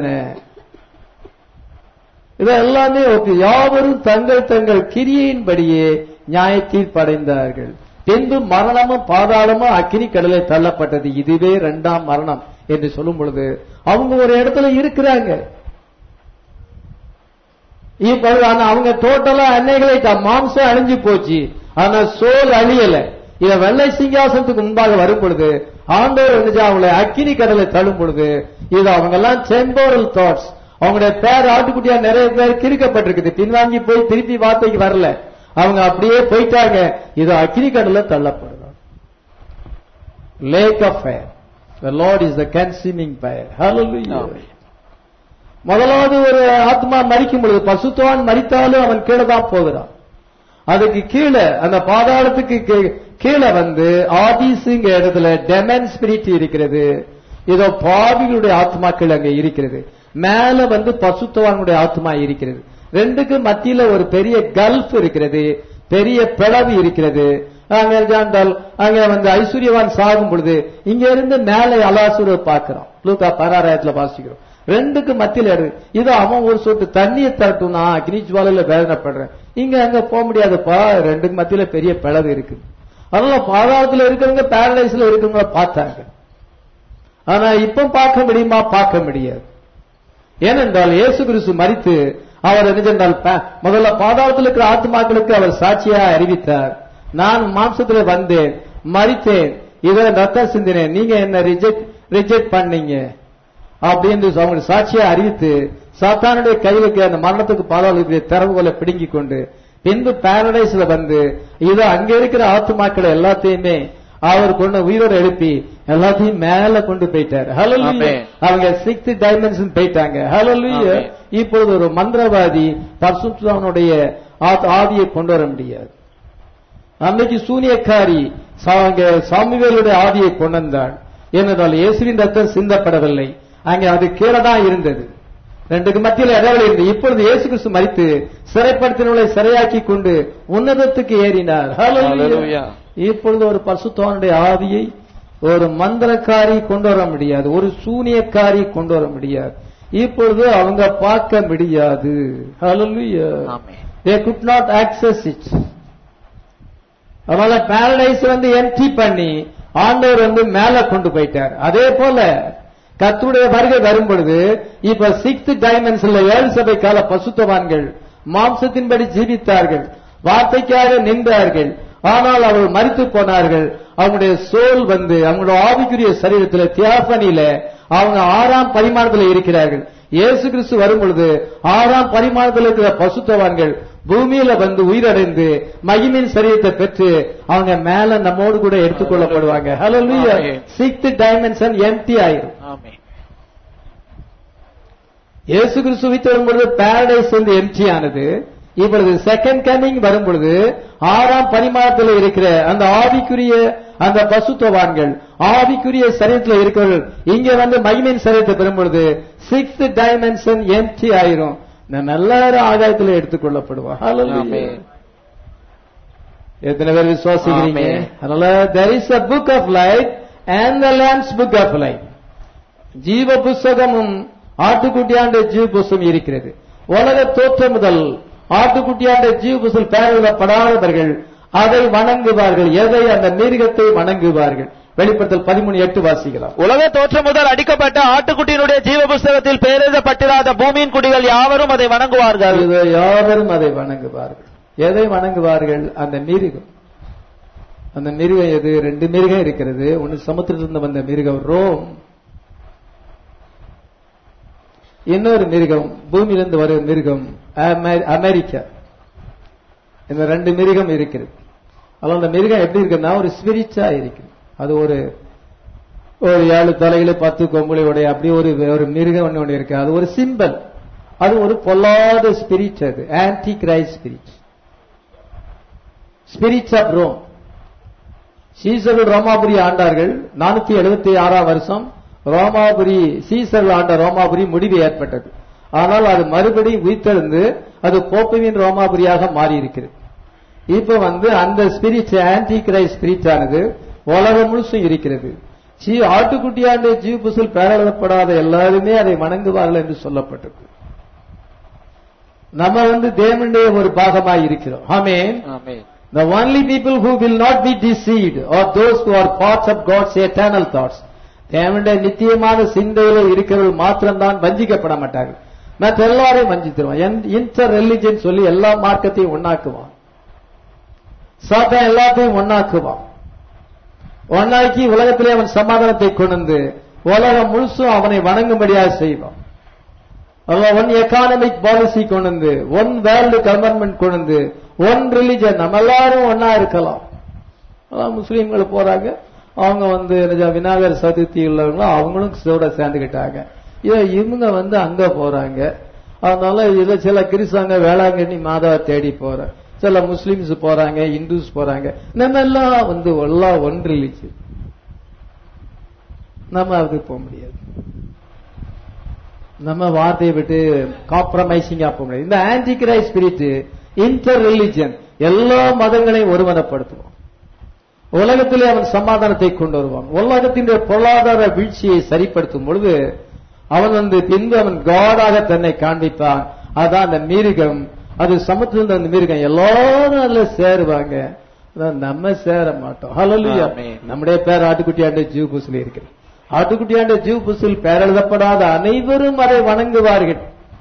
இது எல்லாமே ஒப்பி யாவரும் தங்கள் தங்கள் கிரியையின்படியே நியாய தீர்ப்படைந்தார்கள் பின்பு மரணமும் பாதாளமும் அக்கினி கடலை தள்ளப்பட்டது இதுவே இரண்டாம் மரணம் என்று சொல்லும் பொழுது அவங்க ஒரு இடத்துல இருக்கிறாங்க இப்ப ஆனா அவங்க டோட்டலா அன்னைகளை மாம்சம் அழிஞ்சு போச்சு ஆனா சோல் அழியல இத வெள்ளை சிங்காசனத்துக்கு முன்பாக வரும் பொழுது ஆண்டவர் வந்து அவங்களை அக்கினி கடலை தள்ளும் பொழுது இது அவங்க எல்லாம் செம்போரல் தாட்ஸ் அவங்களுடைய பேர் ஆட்டுக்குட்டியா நிறைய பேர் கிறுக்கப்பட்டிருக்குது பின்வாங்கி போய் திருப்பி வார்த்தைக்கு வரல அவங்க அப்படியே போயிட்டாங்க இது அக்கினி கடல்ல தள்ளப்படுறாங்க lake of fire The Lord is the consuming fire. Hallelujah. ஆமென். முதலாவது ஒரு ஆத்மா மரிக்கும் பொழுது பசுத்தவான் மரித்தாலும் அவன் கீழே தான் போகிறான் அதுக்கு கீழே அந்த பாதாளத்துக்கு கீ- கீழே வந்து ஆதிசுங்க இடத்துல டெமன் ஸ்பிரிட் இருக்கிறது இதோ பாவிகளுடைய ஆத்மாக்கள் அங்க இருக்கிறது மேல வந்து பசுத்தவானுடைய ஆத்மா இருக்கிறது ரெண்டுக்கு மத்தியில ஒரு பெரிய கல்ஃப் இருக்கிறது பெரிய பிளவு இருக்கிறது அங்க இருந்தால் அங்க வந்து ஐஸ்வர்யவான் சாகும் பொழுது இங்க இருந்து மேலே அலாசுர பார்க்கிறோம் லூக்கா பராராயத்துல வாசிக்கிறோம் ரெண்டுக்கு மத்தியில இருக்கு இது அவன் ஒரு சொட்டு தண்ணியை தரட்டும் நான் அக்னிஜ்வாலையில வேதனைப்படுறேன் இங்க அங்க போக முடியாதுப்பா ரெண்டுக்கு மத்தியில பெரிய பிளவு இருக்கு அதனால பாதாளத்துல இருக்கிறவங்க பேரடைஸ்ல இருக்கிறவங்க பார்த்தாங்க ஆனா இப்ப பார்க்க முடியுமா பார்க்க முடியாது ஏனென்றால் இயேசு கிறிஸ்து மரித்து அவர் என்ன சென்றால் ப- முதல்ல பாதாளத்தில் இருக்கிற ஆத்மாக்களுக்கு அவர் சாட்சியா அறிவித்தார் நான் மாம்சத்துல வந்தேன் மரித்தேன் இதை ரத்த சிந்தினேன் நீங்க என்ன ரிஜெக்ட் ரிஜெக்ட் பண்ணீங்க அப்படின்னு அவங்க சாட்சியா அறிவித்து சாத்தானுடைய கைகளுக்கு அந்த மரணத்துக்கு பாதாளத்துக்கு திறவுகளை பிடுங்கிக் கொண்டு பின்பு பாரடைஸ்ல வந்து இதோ அங்க இருக்கிற ஆத்துமாக்களை எல்லாத்தையுமே அவர் கொண்டு உயிரோட எழுப்பி எல்லாத்தையும் மேல கொண்டு போயிட்டார் ஹalleluya ஆமென். அவங்க சிக்ஸ்த் டைமென்ஷன் போயிட்டாங்க ஹalleluya ஆமென். இப்பொழுது ஒரு மந்திரவாதி பரிசுத்தவனுடைய ஆத்- ஆவியை கொண்டு வர முடியாது அன்னைக்கு சூனியக்காரி சா- அங்க சாமுவேலுடைய ஆவியை கொண்டு வந்தாள் ஏனென்றால் இயேசுவின் ரத்தம் சிந்தப்படவில்லை அங்கே அது கீழே தான் இருந்தது ரெண்டுக்கு மத்தியில் இடைவெளி இருந்தது இப்பொழுது இயேசு கிறிஸ்து மறித்து சிறைப்படுத்தினவளை சிறையாக்கி கொண்டு உன்னதத்துக்கு ஏறினார் Hallelujah. Hallelujah. இப்பொழுது ஒரு பசுத்தவனுடைய ஆவியை ஒரு மந்திரக்காரி கொண்டு வர முடியாது ஒரு சூனியக்காரி கொண்டு வர முடியாது இப்பொழுது அவங்க பார்க்க முடியாது Hallelujah. ஆமென். they could not access it அதனால பாரடைஸ் வந்து எம்டி பண்ணி ஆண்டவர் வந்து மேல கொண்டு போயிட்டார் அதே போல கர்த்தருடைய வருகை வரும் பொழுது இப்ப சிக்ஸ்த் டைமென்ஷன்ல ஏழு சபை கால பசுத்தவான்கள் மாம்சத்தின்படி ஜீவித்தார்கள் வார்த்தைக்காக நின்றார்கள் ஆனால் அவர்கள் மரித்து போனார்கள் அவங்களுடைய சோல் வந்து அவங்களுடைய ஆவிக்குரிய சரீரத்தில் தியாபனியில அவங்க ஆறாம் பரிமாணத்தில் இருக்கிறார்கள் இயேசு கிறிஸ்து வரும் பொழுது ஆறாம் பரிமாணத்தில் இருக்கிற பசுத்தவான்கள் பூமியில வந்து உயிரடைந்து மகிமின் சரீரத்தை பெற்று அவங்க மேல நம்மோடு கூட எடுத்துக்கொள்ளப்படுவாங்க ஹலோ ஆமென். சிக்ஸ்த் டைமென்ஷன் எம்டி ஆயிரும் ஆமென். இயேசு கிறிஸ்து விட்டு வரும்பொழுது பாரடைஸ் வந்து எம்டி ஆனது இப்பொழுது செகண்ட் கமிங் வரும் பொழுது ஆறாம் பரிமாணத்தில் இருக்கிற அந்த ஆவிக்குரிய அந்த பசுத்தவான்கள் ஆவிக்குரிய சரீரத்தில் இருக்கிறவர்கள் இங்க வந்து மகிமின் சரீரத்தை பெறும் பொழுது சிக்ஸ்த் டைமென்ஷன் எம்டி ஆயிரும் நம்ம எல்லாரும் ஆகாயத்தில் எடுத்துக்கொள்ளப்படுவோம் Hallelujah. ஆமென். எத்தனை பேர் விசுவாசிக்கிறீங்க ஆமென். அதனால there is a book of life and the lamb's book of life ஜீவ புஸ்தகமும் ஆட்டுக்குட்டியாண்ட ஜீவ புஸ்தகம் இருக்கிறது உலக தோற்றம் முதல் ஆட்டுக்குட்டியாண்ட ஜீவ புஸ்தகம் பெயரிடப்படாதவர்கள் அதை வணங்குவார்கள் எதை அந்த மிருகத்தை வணங்குவார்கள் வெளிப்படுத்தல் பதிமூணு எட்டு வாசிக்கலாம் உலக தோற்றம் முதல் அடிக்கப்பட்ட ஆட்டுக்குட்டியினுடைய ஜீவ புஸ்தகத்தில் பெயரெழுதப்பட்டிராத பூமியின் குடிகள் யாவரும் அதை வணங்குவார்கள் இது யாவரும் அதை வணங்குவார்கள் எதை வணங்குவார்கள் அந்த மிருகம் அந்த மிருகம் எது ரெண்டு மிருகம் இருக்கிறது ஒன்னு சமுத்திரத்திலிருந்து வந்த மிருகம் ரோம் இன்னொரு மிருகம் பூமியிலிருந்து வரும் மிருகம் அமெ- அமெரிக்கா இந்த ரெண்டு மிருகம் இருக்கிறது அதனால அந்த மிருகம் எப்படி இருக்குன்னா ஒரு ஸ்பிரிச்சா இருக்குது அது ஒரு ஒரு ஏழு தலைகளை பத்து கொம்புகளை உடைய அப்படி ஒரு ஒரு மிருகம் ஒண்ணு ஒண்ணு இருக்கு அது ஒரு சிம்பல் அது ஒரு பொல்லாத ஸ்பிரிட் அது antichrist spirit spirits of Rome சீசர்கள் ரோமாபுரி ஆண்டார்கள் நானூத்தி எழுபத்தி ஆறாம் வருஷம் ரோமாபுரி சீசர்கள் ஆண்ட ரோமாபுரி முடிவு ஏற்பட்டது ஆனால் அது மறுபடியும் உயிர்த்தெழுந்து அது போப்புவின் ரோமாபுரியாக மாறி இருக்கிறது இப்ப வந்து அந்த ஸ்பிரிட் ஆன்டி கிரைஸ்ட் ஸ்பிரிட் ஆனது உலகம் முழுசும் இருக்கிறது ஜீ ஆட்டுக்குட்டியாண்டு ஜீவ புசல் பேரப்படாத எல்லாருமே அதை வணங்குவார்கள் என்று சொல்லப்பட்டிருக்கு நம்ம வந்து தேவனுடைய ஒரு பாகமாய் இருக்கிறோம் ஆமென் ஆமென் The only people who will not be deceived are those who are parts of God's eternal thoughts. தேவனுடைய நித்தியமான சிந்தையில இருக்கிறவர்கள் மாத்திரம்தான் வஞ்சிக்கப்பட மாட்டார்கள் மற்ற எல்லாரையும் வஞ்சித்துருவான் இன்டர் ரிலிஜன் சொல்லி எல்லா மார்க்கத்தையும் ஒன்னாக்குவான் சாத்தான் எல்லாத்தையும் ஒன்னாக்குவான் ஒன்னாக்கி உலகத்திலே அவன் சமாதானத்தை கொண்டு வந்து உலகம் முழுசும் அவனை வணங்கும்படியாக செய்வான் ஒன் எக்கானமிக் பாலிசி கொண்டு வந்து ஒன் வேர்ல்டு கவர்மெண்ட் கொண்டு வந்து ஒன் ரிலிஜன் நம்ம எல்லாரும் ஒன்னா இருக்கலாம் அதான் முஸ்லீம்கள் போறாங்க அவங்க வந்து என்னது விநாயகர் சதுர்த்தி உள்ளவங்களும் அவங்களும் கூட சேர்ந்துக்கிட்டாங்க இதோ இவங்க வந்து அங்க போறாங்க அதனால இதுல சில கிறிஸ்தவங்க வேளாங்கண்ணி மாதாவை தேடி போற சில முஸ்லிம்ஸ் போறாங்க இந்துஸ் போறாங்க நம்ம எல்லாம் வந்து எல்லாம் ஒன் ரிலிஜன் நம்ம அதுக்கு போக முடியாது நம்ம வார்த்தையை விட்டு காம்ப்ரமைசிங்கா போக முடியாது இந்த antichrist spirit inter religion எல்லா மதங்களையும் ஒருமனப்படுத்துவான் உலகத்திலே அவன் சமாதானத்தை கொண்டு வருவான் உலகத்தின் பொருளாதார வீழ்ச்சியை சரிப்படுத்தும் பொழுது அவன் வந்து பின்பு அவன் காடாக தன்னை காண்பிப்பான் அதான் அந்த மிருகம் அது சமுத்திரம் அந்த மிருகம் எல்லாரும் அதுல சேருவாங்க ஆனா நம்ம சேர மாட்டோம் ஹalleluya ஆமென். நம்முடைய பேர் ஆட்டுக்குட்டியாண்ட ஜீவ புசில் இருக்கிறது ஆட்டுக்குட்டியாண்ட ஜீவ புசில் பேரெழுதப்படாத அனைவரும் அதை வணங்குவார்கள்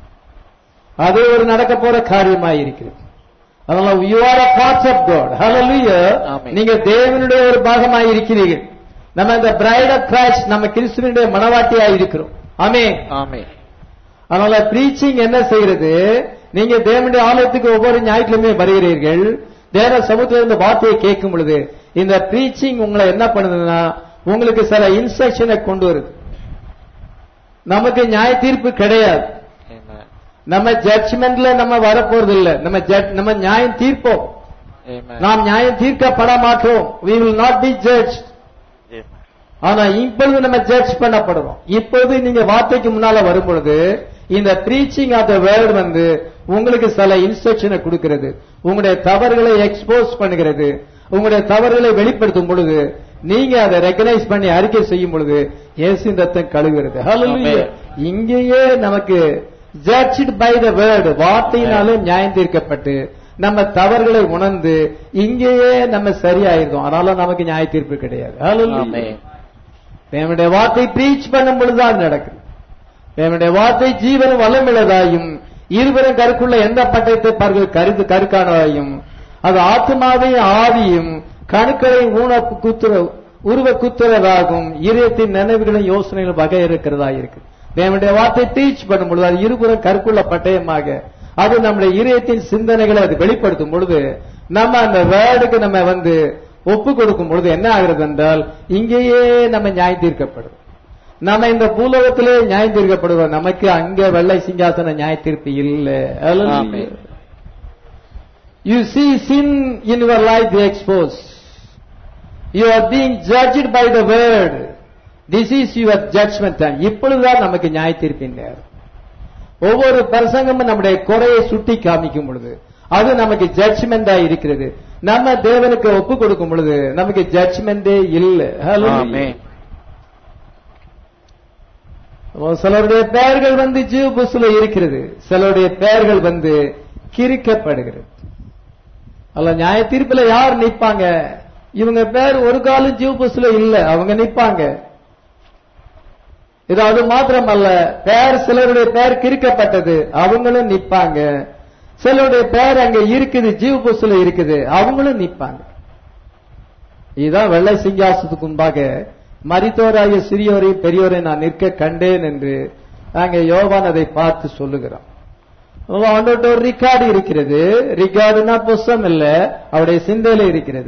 அது ஒரு நடக்க போற காரியமாய் இருக்கிறது அதனால you are a parts of God ஹalleluya ஆமென். நீங்க தேவனுடைய ஒரு பாகமாய் இருக்கிறீர்கள் நம்ம இந்த பிரைட் ஆஃப் கிரைஸ்ட் நம்ம கிறிஸ்துவனுடைய மனவாட்டியாய் இருக்கிறோம் ஆமென் ஆமென் அதனால பிரீச்சிங் என்ன செய்யறது நீங்க தேவனுடைய ஆலயத்துக்கு ஒவ்வொரு ஞாயிற்றுமே வருகிறீர்கள் தேவ சமுத்திரம் இந்த வார்த்தையை கேட்கும் பொழுது இந்த பிரீச்சிங் உங்களை என்ன பண்ணுதுன்னா உங்களுக்கு சில இன்ஸ்ட்ரக்ஷனை கொண்டு வருது நமக்கு நியாய தீர்ப்பு கிடையாது Amen. நம்ம ஜட்ஜ்மெண்ட்ல நம்ம வரப்போறது இல்ல நம்ம judge- நம்ம நியாயம் தீர்ப்போம் Amen. நாம் நியாயம் தீர்க்கப்பட மாட்டோம் we will not be judged Amen. ஆனா இப்பொழுது நம்ம ஜட்ஜ் பண்ணப்படுறோம் இப்பொழுது நீங்க வார்த்தைக்கு முன்னால வரும் பொழுது இந்த பிரீச்சிங் ஆஃப் த வேர்ட் வந்து உங்களுக்கு சில இன்ஸ்ட்ரக்ஷனை கொடுக்கிறது உங்களுடைய தவறுகளை எக்ஸ்போஸ் பண்ணுகிறது உங்களுடைய தவறுகளை வெளிப்படுத்தும் பொழுது நீங்க அதை ரெகனைஸ் பண்ணி அறிக்கை செய்யும் பொழுது இயேசுவின் ரத்தம் கழுவுகிறது Hallelujah. இங்கேயே நமக்கு ஜட்ஜ்ட் பை த வேர்டு வார்த்தையினாலே நியாயம் தீர்க்கப்பட்டு நம்ம தவறுகளை உணர்ந்து இங்கேயே நம்ம சரியாயிருக்கோம் அதனால நமக்கு நியாய தீர்ப்பு கிடையாது Hallelujah. Amen. தேவனுடைய வார்த்தை பிரீச் பண்ணும் பொழுதுதான் நடக்குது தேவனுடைய வார்த்தை ஜீவனும் வல்லமுள்ளதாயும் இருவரும் கருக்குள்ள எந்த பட்டயத்தை பார்கள் கருது கருக்கானதாயும் அது ஆத்மாவையும் ஆவியும் கணுக்களை ஊன குத்துற உருவ குத்துறதாகும் இதயத்தின் நினைவுகளும் யோசனைகளும் வகை இருக்கிறதா இருக்கு தேவனுடைய வார்த்தை டீச் பண்ணும் பொழுது அது இருபுறம் கருக்குள்ள பட்டயமாக அது நம்முடைய இதயத்தின் சிந்தனைகளை அது வெளிப்படுத்தும் பொழுது நம்ம அந்த வேர்டுக்கு நம்ம வந்து ஒப்பு கொடுக்கும் பொழுது என்ன ஆகிறது என்றால் இங்கேயே நம்ம நியாயம் தீர்க்கப்படும் நம்ம இந்த பூலோகத்திலே நியாயம் தீர்க்கப்படுவோம் நமக்கு அங்க வெள்ளை சிங்காசன நியாய தீர்ப்பு இல்லை Amen. You see sin in your life be exposed you are being judged by the word this is your judgment time இப்பொழுதுதான் நமக்கு நியாய தீர்ப்பின் நேரம் ஒவ்வொரு பிரசங்கமும் நம்முடைய குறையை சுட்டி காமிக்கும் பொழுது அது நமக்கு ஜட்ஜ்மெண்டா இருக்கிறது நம்ம தேவனுக்கு ஒப்பு கொடுக்கும் பொழுது நமக்கு ஜட்ஜ்மெண்டே இல்லை Amen. சிலருடைய பெயர்கள் வந்து ஜீவ புஸ்ல இருக்கிறது சிலருடைய பெயர்கள் வந்து கிரிக்கப்படுகிறது அல்ல நியாய தீர்ப்புல யார் நிப்பாங்க இவங்க பேர் ஒரு காலம் ஜீவ புஸ்ல இல்ல அவங்க நிப்பாங்க இது அது மாத்திரமல்ல பெயர் சிலருடைய பெயர் கிறுக்கப்பட்டது அவங்களும் நிப்பாங்க சிலருடைய பெயர் அங்க இருக்குது ஜீவ புஸ்ல இருக்குது அவங்களும் நிப்பாங்க இதுதான் வெள்ளை சிங்காசத்துக்கு முன்பாக மரித்தோராகிய சிறியோரையும் பெரியோரையும் நான் நிற்க கண்டேன் என்று அங்கே யோவான் அதை பார்த்து சொல்லுகிறான் அவன்கிட்ட ஒரு ரிக்கார்டு இருக்கிறது ரிக்கார்டுனா புஸ்தம் இல்ல அவருடைய சிந்தையில இருக்கிறது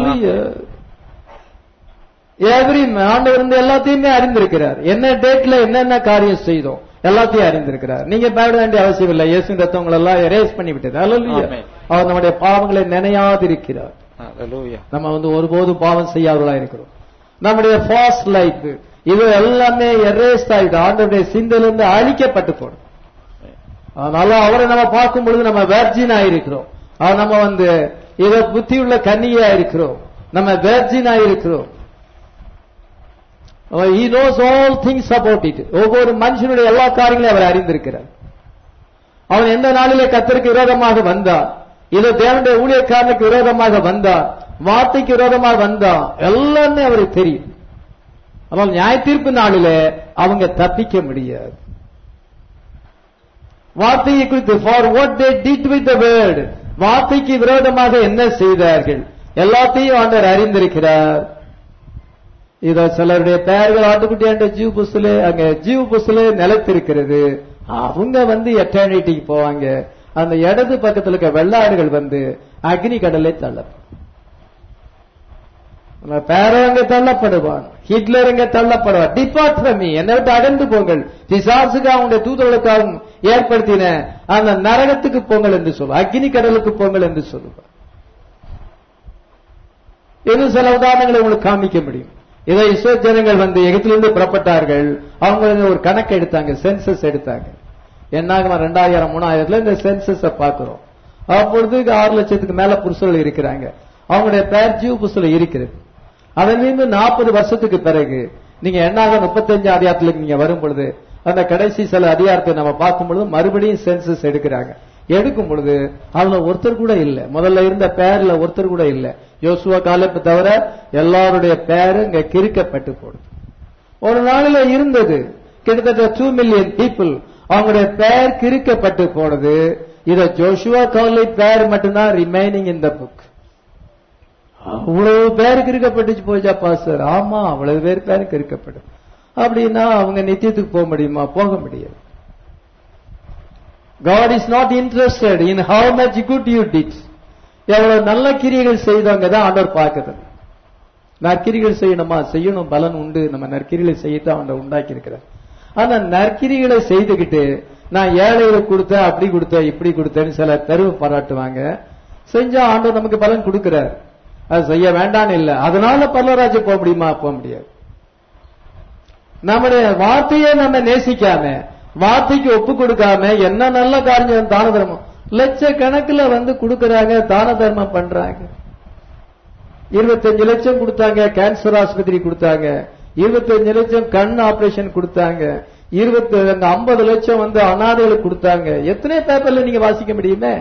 எவ்ரி ஆண்டவர் வந்து எல்லாத்தையுமே அறிந்திருக்கிறார் என்ன டேட்ல என்னென்ன காரியம் செய்தோம் எல்லாத்தையும் அறிந்திருக்கிறார் நீங்க பயப்பட வேண்டிய அவசியம் இல்லை இயேசு ரத்தவங்களை எல்லாம் எரேஸ் பண்ணி விட்டது Hallelujah. Amen. அவர் நம்முடைய பாவங்களை நினையாதிருக்கிறார் Hallelujah. நம்ம வந்து ஒருபோதும் பாவம் செய்யாதவர்களா இருக்கிறோம் நம்முடைய ஃபாஸ்ட் லைஃப் இது எல்லாமே எரேஸ்ட் ஆயிடும் ஆண்டவருடைய சிந்தையிலிருந்து அழிக்கப்பட்டு போடும் அதனால அவரை நம்ம பார்க்கும் பொழுது நம்ம வேர்ஜின் ஆயிருக்கிறோம் அவர் நம்ம வந்து இத புத்தி உள்ள கன்னியா இருக்கிறோம் நம்ம வேர்ஜின் ஆயிருக்கிறோம் he knows all things about it ஒவ்வொரு மனுஷனுடைய எல்லா காரியங்களையும் அவர் அறிந்திருக்கிறார் அவன் எந்த நாளிலே கத்தருக்கு விரோதமாக வந்தான் இதோ தேவனுடைய ஊழியக்காரனுக்கு விரோதமாக வந்தான் வார்த்தைக்கு விரோதமாக வந்தான் எல்லாமே அவருக்கு தெரியும் ஆனால் நியாய தீர்ப்பு நாளிலே அவங்க தப்பிக்க முடியாது வார்த்தையை குறித்து for what they did with the word வார்த்தைக்கு விரோதமாக என்ன செய்தார்கள் எல்லாத்தையும் ஆண்டவர் அறிந்திருக்கிறார் இதோ சிலருடைய பெயர்கள் ஆட்டுக்குட்டியாண்ட ஜீவ் புஸ்ல அங்க ஜீவ் புஸ்ல நிலைத்திருக்கிறது அவங்க வந்து எட்டர்னிட்டிக்கு போவாங்க அந்த இடது பக்கத்துல இருக்க வெள்ளாடுகள் வந்து அக்னி கடலை தள்ளப்படும் பேரவங்க தள்ளப்படுவான் ஹிட்லர் இங்க தள்ளப்படுவான் டிபார்ட் ஃப்ரம் என்னை விட்டு அகன்று போங்கள் பிசாசுக்கு அவங்களுடைய தூதர்களுக்காகவும் ஏற்படுத்தின அந்த நரகத்துக்கு போங்கள் என்று சொல்லுவார் அக்னி கடலுக்கு போங்கள் என்று சொல்லுவார் இன்னும் சில உதாரணங்களை உங்களுக்கு காமிக்க முடியும் இதை இஸ்ரோ ஜனங்கள் வந்து எகிப்திலிருந்து புறப்பட்டார்கள் அவங்க ஒரு கணக்கு எடுத்தாங்க சென்சஸ் எடுத்தாங்க என்னாகுமா ரெண்டாயிரம் மூணாயிரத்துல இந்த சென்சஸ பாக்குறோம் அப்பொழுது ஆறு லட்சத்துக்கு மேல புருஷர்கள் இருக்கிறாங்க அவங்களுடைய பேர் ஜீவ புஸ்தல இருக்கிறது அதிலிருந்து நாற்பது வருஷத்துக்கு பிறகு நீங்க என்னாக முப்பத்தஞ்சு அதிகாரத்துக்கு நீங்க வரும் பொழுது அந்த கடைசி சில அதிகாரத்தை நம்ம பார்க்கும் பொழுது மறுபடியும் சென்சஸ் எடுக்கிறாங்க எடுக்கும் பொழுது அதுல ஒருத்தர் கூட இல்ல முதல்ல இருந்த பேர்ல ஒருத்தர் கூட இல்ல யோசுவா காலத்தை தவிர எல்லாருடைய பேரும் இங்க கிறுக்கப்பட்டு போடுது ஒரு நாளில இருந்தது கிட்டத்தட்ட டூ மில்லியன் பீப்புள் அவங்களுடைய பெயர் கிறுக்கப்பட்டு போனது இத ஜோஷுவா காலை பெயர் மட்டும்தான் ரிமைனிங் இன் த புக் அவ்வளவு பேர் கிறுக்கப்பட்டுச்சு போச்சா பாஸ்டர் ஆமா அவ்வளவு பேர் பேர் கிறுக்கப்படும் அப்படின்னா அவங்க நித்தியத்துக்கு போக முடியுமா போக முடியாது God is not interested in how much good you did. எவ்வளவு நல்ல கிரியைகள் செய்தவங்க தான் ஆண்டவர் பார்க்குது நற்கிரிகள் செய்யணுமா செய்யணும் பலன் உண்டு நம்ம நற்கிரிகளை செய்யத்தான் ஆண்டவர் உண்டாக்கி இருக்கிறார் ஆனா நற்கிரிகளை செய்துகிட்டு நான் ஏழைகளுக்கு கொடுத்தேன் அப்படி கொடுத்தேன் இப்படி கொடுத்தேன்னு சில பெருமை பாராட்டுவாங்க செஞ்சா ஆண்டவர் நமக்கு பலன் கொடுக்கிறார் அது செய்ய வேண்டான்னு இல்ல அதனால பல்லவராஜ போக முடியுமா போக முடியாது நம்முடைய வார்த்தையை நம்ம நேசிக்காம வார்த்தைக்கு ஒப்பு கொடுக்காம என்ன நல்ல காரியம் தான தர்மம் லட்சக்கணக்கில் வந்து கொடுக்கறாங்க தான தர்மம் பண்றாங்க இருபத்தஞ்சு லட்சம் கொடுத்தாங்க கேன்சர் ஆஸ்பத்திரி கொடுத்தாங்க இருபத்தஞ்சு லட்சம் கண் ஆபரேஷன் கொடுத்தாங்க இருபத்தி ஐம்பது லட்சம் வந்து அனாதைகளுக்கு கொடுத்தாங்க எத்தனை பேப்பர்ல நீங்க வாசிக்க முடியுமே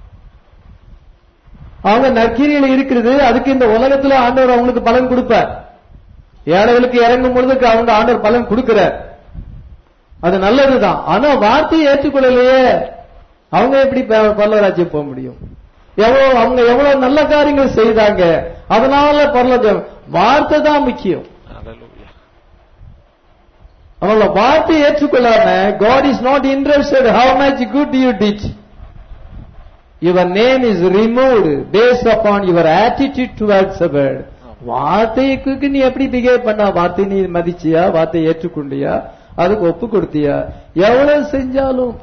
அவங்க நற்கிரியில் இருக்கிறது அதுக்கு இந்த உலகத்துல ஆண்டவர் அவங்களுக்கு பலன் கொடுப்பார் ஏழைகளுக்கு இறங்கும் பொழுதுக்கு அவங்க ஆண்டவர் பலன் கொடுக்கிறார் அது நல்லதுதான் ஆனா வார்த்தையை ஏற்றுக்கொள்ளலையே அவங்க எப்படி பல்லவராஜ்யம் போக முடியும் எவ்வளவு அவங்க எவ்வளவு நல்ல காரியங்கள் செய்தாங்க அதனால பரலோகம் வார்த்தை தான் முக்கியம் அதனால வார்த்தை ஏற்றுக்கொள்ளாம God is not interested how much good you did your name is removed based upon your attitude towards word வார்த்தைக்கு நீ எப்படி பிஹேவ் பண்ணா வார்த்தை நீ மதிச்சியா வார்த்தையை ஏற்றுக்கொண்டியா அதுக்கு ஒப்பு கொடுத்தியா எவ்வளவு செஞ்சாலும்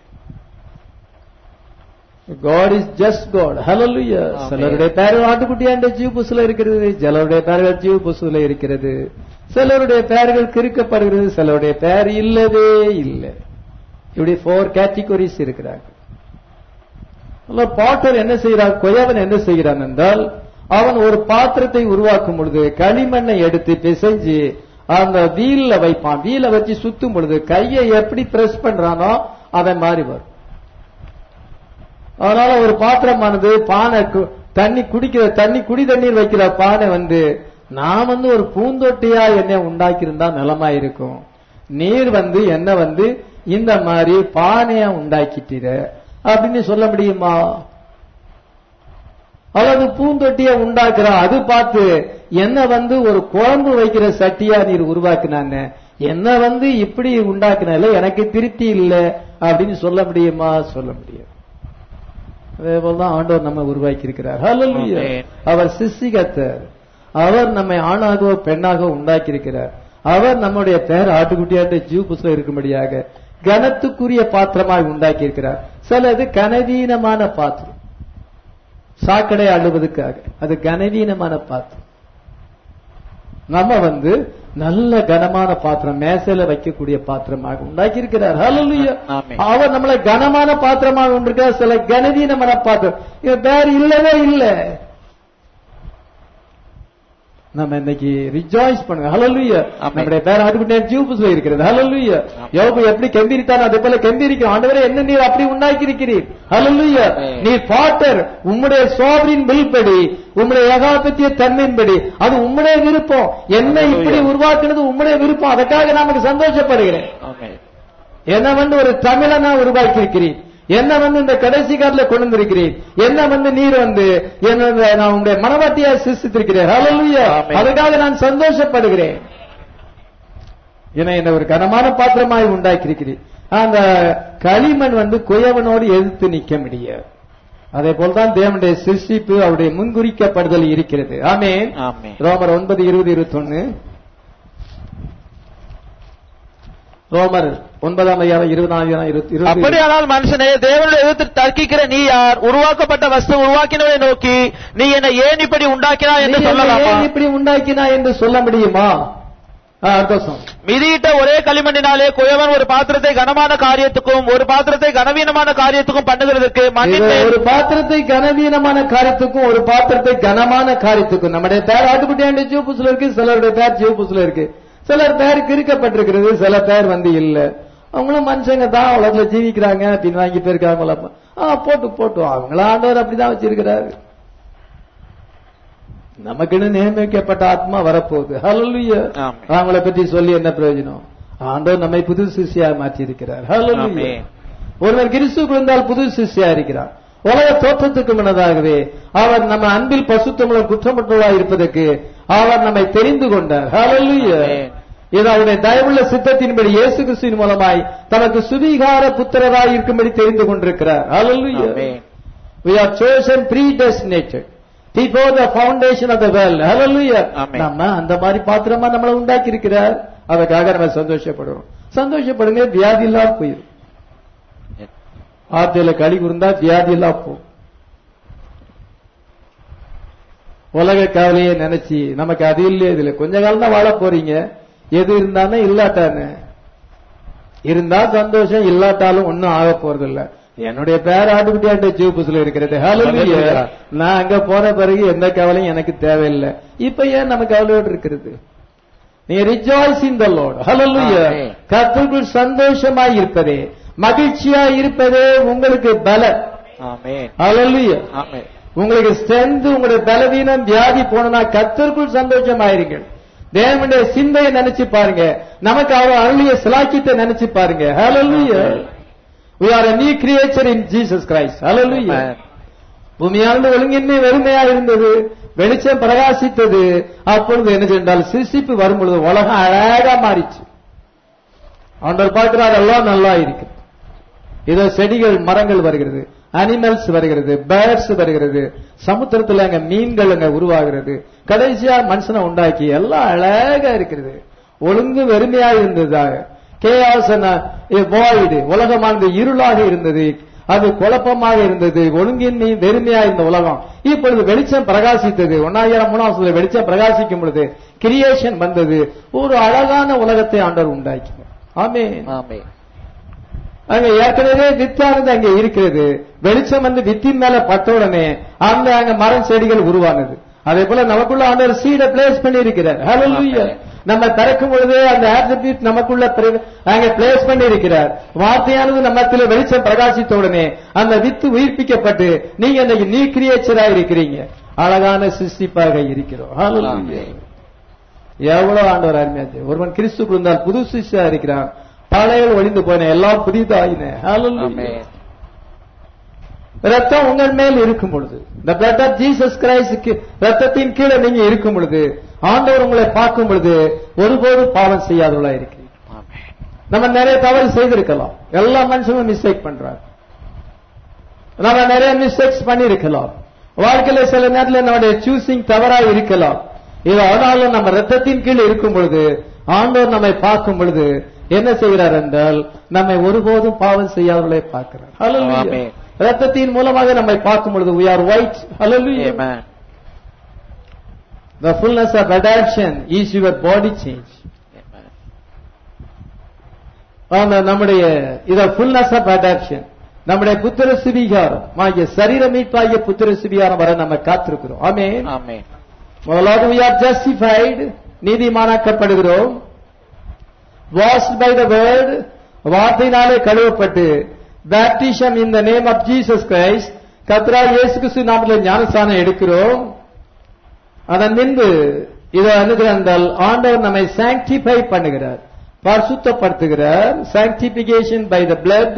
God is just God hallelujah சிலருடைய பேர்கள் ஆட்டுக்குட்டியாண்ட ஜீவ் புசுல இருக்கிறது சிலருடைய பேர்கள் ஜீவ் புசுல இருக்கிறது சிலருடைய பெயர்கள் கிறுக்கப்படுகிறது சிலருடைய பெயர் இல்லவே இல்லை இப்படி போர் கேட்டகரிஸ் இருக்கிறாங்க பாட்டர் என்ன செய்கிறான் கொயவன் என்ன செய்கிறான் என்றால் அவன் ஒரு பாத்திரத்தை உருவாக்கும் பொழுது களிமண்ணை எடுத்து பிசைஞ்சு அந்த வீல்ல வைப்பான் வீல வச்சு சுத்தும் பொழுது கையை எப்படி பிரஸ் பண்றானோ அதை மாறி வரும் அதனால ஒரு பாத்திரமானது பானை தண்ணி குடிக்கிற தண்ணி குடி தண்ணீர் வைக்கிற பானை வந்து நான் வந்து ஒரு பூந்தொட்டியா என்ன உண்டாக்கியிருந்தா நிலமா இருக்கும் நீர் வந்து என்ன வந்து இந்த மாதிரி பானையா உண்டாக்கிட்டீர அப்படின்னு சொல்ல முடியுமா அல்லது பூந்தொட்டிய உண்டாக்குற அது பார்த்து என்ன வந்து ஒரு குழம்பு வைக்கிற சட்டியா நீர் உருவாக்குனாங்க என்ன வந்து இப்படி உண்டாக்குனால எனக்கு திருப்தி இல்லை அப்படின்னு சொல்ல முடியுமா சொல்ல முடியும் அதே போலதான் ஆண்டவர் நம்ம உருவாக்கி இருக்கிறார் அவர் சிசிகத்தர் அவர் நம்மை ஆணாகவோ பெண்ணாகவோ உண்டாக்கி இருக்கிறார் அவர் நம்முடைய பேர் ஆட்டுக்குட்டியாட்ட ஜீவ் புஸ்ல இருக்கும்படியாக கனத்துக்குரிய பாத்திரமாய் உண்டாக்கி இருக்கிறார் சிலது கனவீனமான பாத்திரம் சாக்கடை அழுவதுக்காக அது கனவீனமான பாத்திரம் நம்ம வந்து நல்ல கனமான பாத்திரம் மேசையில வைக்கக்கூடிய பாத்திரமாக உண்டாக்கி இருக்கிறார் ஹalleluya ஆமென். அவர் நம்மளை கனமான பாத்திரமாக கொண்டிருக்கார் சில கனவீனமான பாத்திரம் இது வேற இல்லவே இல்லை நம்ம இன்னைக்கு ரிஜாய்ஸ் பண்ணுங்க ஹalleluya ஆமென். நம்முடைய பேர் அதுக்கு ஜீவபுஸ்ல இருக்கிறது ஹalleluya யோபு எப்படி கெம்பீரித்தான் அதே போல கெம்பீரிக்கிறோம் ஆண்டவரே என்ன நீர் அப்படி உண்டாக்கி இருக்கிறீர் ஹalleluya ஆமென். நீர் பாட்டர் உம்முடைய சோதரின் வில்படி உம்முடைய ஏகாபத்திய தன்மையின்படி அது உம்முடைய விருப்பம் என்ன இப்படி உருவாக்குனது உம்முடைய விருப்பம் அதற்காக நமக்கு சந்தோஷப்படுகிறேன் ஆமென் என்ன வந்து ஒரு தமிழனா உருவாக்கி இருக்கிறீர் என்ன வந்து இந்த கடைசி காலத்துல கொண்டு வந்திருக்கிறீர் என்ன வந்து நீர் வந்து என்னோட நான் உங்களுடைய மனவாட்டியா சிருஷ்டித்திருக்கிறேன் ஹalleluya ஆமென். அதுக்காக நான் சந்தோஷப்படுகிறேன் ஏன்னா என்ன ஒரு கனமான பாத்திரமாய் உண்டாக்கி இருக்கிறீர் அந்த களிமண் வந்து குயவனோடு எதிர்த்து நிக்க முடியாது அதே போல்தான் தேவனுடைய சிருஷ்டிப்பு அவருடைய முன்குறிக்கப்படுதல் இருக்கிறது ஆமென் ஆமென் ரோமர் ஒன்பது இருபது இருபத்தொன்னு ரோமர் ஒன்பதாம் அதிகாரம் இருபதாம் அதிகாரம் இருபத்தி இருபது அப்படியானால் மனுஷனே தேவனுடைய எதிர்த்து தர்க்கிக்கிற நீ யார் உருவாக்கப்பட்ட வஸ்து உருவாக்கினவரை நோக்கி நீ என்னை ஏன் இப்படி உண்டாக்கினாய் என்று நீ என்னை சொல்லலாமா ஏன் இப்படி உண்டாக்கினா என்று சொல்ல முடியுமா ஆ, அடுத்த வசனம். மிதியிட்ட ஒரே களிமண்ணினாலே குயவன் ஒரு பாத்திரத்தை கனமான காரியத்துக்கும் ஒரு பாத்திரத்தை கனவீனமான காரியத்துக்கும் பண்ணுகிறதுக்கு மண்ணின் இது மேல் ஒரு பாத்திரத்தை கனவீனமான காரியத்துக்கும் ஒரு பாத்திரத்தை கனமான காரியத்துக்கும் நம்முடைய பேர் ஆட்டுக்குட்டியாண்ட ஜீவபுஸ்ல இருக்கு சிலருடைய பேர் ஜீவபுஸ்ல இருக்கு சிலர் பேர் கிறுக்கப்பட்டிருக்கிறது சில பேர் வந்து இல்ல அவங்களும் மனுஷங்க தான் உலகத்துல ஜீவிக்கிறாங்க அப்படின்னு வாங்கி போயிருக்காங்களா ஆ போட்டு போட்டு அவங்கள ஆண்டவர் அப்படிதான் வச்சிருக்கிறாரு நமக்குன்னு நியமிக்கப்பட்ட ஆத்மா வரப்போகுது ஹalleluya ஆமென். அவங்கள பற்றி சொல்லி என்ன பிரயோஜனம் ஆண்டவர் நம்மை புது சிஷ்யா மாற்றி இருக்கிறார் ஹalleluya ஆமென். ஒருவர் கிறிஸ்துக்கு வந்தால் புது சிஷ்யா இருக்கிறார் உலக தோற்றத்துக்கு முன்னதாகவே அவர் நம்ம அன்பில் பசுத்தமுள்ள குற்றமற்றவராய் இருப்பதற்கு அவர் நம்மை தெரிந்து கொண்டார் ஹalleluya ஆமென். இது அவருடைய தயவுள்ள சித்தத்தின்படி இயேசு கிறிஸ்துவின் மூலமாய் தனக்கு சுவீகார புத்திரராய் இருக்கும்படி தெரிந்து கொண்டிருக்கிறார் ஹalleluya ஆமென். we are chosen predestinated before the foundation of the world hallelujah Amen. நம்ம அந்த மாதிரி பாத்திரமா நம்மளை உண்டாக்கி இருக்கிறார் அதுக்காக நம்ம சந்தோஷப்படுறோம் சந்தோஷப்படுங்க வியாதி இல்லாம போயிடும் ஆத்தில களி குருந்தா வியாதி எல்லாம் போகும் உலக கவலையை நினைச்சு நமக்கு அது இல்லையே இதுல கொஞ்ச காலம் தான் வாழ போறீங்க எது இருந்தானே இல்லாட்டானே இருந்தா சந்தோஷம் இல்லாட்டாலும் ஒண்ணும் ஆக போறது இல்ல என்னுடைய பேர் ஆட்டுக்குட்டியாண்ட ஜூபுஸ்ல இருக்கிறது ஹalleluya Hallelujah. நான் அங்க போன பிறகு எந்த கவலையும் எனக்கு தேவையில்லை இப்ப ஏன் நம்ம கவலையோடு இருக்கிறது நீ ரிஜாய்ஸ் இன் த லார்ட் ஹalleluya Amen. கர்த்தருக்குள் சந்தோஷமாய் இருப்பதே மகிழ்ச்சியாய் இருப்பதே உங்களுக்கு பலம் ஆமென் ஹalleluya ஆமென் உங்களுக்கு ஸ்ட்ரென்த் உங்களுடைய பலவீனம் வியாதி போனா கத்தருக்குள் சந்தோஷமாயிருங்கள் தேவனுடைய சிந்தையை நினைச்சு பாருங்க நமக்கு அவர் அருளிய சிலாக்கியத்தை நினைச்சு பாருங்க ஹalleluya we are a new creature in jesus christ hallelujah Amen. பூமியானது ஒழுங்கின்மை வெறுமையா இருந்தது வெளிச்சம் பிரகாசித்தது அப்பொழுது என்ன சென்றால் சிசிப்பு வரும் பொழுது உலகம் அழகா மாறிச்சு ஆண்டவர் பார்க்கிறார் எல்லாம் நல்லா இருக்கு இதோ செடிகள் மரங்கள் வருகிறது அனிமல்ஸ் வருகிறது பேர்ட்ஸ் வருகிறது சமுத்திரத்துல அங்க மீன்கள் அங்க உருவாகிறது கடைசியா மனுஷனை உண்டாக்கி எல்லாம் அழகா இருக்கிறது ஒழுங்கு வெறுமையா இருந்ததாக கேஆசன வாய்டு உலகமானது இருளாக இருந்தது அது குழப்பமாக இருந்தது ஒழுங்கின்மை வெறுமையா இருந்த உலகம் இப்பொழுது வெளிச்சம் பிரகாசித்தது ஒன்னாயிரம் மூணாம் சொல்ல வெளிச்சம் பிரகாசிக்கும் பொழுது கிரியேஷன் வந்தது ஒரு அழகான உலகத்தை ஆண்டவர் உண்டாக்கி ஆமென் ஆமென் அங்க ஏற்கனவே வித்தானது அங்க இருக்கிறது வெளிச்சம் வந்து வித்தின் மேல பட்ட உடனே அந்த அங்க மரம் செடிகள் உருவானது அதே போல நமக்குள்ள ஆண்டவர் சீட பிளேஸ் பண்ணி இருக்கிறார் Hallelujah. Amen. நம்ம திறக்கும் பொழுது அந்த ஆட்ரிபியூட் நமக்குள்ள பிர- அங்க பிளேஸ் பண்ணி இருக்கிறார் வார்த்தையானது நம்மத்தில வெளிச்சம் பிரகாசித்த உடனே அந்த வித்து உயிர்ப்பிக்கப்பட்டு நீங்க இன்னைக்கு நீ கிரியேச்சரா இருக்கிறீங்க அழகான சிருஷ்டிப்பாக இருக்கிறோம் Hallelujah. Amen. எவ்வளவு ஆண்டவர் அருமையாச்சு ஒருவன் கிறிஸ்துக்கு இருந்தால் புது சிஷ்யா இருக்கிறான் பழையல் ஒளிந்து போன எல்லாம் புதிதாயின Hallelujah. ஆமென் ரத்தம் உங்கள் மேல் இருக்கும் பொழுது இந்த பிளட் ஆஃப் ஜீசஸ் கிரைஸ்டுக்கு ரத்தத்தின் கீழே நீங்க இருக்கும் பொழுது ஆண்டவர் உங்களை பார்க்கும் பொழுது ஒருபோதும் பாவம் செய்யாதவளா இருக்கிறீங்க ஆமென் நம்ம நிறைய தவறு செய்திருக்கலாம் எல்லா மனுஷனும் மிஸ்டேக் பண்றாங்க நம்ம நிறைய மிஸ்டேக்ஸ் பண்ணிருக்கலாம் வாழ்க்கையில சில நேரத்துல நம்முடைய சூசிங் தவறா இருக்கலாம் இது ஆனாலும் நம்ம ரத்தத்தின் கீழ் இருக்கும் பொழுது ஆண்டவர் நம்மை பார்க்கும் பொழுது என்ன செய்கிறார் என்றால் நம்மை ஒருபோதும் பாவம் செய்யாதவர்களை பார்க்கிறார் Hallelujah. Amen. ரத்தத்தின் மூலமாக நம்மை பார்க்கும் பொழுது we are white Hallelujah. Amen The fullness of adoption is your body change. அந்த நம்முடைய இத ஃபுல்னஸ் ஆஃப் அடாப்ஷன் நம்முடைய புத்திர சுவிகாரம் ஆகிய சரீர மீட்பாகிய புத்திர சுவிகாரம் வர நம்ம காத்திருக்கிறோம் ஆமே ஆமென் முதலாவது we are justified நீதிமானாக்கப்படுகிறோம் washed by the word வார்த்தையினாலே கழுவப்பட்டு baptism in the name of Jesus Christ கத்ரா இயேசு கிறிஸ்து நாமத்தில் ஞானஸ்தானம் எடுக்கிறோம் அதன் பின்பு இதை அணுகிறால் ஆண்டவர் நம்மை சாங்டிஃபை பண்ணுகிறார் பரிசுத்தப்படுத்துகிறார் சாங்டிபிகேஷன் பை த blood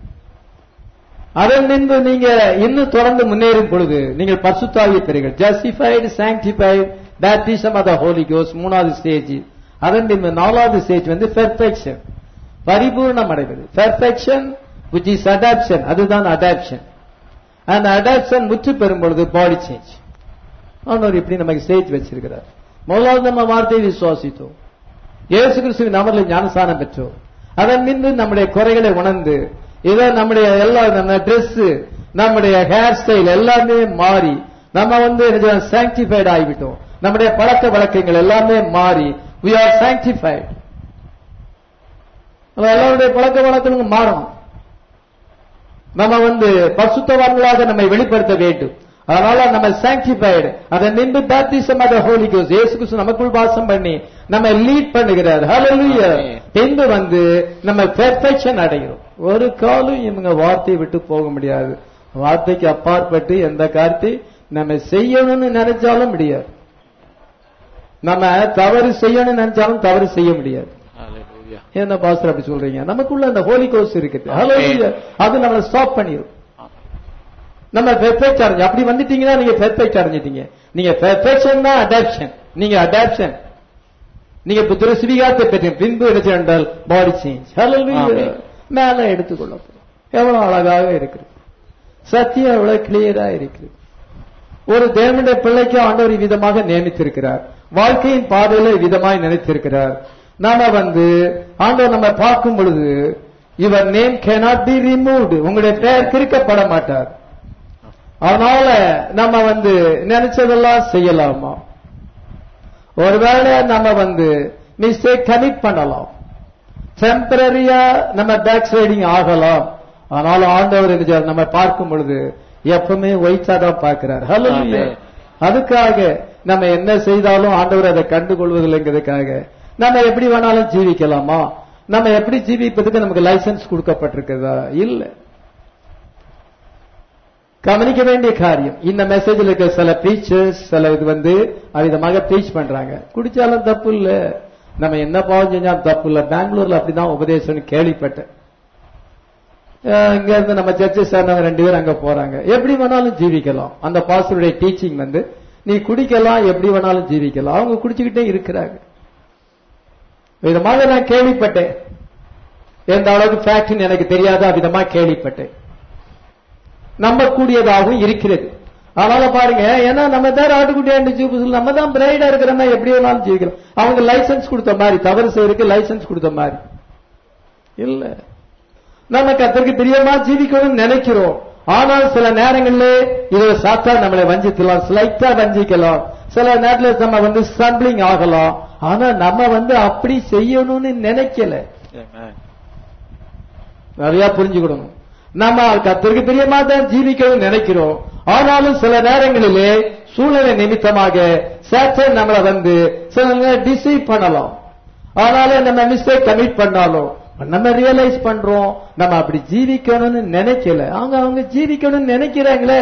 அதன் பின்பு நீங்க இன்னும் தொடர்ந்து முன்னேறும் பொழுது நீங்கள் பரிசுத்தாவியை பெறுங்கள் justified sanctified baptism of the Holy கோஸ் மூணாவது ஸ்டேஜ் அதன் பின்பு நாலாவது ஸ்டேஜ் வந்து பெர்ஃபெக்ஷன் பரிபூர்ணம் அடைவது பெர்ஃபெக்ஷன் which இஸ் அடாப்ஷன் அதுதான் அடாப்ஷன் அந்த அடாப்ஷன் முற்று பெறும் பொழுது பாடி சேஞ்ச் ஆனவர் இப்படி நமக்கு ஸ்டேஜ் வச்சிருக்கிறார் முதலாவது நம்ம வார்த்தையை விசுவாசித்தோம் இயேசு கிறிஸ்துவின் நாமத்தில் ஞானஸ்தானம் பெற்றோம் அதன் பின்பு நம்முடைய குறைகளை உணர்ந்து இதை நம்முடைய எல்லா நம்ம ட்ரெஸ் நம்முடைய ஹேர் ஸ்டைல் எல்லாமே மாறி நம்ம வந்து சாங்டிஃபைட் ஆகிவிட்டோம் நம்முடைய பழக்க வழக்கங்கள் எல்லாமே மாறி we are sanctified நம்ம எல்லாருடைய பழக்க வழக்கங்களும் மாறணும் நம்ம வந்து பரிசுத்தவான்களாக நம்மை வெளிப்படுத்த வேண்டும் அதனால நம்ம சாங்டிஃபைடு அதன் நின்று பேப்டிசம் ஆஃப் ஹோலி கோஸ் இயேசு கிறிஸ்து நமக்குள் வாசம் பண்ணி நம்ம லீட் பண்ணுகிறார் ஹalleluya Amen. பின்பு வந்து நம்ம பெர்ஃபெக்ஷன் அடைகிறோம் ஒரு காலம் இவங்க வார்த்தையை விட்டு போக முடியாது வார்த்தைக்கு அப்பாற்பட்டு எந்த காரியத்தை நம்ம செய்யணும்னு நினைச்சாலும் முடியாது நம்ம தவறு செய்யணும்னு நினைச்சாலும் தவறு செய்ய முடியாது ஹalleluya என்ன பாஸ்டர் அப்படி சொல்றீங்க நமக்குள்ள அந்த ஹோலி கோஸ் இருக்குது ஹalleluya அது நம்மளை ஸ்டாப் பண்ணிரும் நம்ம பெர்ஃபெக்ட் அடைஞ்சு அப்படி வந்துட்டீங்கன்னா நீங்க பெர்ஃபெக்ட் அடைஞ்சிட்டீங்க நீங்க பெர்ஃபெக்ஷன் தான் அடாப்ஷன் நீங்க அடாப்ஷன் நீங்க புத்திர சுவிகாரத்தை பெற்ற பின்பு எடுத்து என்றால் பாடி சேஞ்ச் ஹalleluya Amen. மேல எடுத்துக்கொள்ளப்படும் எவ்வளவு அழகாக இருக்குது சத்தியம் எவ்வளவு கிளியரா இருக்குது ஒரு தேவனுடைய பிள்ளைக்கு ஆண்டவர் விதமாக நியமித்திருக்கிறார் வாழ்க்கையின் பாதையில விதமாய் நினைத்திருக்கிறார் நாம வந்து ஆண்டவர் நம்ம பார்க்கும் பொழுது இவர் நேம் cannot be removed உங்களுடைய பெயர் கிறுக்கப்பட மாட்டார் அதனால நம்ம வந்து நினைச்சதெல்லாம் செய்யலாமா ஒருவேளை நம்ம வந்து மிஸ்டேக் கமிட் பண்ணலாம் டெம்பரரியா நம்ம பேக் ஸ்லைடிங் ஆகலாம் ஆனாலும் ஆண்டவர் என்ன செய்றார்? நம்ம பார்க்கும் பொழுது எப்பவுமே ஒயிட்டா தான் பார்க்கிறார் ஹலோ Amen. அதுக்காக நம்ம என்ன செய்தாலும் ஆண்டவர் அதை கண்டுகொள்வதில்லைங்கிறதுக்காக நம்ம எப்படி வேணாலும் ஜீவிக்கலாமா நம்ம எப்படி ஜீவிப்பதுக்கு நமக்கு லைசன்ஸ் கொடுக்கப்பட்டிருக்கிறதா இல்ல கவனிக்க வேண்டிய காரியம் இந்த மெசேஜில் இருக்க சில பிரீச்சர்ஸ் சில இது வந்து அவிதமாக ப்ரீச் பண்றாங்க குடிச்சாலும் தப்பு இல்ல நம்ம என்ன பாவம் செஞ்சாலும் தப்பு இல்ல பெங்களூர்ல அப்படிதான் உபதேசம்னு கேள்விப்பட்டேன் அஹ் இங்க இருந்து நம்ம சர்ச்சை சேர்ந்தவங்க ரெண்டு பேரும் அங்க போறாங்க எப்படி வேணாலும் ஜீவிக்கலாம் அந்த பாஸ்டருடைய டீச்சிங் வந்து நீ குடிக்கலாம் எப்படி வேணாலும் ஜீவிக்கலாம் அவங்க குடிச்சுக்கிட்டே இருக்கிறாங்க விதமாக நான் கேள்விப்பட்டேன் எந்த அளவுக்கு ஃபேக்ட்னு எனக்கு தெரியாத விதமா கேள்விப்பட்டேன் நம்பக்கூடியதாகவும் இருக்கிறது அதனால பாருங்க ஏன்னா நம்ம தான் ஆட்டுக்குட்டியாண்டு ஜூபுஸ் நம்ம தான் பிரைடா இருக்கிறோம்னா எப்படி வேணாலும் ஜீவிக்கலாம் அவங்க லைசன்ஸ் கொடுத்த மாதிரி தவறு செய்யறதுக்கு லைசன்ஸ் கொடுத்த மாதிரி இல்ல நம்ம கத்தருக்கு பிரியமா ஜீவிக்கணும்னு நினைக்கிறோம் ஆனால் சில நேரங்களிலே இதை சாத்தா நம்மளை வஞ்சிக்கலாம் ஸ்லைட்டா வஞ்சிக்கலாம் சில நேரத்துல நம்ம வந்து ஸ்டம்பிளிங் ஆகலாம் ஆனா நம்ம வந்து அப்படி செய்யணும்னு நினைக்கல Amen. நிறைய புரிஞ்சுக்கணும் நம்ம கத்தருக்கு பிரியமா தான் ஜீவிக்கணும்னு நினைக்கிறோம் ஆனாலும் சில நேரங்களிலே சூழ்நிலை நிமித்தமாக சேட்டன் நம்மளை வந்து சில நேரம் டிசைவ் பண்ணலாம் ஆனாலும் நம்ம மிஸ்டேக் கமிட் பண்ணாலும் நம்ம ரியலைஸ் பண்றோம் நம்ம அப்படி ஜீவிக்கணும்னு நினைக்கல அவங்க அவங்க ஜீவிக்கணும்னு நினைக்கிறாங்களே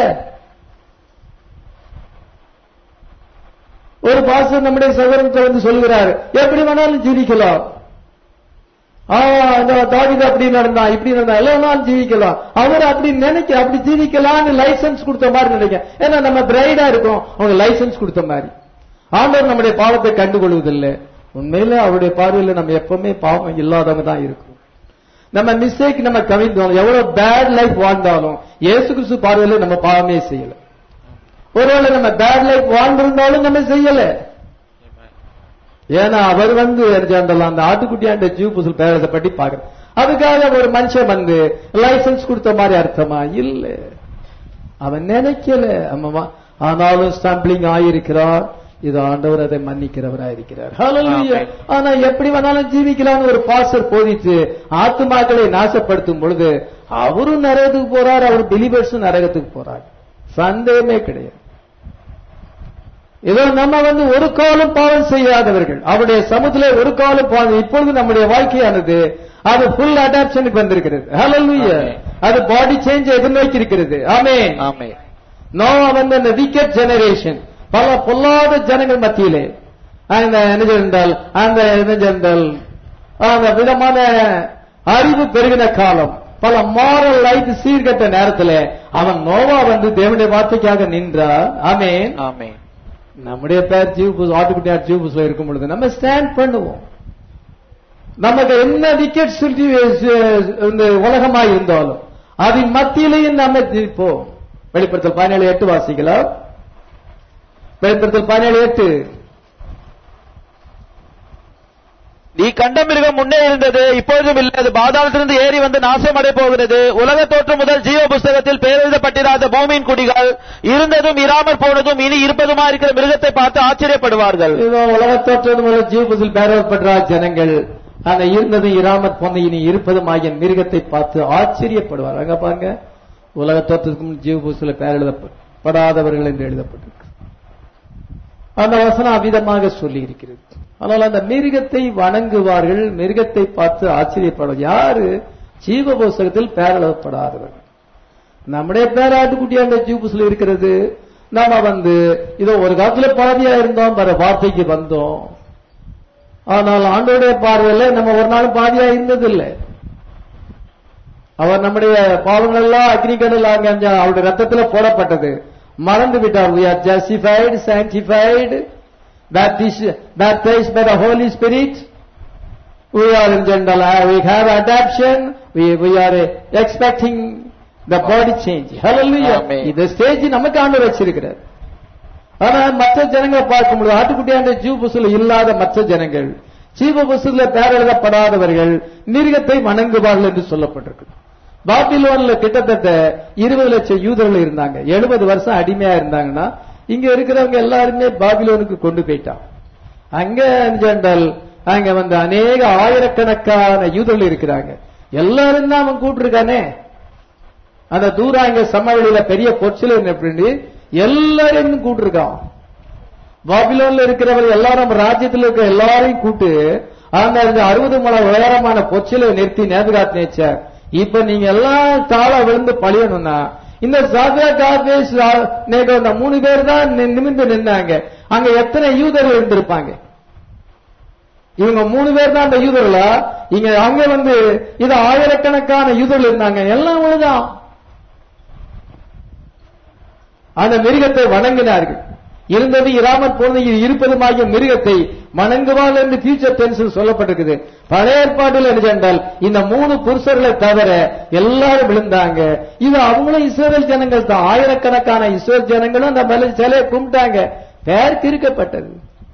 ஒரு பாஸ்டர் நம்முடைய சகோதரத்தை வந்து சொல்கிறார் எப்படி வேணாலும் ஜீவிக்கலாம் ஆ, அந்த தாவித அப்படி நடந்தா இப்படி நடந்தா எல்லாம் நாள் ஜீவிக்கலாம் அவர் அப்படி நினைக்க அப்படி ஜீவிக்கலாம்னு லைசன்ஸ் கொடுத்த மாதிரி நினைக்க ஏன்னா நம்ம பிரைடா இருக்கோம் அவங்க லைசன்ஸ் கொடுத்த மாதிரி ஆண்டவர் நம்முடைய பாவத்தை கண்டுகொள்வதில்லை உண்மையில அவருடைய பார்வையில நம்ம எப்பவுமே பாவம் இல்லாதவங்க தான் இருக்கும் நம்ம மிஸ்டேக் நம்ம கவிழ்ந்தோம் எவ்வளவு பேட் லைஃப் வாழ்ந்தாலும் இயேசு கிறிஸ்து பார்வையில நம்ம பாவமே செய்யல ஒருவேளை நம்ம பேட் லைஃப் வாழ்ந்திருந்தாலும் நம்ம செய்யல ஏன்னா அவர் வந்து அந்த அந்த ஆட்டுக்குட்டியாண்ட ஜீவ புசல் பேரத்தை பற்றி பாக்குற அதுக்காக ஒரு மனுஷன் வந்து லைசன்ஸ் கொடுத்த மாதிரி அர்த்தமா இல்ல அவன் நினைக்கல அம்மா ஆனாலும் ஸ்டம்பிளிங் ஆயிருக்கிறார் இது ஆண்டவர் அதை மன்னிக்கிறவராக இருக்கிறார் Hallelujah. Amen. ஆனா எப்படி வேணாலும் ஜீவிக்கலாம்னு ஒரு பாஸ்டர் போதித்து ஆத்துமாக்களை நாசப்படுத்தும் பொழுது அவரும் நரகத்துக்கு போறார் அவர் பிலிபர்ஸும் நரகத்துக்கு போறார் சந்தேகமே கிடையாது ஏதோ நம்ம வந்து ஒரு காலம் பாவம் செய்யாதவர்கள் அவருடைய சமூகத்திலே ஒரு காலம் பாவம் இப்பொழுது நம்முடைய வாழ்க்கையானது அது ஃபுல் அடாப்ஷனுக்கு வந்திருக்கிறது Hallelujah. Amen. அது பாடி சேஞ்ச் எதிர்நோக்கி இருக்கிறது ஆமென் ஆமே நோ வந்து அந்த விக்கெட் ஜெனரேஷன் பல பொல்லாத ஜனங்கள் மத்தியிலே அந்த என்ன என்றால் அந்த என்ன என்றால் அந்த விதமான அறிவு பெருகின காலம் பல மாரல் லைஃப் சீர்கட்ட நேரத்தில் அவன் நோவா வந்து தேவனுடைய வார்த்தைக்காக நின்றார் ஆமென் ஆமே நம்முடைய பேர் ஜீவ் ஆட்டுக்குட்டியார் ஜீவ் புஸ்ல இருக்கும் பொழுது நம்ம ஸ்டாண்ட் பண்ணுவோம் நமக்கு என்ன விக்கெட் சுற்றி இந்த உலகமாய் இருந்தாலும் அதன் மத்தியிலையும் நம்ம ஜீவிப்போம் வெளிப்படுத்தல் பதினேழு எட்டு வாசிக்கலாம் வெளிப்படுத்தல் பதினேழு எட்டு நீ கண்ட மிருகம் முன்னே இருந்தது இப்பொழுதும் இல்லை அது பாதாளத்திலிருந்து ஏறி வந்து நாசமடை போகிறது உலக தோற்றம் முதல் ஜீவ புஸ்தகத்தில் பேரெழுதப்பட்டிராத பூமியின் குடிகள் இருந்ததும் இராமற் போனதும் இனி இருப்பதுமா இருக்கிற மிருகத்தை பார்த்து ஆச்சரியப்படுவார்கள் இதோ உலகத்தோற்றது முதல் ஜீவ புசில் பேரப்படுறா ஜனங்கள் அந்த இருந்ததும் இராமற் போன இனி இருப்பதும் ஆகிய மிருகத்தை பார்த்து ஆச்சரியப்படுவார் அங்க பாருங்க உலகத்தோற்றத்துக்கு முன் ஜீவ புசில பேர் எழுதப்படாதவர்கள் என்று எழுதப்பட்டிருக்கு அந்த வசனம் அவிதமாக சொல்லி இருக்கிறது ஆனால் அந்த மிருகத்தை வணங்குவார்கள் மிருகத்தை பார்த்து ஆச்சரியப்படுவார் யாரு ஜீவ புஸ்தகத்தில் பேர் எழுதப்படாதவர்கள் நம்முடைய பேர் ஆட்டுக்குட்டி அந்த ஜீவபுஸ்ல இருக்கிறது நாம வந்து இதோ ஒரு காலத்துல பாதியா இருந்தோம் வர வார்த்தைக்கு வந்தோம் ஆனால் ஆண்டோடைய பார்வையில நம்ம ஒரு நாள் பாதியா இருந்ததில்லை அவர் நம்முடைய பாவங்கள் எல்லாம் அக்னிகடல் அங்க அங்க அவருடைய ரத்தத்துல போடப்பட்டது மறந்து விட்டார் we are justified sanctified baptized baptized by the holy spirit we are in general uh, we have adoption we we are uh, expecting the body change hallelujah Amen. இந்த ஸ்டேஜ் நமக்கு ஆண்டு வச்சிருக்கிறார் ஆனா மற்ற ஜனங்களை பார்க்கும்போது ஆட்டுக்குட்டியாண்ட ஜீவ புசுல இல்லாத மற்ற ஜனங்கள் ஜீவ புசுல பேர் எழுதப்படாதவர்கள் மிருகத்தை வணங்குவார்கள் என்று சொல்லப்பட்டிருக்கு பாபிலோன்ல கிட்டத்தட்ட இருபது லட்சம் யூதர்கள் இருந்தாங்க எழுபது வருஷம் அடிமையா இருந்தாங்கன்னா இங்க இருக்கிறவங்க எல்லாருமே பாபிலோனுக்கு கொண்டு போயிட்டான் அங்க என்றால் அங்க வந்து அநேக ஆயிரக்கணக்கான யூதர்கள் இருக்கிறாங்க எல்லாரும் தான் அவன் கூட்டிருக்கானே அந்த தூரம் அங்க சமவெளியில பெரிய பொச்சில எப்படி எல்லாரையும் கூட்டிருக்கான் பாபிலோன்ல இருக்கிறவர் எல்லாரும் நம்ம ராஜ்யத்தில் இருக்கிற எல்லாரையும் கூட்டு அந்த இந்த அறுபது மலை உயரமான பொச்சில நிறுத்தி நேபுகாத் நேச்சார் இப்ப நீங்க எல்லாம் தாள விழுந்து பழியணும்னா இந்த சாதா காபேஸ் நேகோ இந்த மூணு பேர் தான் நி- நிமிர்ந்து நின்னாங்க அங்க எத்தனை யூதர்கள் இருந்திருப்பாங்க இவங்க மூணு பேர் தான் அந்த யூதர்களா இங்க அங்க வந்து இது ஆயிரக்கணக்கான யூதர்கள் இருந்தாங்க எல்லாம் ஒழுதான் அந்த மிருகத்தை வணங்கினார்கள் இருந்தது இராமற் போனது இது இருப்பதுமாகிய மிருகத்தை வணங்குவார்கள் என்று ஃபியூச்சர் டென்ஸ் சொல்லப்பட்டிருக்குது பழைய ஏற்பாட்டில் என்ன என்றால் இந்த மூணு புருஷர்களை தவிர எல்லாரும் விழுந்தாங்க இது அவங்களும் இஸ்ரேல் ஜனங்கள் தான் ஆயிரக்கணக்கான இஸ்ரேல் ஜனங்களும் அந்த பலி சிலையை கும்பிட்டாங்க பெயர் கிறுக்கப்பட்டது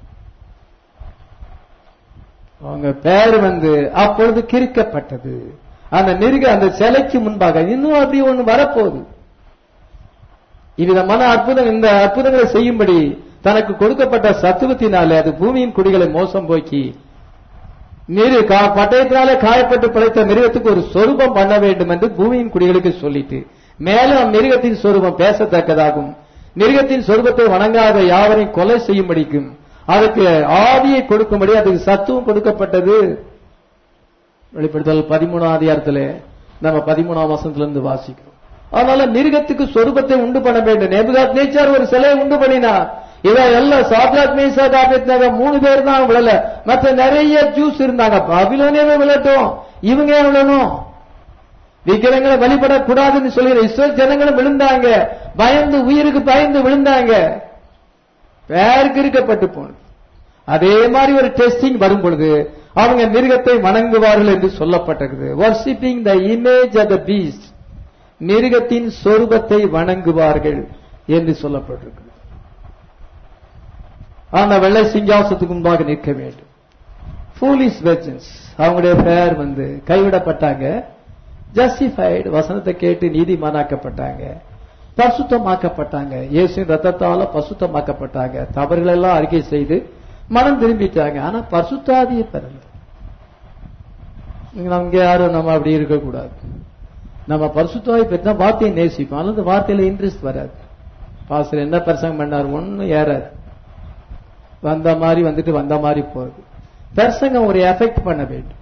அவங்க பெயர் வந்து அப்பொழுது கிறுக்கப்பட்டது அந்த மிருக அந்த சிலைக்கு முன்பாக இன்னும் அப்படி ஒண்ணு வரப்போகுது இவ்விதமான அற்புதம் இந்த அற்புதங்களை செய்யும்படி தனக்கு கொடுக்கப்பட்ட சத்துவத்தினாலே அது பூமியின் குடிகளை மோசம் போக்கி நீரு கா- பட்டயத்தினாலே காயப்பட்டு பிழைத்த மிருகத்துக்கு ஒரு சொரூபம் பண்ண வேண்டும் என்று பூமியின் குடிகளுக்கு சொல்லிட்டு மேலும் மிருகத்தின் சொரூபம் பேசத்தக்கதாகும் மிருகத்தின் சொரூபத்தை வணங்காத யாவரையும் கொலை செய்யும்படிக்கும் அதுக்கு ஆவியை கொடுக்கும்படி அதுக்கு சத்துவம் கொடுக்கப்பட்டது வெளிப்படுத்தல் பதிமூணாம் அதிகாரத்திலே நம்ம பதிமூணாம் வசனத்திலிருந்து வாசிக்கிறோம் அதனால மிருகத்துக்கு சொரூபத்தை உண்டு பண்ண வேண்டும் நேபுகாத் நேச்சார் ஒரு சிலையை உண்டு பண்ணினார் இவன் எல்லாம் சாத்ராக் மேசா தாபேத்னாக மூணு பேர் தான் விழல மற்ற நிறைய ஜூஸ் இருந்தாங்க பாபிலோனே விழட்டும் இவங்க ஏன் விழணும் விக்கிரங்களை வழிபடக்கூடாதுன்னு சொல்லி இஸ்ரேல் ஜனங்களும் விழுந்தாங்க பயந்து உயிருக்கு பயந்து விழுந்தாங்க பேருக்கு இருக்கப்பட்டு போனது அதே மாதிரி ஒரு டெஸ்டிங் வரும் பொழுது அவங்க மிருகத்தை வணங்குவார்கள் என்று சொல்லப்பட்டிருக்குது worshipping the image of the beast மிருகத்தின் சொரூபத்தை வணங்குவார்கள் என்று சொல்லப்பட்டிருக்கு அந்த வெள்ளை சிங்காசத்துக்கு முன்பாக நிற்க வேண்டும் ஃபூலிஸ் வெர்ஜன்ஸ் அவங்களுடைய பெயர் வந்து கைவிடப்பட்டாங்க ஜஸ்டிஃபைடு வசனத்தை கேட்டு நீதிமானாக்கப்பட்டாங்க பசுத்தமாக்கப்பட்டாங்க இயேசுவின் ரத்தத்தால பசுத்தமாக்கப்பட்டாங்க தவறுகள் எல்லாம் அறிக்கை செய்து மனம் திரும்பிட்டாங்க ஆனா பசுத்தாதியை பெறல நமக்கு யாரும் நம்ம அப்படி இருக்கக்கூடாது நம்ம பரிசுத்தாவை பெற்றா வார்த்தையை நேசிப்போம் அல்லது வார்த்தையில இன்ட்ரெஸ்ட் வராது பாஸ்டர் என்ன பிரசங்கம் பண்ணார் ஒன்னும் ஏறாது வந்த மாதிரி வந்துட்டு வந்த மாதிரி போகுது பிரசங்கம் ஒரு எஃபெக்ட் பண்ண வேண்டும்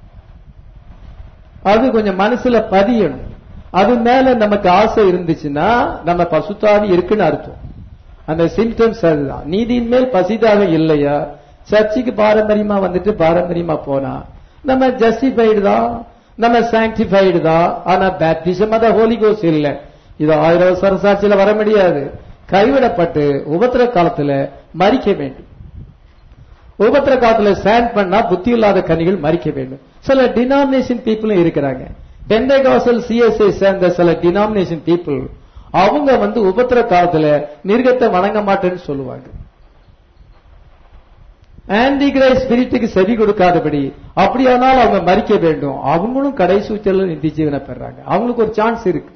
அது கொஞ்சம் மனசுல பதியணும் அது மேல நமக்கு ஆசை இருந்துச்சுன்னா நம்ம பசுத்தாவி இருக்குன்னு அர்த்தம் அந்த சிம்டம்ஸ் அதுதான் நீதியின் மேல் பசிதாக இல்லையா சர்ச்சுக்கு பாரம்பரியமா வந்துட்டு பாரம்பரியமா போனா நம்ம ஜஸ்டிஃபைடு தான் நம்ம சாங்டிஃபைடு தான் ஆனா பேப்டிசம் அத ஹோலி கோஸ் இல்ல இது ஆயிரம் வருஷம் சாட்சியில வர முடியாது கைவிடப்பட்டு உபத்திர காலத்துல மறிக்க வேண்டும் உபத்திர காலத்துல ஸ்டாண்ட் பண்ணா புத்தி இல்லாத கனிகள் மறிக்க வேண்டும் சில டினாமினேஷன் பீப்புளும் இருக்கிறாங்க பெண்டகாசல் சிஎஸ்ஐ சேர்ந்த சில டினாமினேஷன் பீப்புள் அவங்க வந்து உபத்திர காலத்துல மிருகத்தை வணங்க மாட்டேன்னு சொல்லுவாங்க ஆன்டிகிரை ஸ்பிரிட்டுக்கு செவி கொடுக்காதபடி அப்படியானால் அவங்க மறிக்க வேண்டும் அவங்களும் கடைசி உச்சல நிதி ஜீவனை பெறாங்க அவங்களுக்கு ஒரு சான்ஸ் இருக்கு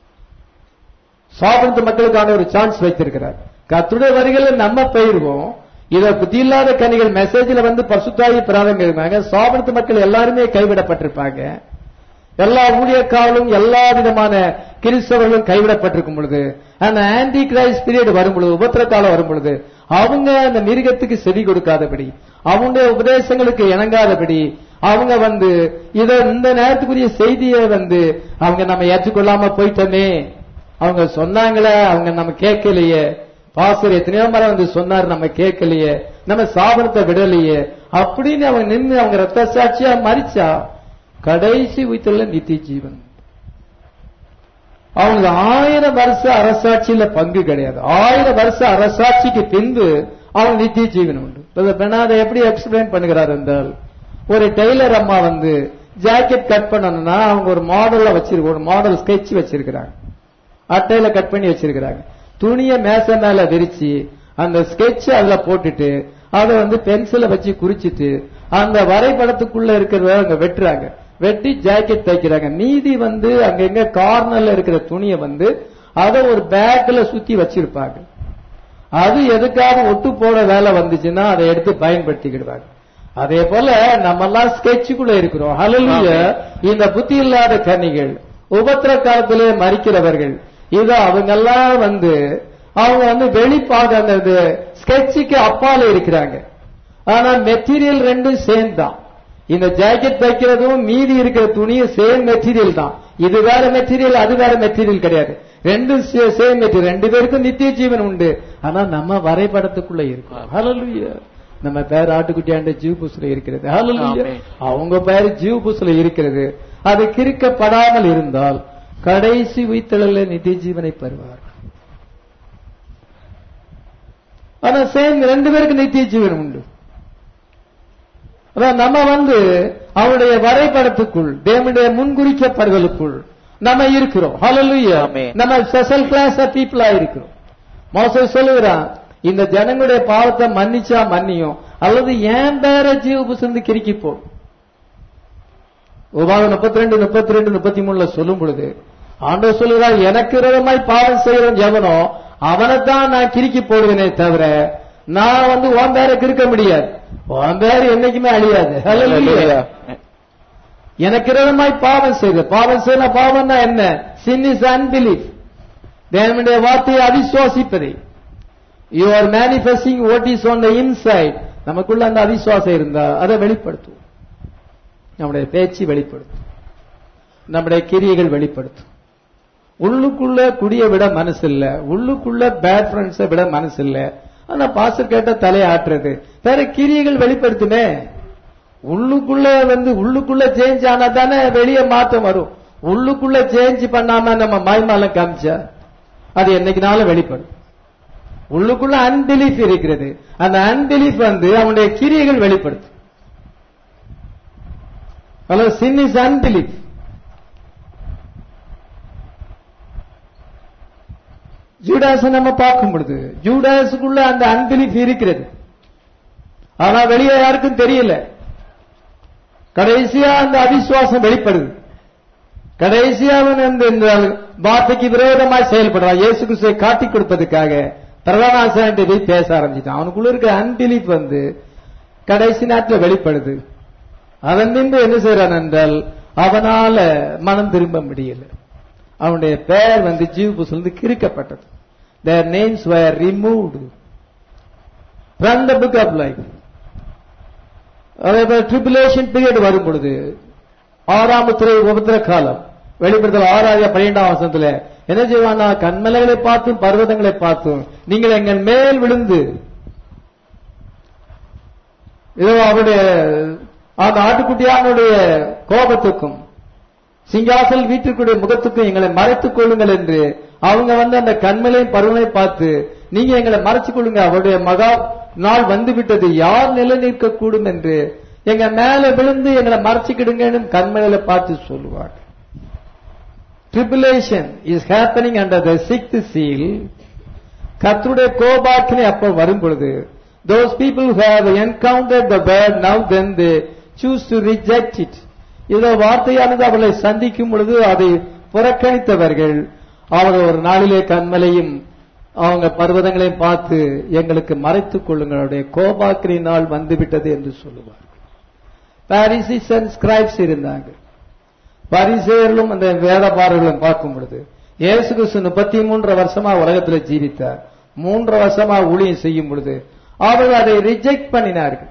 சாப்பிடுற மக்களுக்கான ஒரு சான்ஸ் வைத்திருக்கிறார் கத்துடைய வரிகளில் நம்ம போயிருவோம் இத புத்தி இல்லாத கனிகள் மெசேஜ்ல வந்து பசுத்தாயி பெறாதவங்க இருந்தாங்க சாப்பிடுற மக்கள் எல்லாருமே கைவிடப்பட்டிருப்பாங்க எல்லா ஊழியக்காரர்களும் எல்லா விதமான கிறிஸ்தவர்களும் கைவிடப்பட்டிருக்கும் பொழுது அந்த ஆன்டி கிரைஸ்ட் பீரியட் வரும் பொழுது உபத்திர காலம் வரும் பொழுது அவங்க அந்த மிருகத்துக்கு செவி கொடுக்காதபடி அவங்களுடைய உபதேசங்களுக்கு இணங்காதபடி அவங்க வந்து இத இந்த நேரத்துக்குரிய செய்தியை வந்து அவங்க நம்ம ஏற்றுக்கொள்ளாம போயிட்டோமே அவங்க சொன்னாங்களே அவங்க நம்ம கேட்கலையே பாசர் எத்தனையோ முறை வந்து சொன்னார் நம்ம கேட்கலையே நம்ம சாபனத்தை விடலையே அப்படின்னு அவங்க நின்று அவங்க ரத்த சாட்சியா மறிச்சா கடைசி உயிர்த்தல நித்திய ஜீவன் அவங்களுக்கு ஆயிரம் வருஷ அரசாட்சியில பங்கு கிடையாது ஆயிரம் வருஷ அரசாட்சிக்கு பின்பு அவங்க நித்திய ஜீவன் உண்டு பெண்ணாத எப்படி எக்ஸ்பிளைன் பண்ணுகிறார் என்றால் ஒரு டெய்லர் அம்மா வந்து ஜாக்கெட் கட் பண்ணணும்னா அவங்க ஒரு மாடல்ல வச்சிருக்க ஒரு மாடல் ஸ்கெட்ச் வச்சிருக்கிறாங்க அட்டையில கட் பண்ணி வச்சிருக்கிறாங்க துணிய மேச மேல விரிச்சு அந்த ஸ்கெட்ச் அதுல போட்டுட்டு அதை வந்து பென்சில வச்சு குறிச்சிட்டு அந்த வரைபடத்துக்குள்ள இருக்கிறத அங்க வெட்டுறாங்க வெட்டி ஜாக்கெட் தைக்கிறாங்க மீதி வந்து அங்க எங்க கார்னர்ல இருக்கிற துணியை வந்து அதை ஒரு பேக்ல சுத்தி வச்சிருப்பாங்க அது எதுக்காக ஒட்டு போட வேலை வந்துச்சுன்னா அதை எடுத்து பயன்படுத்திக்கிடுவாங்க அதே போல நம்ம எல்லாம் ஸ்கெட்சுக்குள்ள இருக்கிறோம் ஹலலுய இந்த புத்தி இல்லாத கன்னிகள் உபத்திர காலத்திலே மறிக்கிறவர்கள் இது அவங்க எல்லாம் வந்து அவங்க வந்து வெளிப்பாக அந்த ஸ்கெட்சுக்கு அப்பால இருக்கிறாங்க ஆனா மெட்டீரியல் ரெண்டும் சேம் தான் இந்த ஜாக்கெட் தைக்கிறதும் மீதி இருக்கிற துணியும் சேம் மெட்டீரியல் தான் இது வேற மெட்டீரியல் அது வேற மெட்டீரியல் கிடையாது ரெண்டும் சேம் மெட்டீரியல் ரெண்டு பேருக்கும் நித்திய ஜீவன் உண்டு ஆனா நம்ம வரைபடத்துக்குள்ள இருக்கோம் ஹalleluya நம்ம பேர் ஆட்டுக்குட்டியாண்ட ஜீவ் புஸ்ல இருக்கிறது ஹalleluya ஆமென். அவங்க பேர் ஜீவ் புஸ்ல இருக்கிறது அது கிறுக்கப்படாமல் இருந்தால் கடைசி உயிர்த்தலில் நித்திய ஜீவனை பெறுவார் ஆனா சேம் ரெண்டு பேருக்கு நித்திய ஜீவன் உண்டு அதான் நம்ம வந்து அவருடைய வரைபடத்துக்குள் தேவனுடைய முன்குறிக்கப்படுதலுக்குள் நம்ம இருக்கிறோம் ஹalleluya ஆமென். நம்ம ஸ்பெஷல் கிளாஸ் ஆஃப் பீப்புளா இருக்கிறோம் மோசஸ் சொல்லுகிறான் இந்த ஜனங்களுடைய பாவத்தை மன்னிச்சா மன்னியும் அல்லது ஏன் பேர ஜீவ புசந்து கிறுக்கி போடும் உபாகம் முப்பத்தி ரெண்டு முப்பத்தி ரெண்டு முப்பத்தி மூணுல சொல்லும் பொழுது ஆண்டவர் சொல்லுகிறார் எனக்கு விரோதமாய் பாவம் செய்கிறவன் எவனோ அவனைத்தான் நான் கிறுக்கி போடுவேனே தவிர நான் வந்து உன் பேரை கிறுக்க முடியாது உன் பேர் என்னைக்குமே அழியாது Hallelujah. எனக்கு விரோதமாய் பாவம் செய்த பாவம் செய்த பாவம்னா என்ன சின் இஸ் அன்பிலீஃப் தேவனுடைய வார்த்தையை அவிசுவாசிப்பதை you are manifesting what is on the inside நமக்குள்ள அந்த அவிசுவாசம் இருந்தா அதை வெளிப்படுத்தும் நம்முடைய பேச்சு வெளிப்படுத்தும் நம்முடைய கிரியைகள் வெளிப்படுத்தும் உள்ளுக்குள்ள குடிய விட மனசு இல்ல உள்ளுக்குள்ள பேட் ஃப்ரெண்ட்ஸை விட மனசு இல்ல ஆனா பாசர் கேட்ட தலையாட்டுறது வேற கிரியைகள் வெளிப்படுத்துமே உள்ளுக்குள்ள வந்து உள்ளுக்குள்ள சேஞ்ச் ஆனா தானே வெளியே மாற்றம் வரும் உள்ளுக்குள்ள சேஞ்ச் பண்ணாம நம்ம மாய்மாலம் காமிச்சா அது என்னைக்குனாலும் வெளிப்படும் உள்ளுக்குள்ள அன்பிலீஃப் இருக்கிறது அந்த அன்பிலீஃப் வந்து அவனுடைய கிரியைகள் வெளிப்படுத்தும் hello sin is unbelief Judas நம்ம பார்க்கும் பொழுது ஜூடாஸுக்குள்ள அந்த அன்பிலீஃப் இருக்கிறது ஆனா வெளியே யாருக்கும் தெரியல கடைசியா அந்த அவிசுவாசம் வெளிப்படுது கடைசியா அவன் வந்து இந்த வார்த்தைக்கு விரோதமாய் செயல்படுறான் இயேசு கிறிஸ்துவை காட்டிக் கொடுப்பதற்காக பிரதானாசாரத்தை போய் பேச ஆரம்பிச்சிட்டான் அவனுக்குள்ள இருக்கிற அன்பிலீஃப் வந்து கடைசி நேரத்தில் வெளிப்படுது அதன் பின்பு என்ன செய்யறான் என்றால் அவனால மனம் திரும்ப முடியல அவனுடைய பெயர் வந்து ஜீவ புஸ்தலிருந்து கிறுக்கப்பட்டது their names were removed from the book of life அதே போல ட்ரிபுலேஷன் பீரியட் வரும் பொழுது ஆறாம் துறை உபத்திர காலம் வெளிப்படுத்தல் ஆறாவது பன்னிரெண்டாம் வருஷத்துல என்ன செய்வானா கண்மலைகளை பார்த்தும் பர்வதங்களை பார்த்தும் நீங்கள் எங்கள் மேல் விழுந்து இதோ அவருடைய அந்த ஆட்டுக்குட்டியானுடைய கோபத்துக்கும் சிங்காசல் வீட்டிற்குடைய முகத்துக்கும் எங்களை மறைத்துக் கொள்ளுங்கள் என்று அவங்க வந்து அந்த கண்மலையும் பருவனை பார்த்து நீங்க எங்களை மறைச்சுக் கொள்ளுங்க அவருடைய மகா நாள் வந்து விட்டது யார் நிலை நிற்கக்கூடும் என்று எங்க மேல விழுந்து எங்களை மறைச்சுக்கிடுங்கன்னு கண்மலையில பார்த்து சொல்லுவாங்க tribulation is happening under the sixth seal கர்த்தருடைய கோபாக்கினை அப்ப வரும் பொழுது those people who have encountered the word now then they choose to reject it இதோ வார்த்தையானது அவர்களை சந்திக்கும் பொழுது அதை புறக்கணித்தவர்கள் அவர்கள் ஒரு நாளிலே கண்மலையும் அவங்க பர்வதங்களையும் பார்த்து எங்களுக்கு மறைத்துக் கொள்ளுங்களுடைய கோபாக்கிரி நாள் வந்துவிட்டது என்று சொல்லுவார்கள் பாரிசிஸ் அண்ட் ஸ்கிரைப்ஸ் இருந்தாங்க பரிசேயர்களும் அந்த வேதபாரர்களும் பார்க்கும் பொழுது இயேசு கிறிஸ்து முப்பத்தி மூன்று வருஷமா உலகத்தில் ஜீவித்தார் மூன்று வருஷமா ஊழியம் செய்யும் பொழுது அவர்கள் அதை ரிஜெக்ட் பண்ணினார்கள்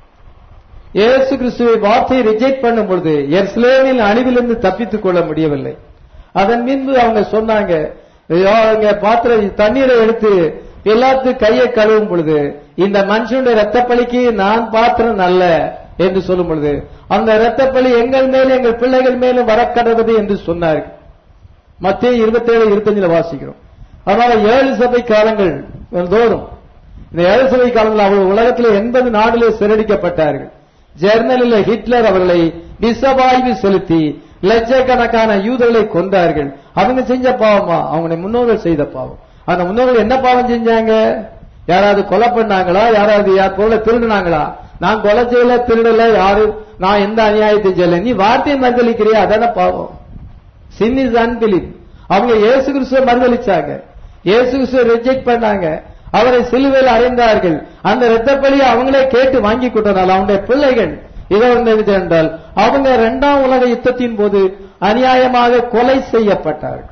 இயேசு கிறிஸ்துவை வார்த்தையை ரிஜெக்ட் பண்ணும் பொழுது எர்ஸ்லேமில் அணிவிலிருந்து தப்பித்துக் கொள்ள முடியவில்லை அதன் பின்பு அவங்க சொன்னாங்க ஐயோ, அவங்க பாத்திர தண்ணீரை எடுத்து எல்லாத்து கையை கழுவும் பொழுது இந்த மனுஷனுடைய ரத்தப்பலிக்கு நான் பாத்திரம் அல்ல என்று சொல்லும் பொழுது அந்த இரத்தப்பலி எங்கள் மேலும் எங்கள் பிள்ளைகள் மேலும் வரக்கடவது என்று சொன்னார்கள் மத்திய இருபத்தேழு இருபத்தஞ்சுல வாசிக்கிறோம் அதனால ஏழு சபை காலங்கள் தோறும் இந்த ஏழு சபை காலங்கள் அவர்கள் உலகத்தில் எண்பது நாடுகளே சிறடிக்கப்பட்டார்கள் ஜெர்மனில ஹிட்லர் அவர்களை விஷவாய்வு செலுத்தி லட்சக்கணக்கான யூதர்களை கொண்டார்கள் அவங்க செஞ்ச பாவமா அவங்க முன்னோர்கள் செய்த பாவம் அந்த முன்னோர்கள் என்ன பாவம் செஞ்சாங்க யாராவது கொலை பண்ணாங்களா யாராவது யார் பொருளை திருடினாங்களா நான் கொலை செய்யல திருடல யாரு நான் எந்த அநியாயத்தையும் செய்யல நீ வார்த்தையை மறுதளிக்கிறியா அதான பாவம் சின் இஸ் அன்பிலிப் அவங்க இயேசு கிறிஸ்துவ மறுதளிச்சாங்க இயேசு கிறிஸ்துவ ரிஜெக்ட் பண்ணாங்க அவரை சிலுவையில் அறைந்தார்கள் அந்த இரத்தப்பலியை அவங்களே கேட்டு வாங்கி கொண்டனால் அவங்களுடைய பிள்ளைகள் இதை வந்து என்ன என்றால் அவங்க இரண்டாம் உலக யுத்தத்தின் போது அநியாயமாக கொலை செய்யப்பட்டார்கள்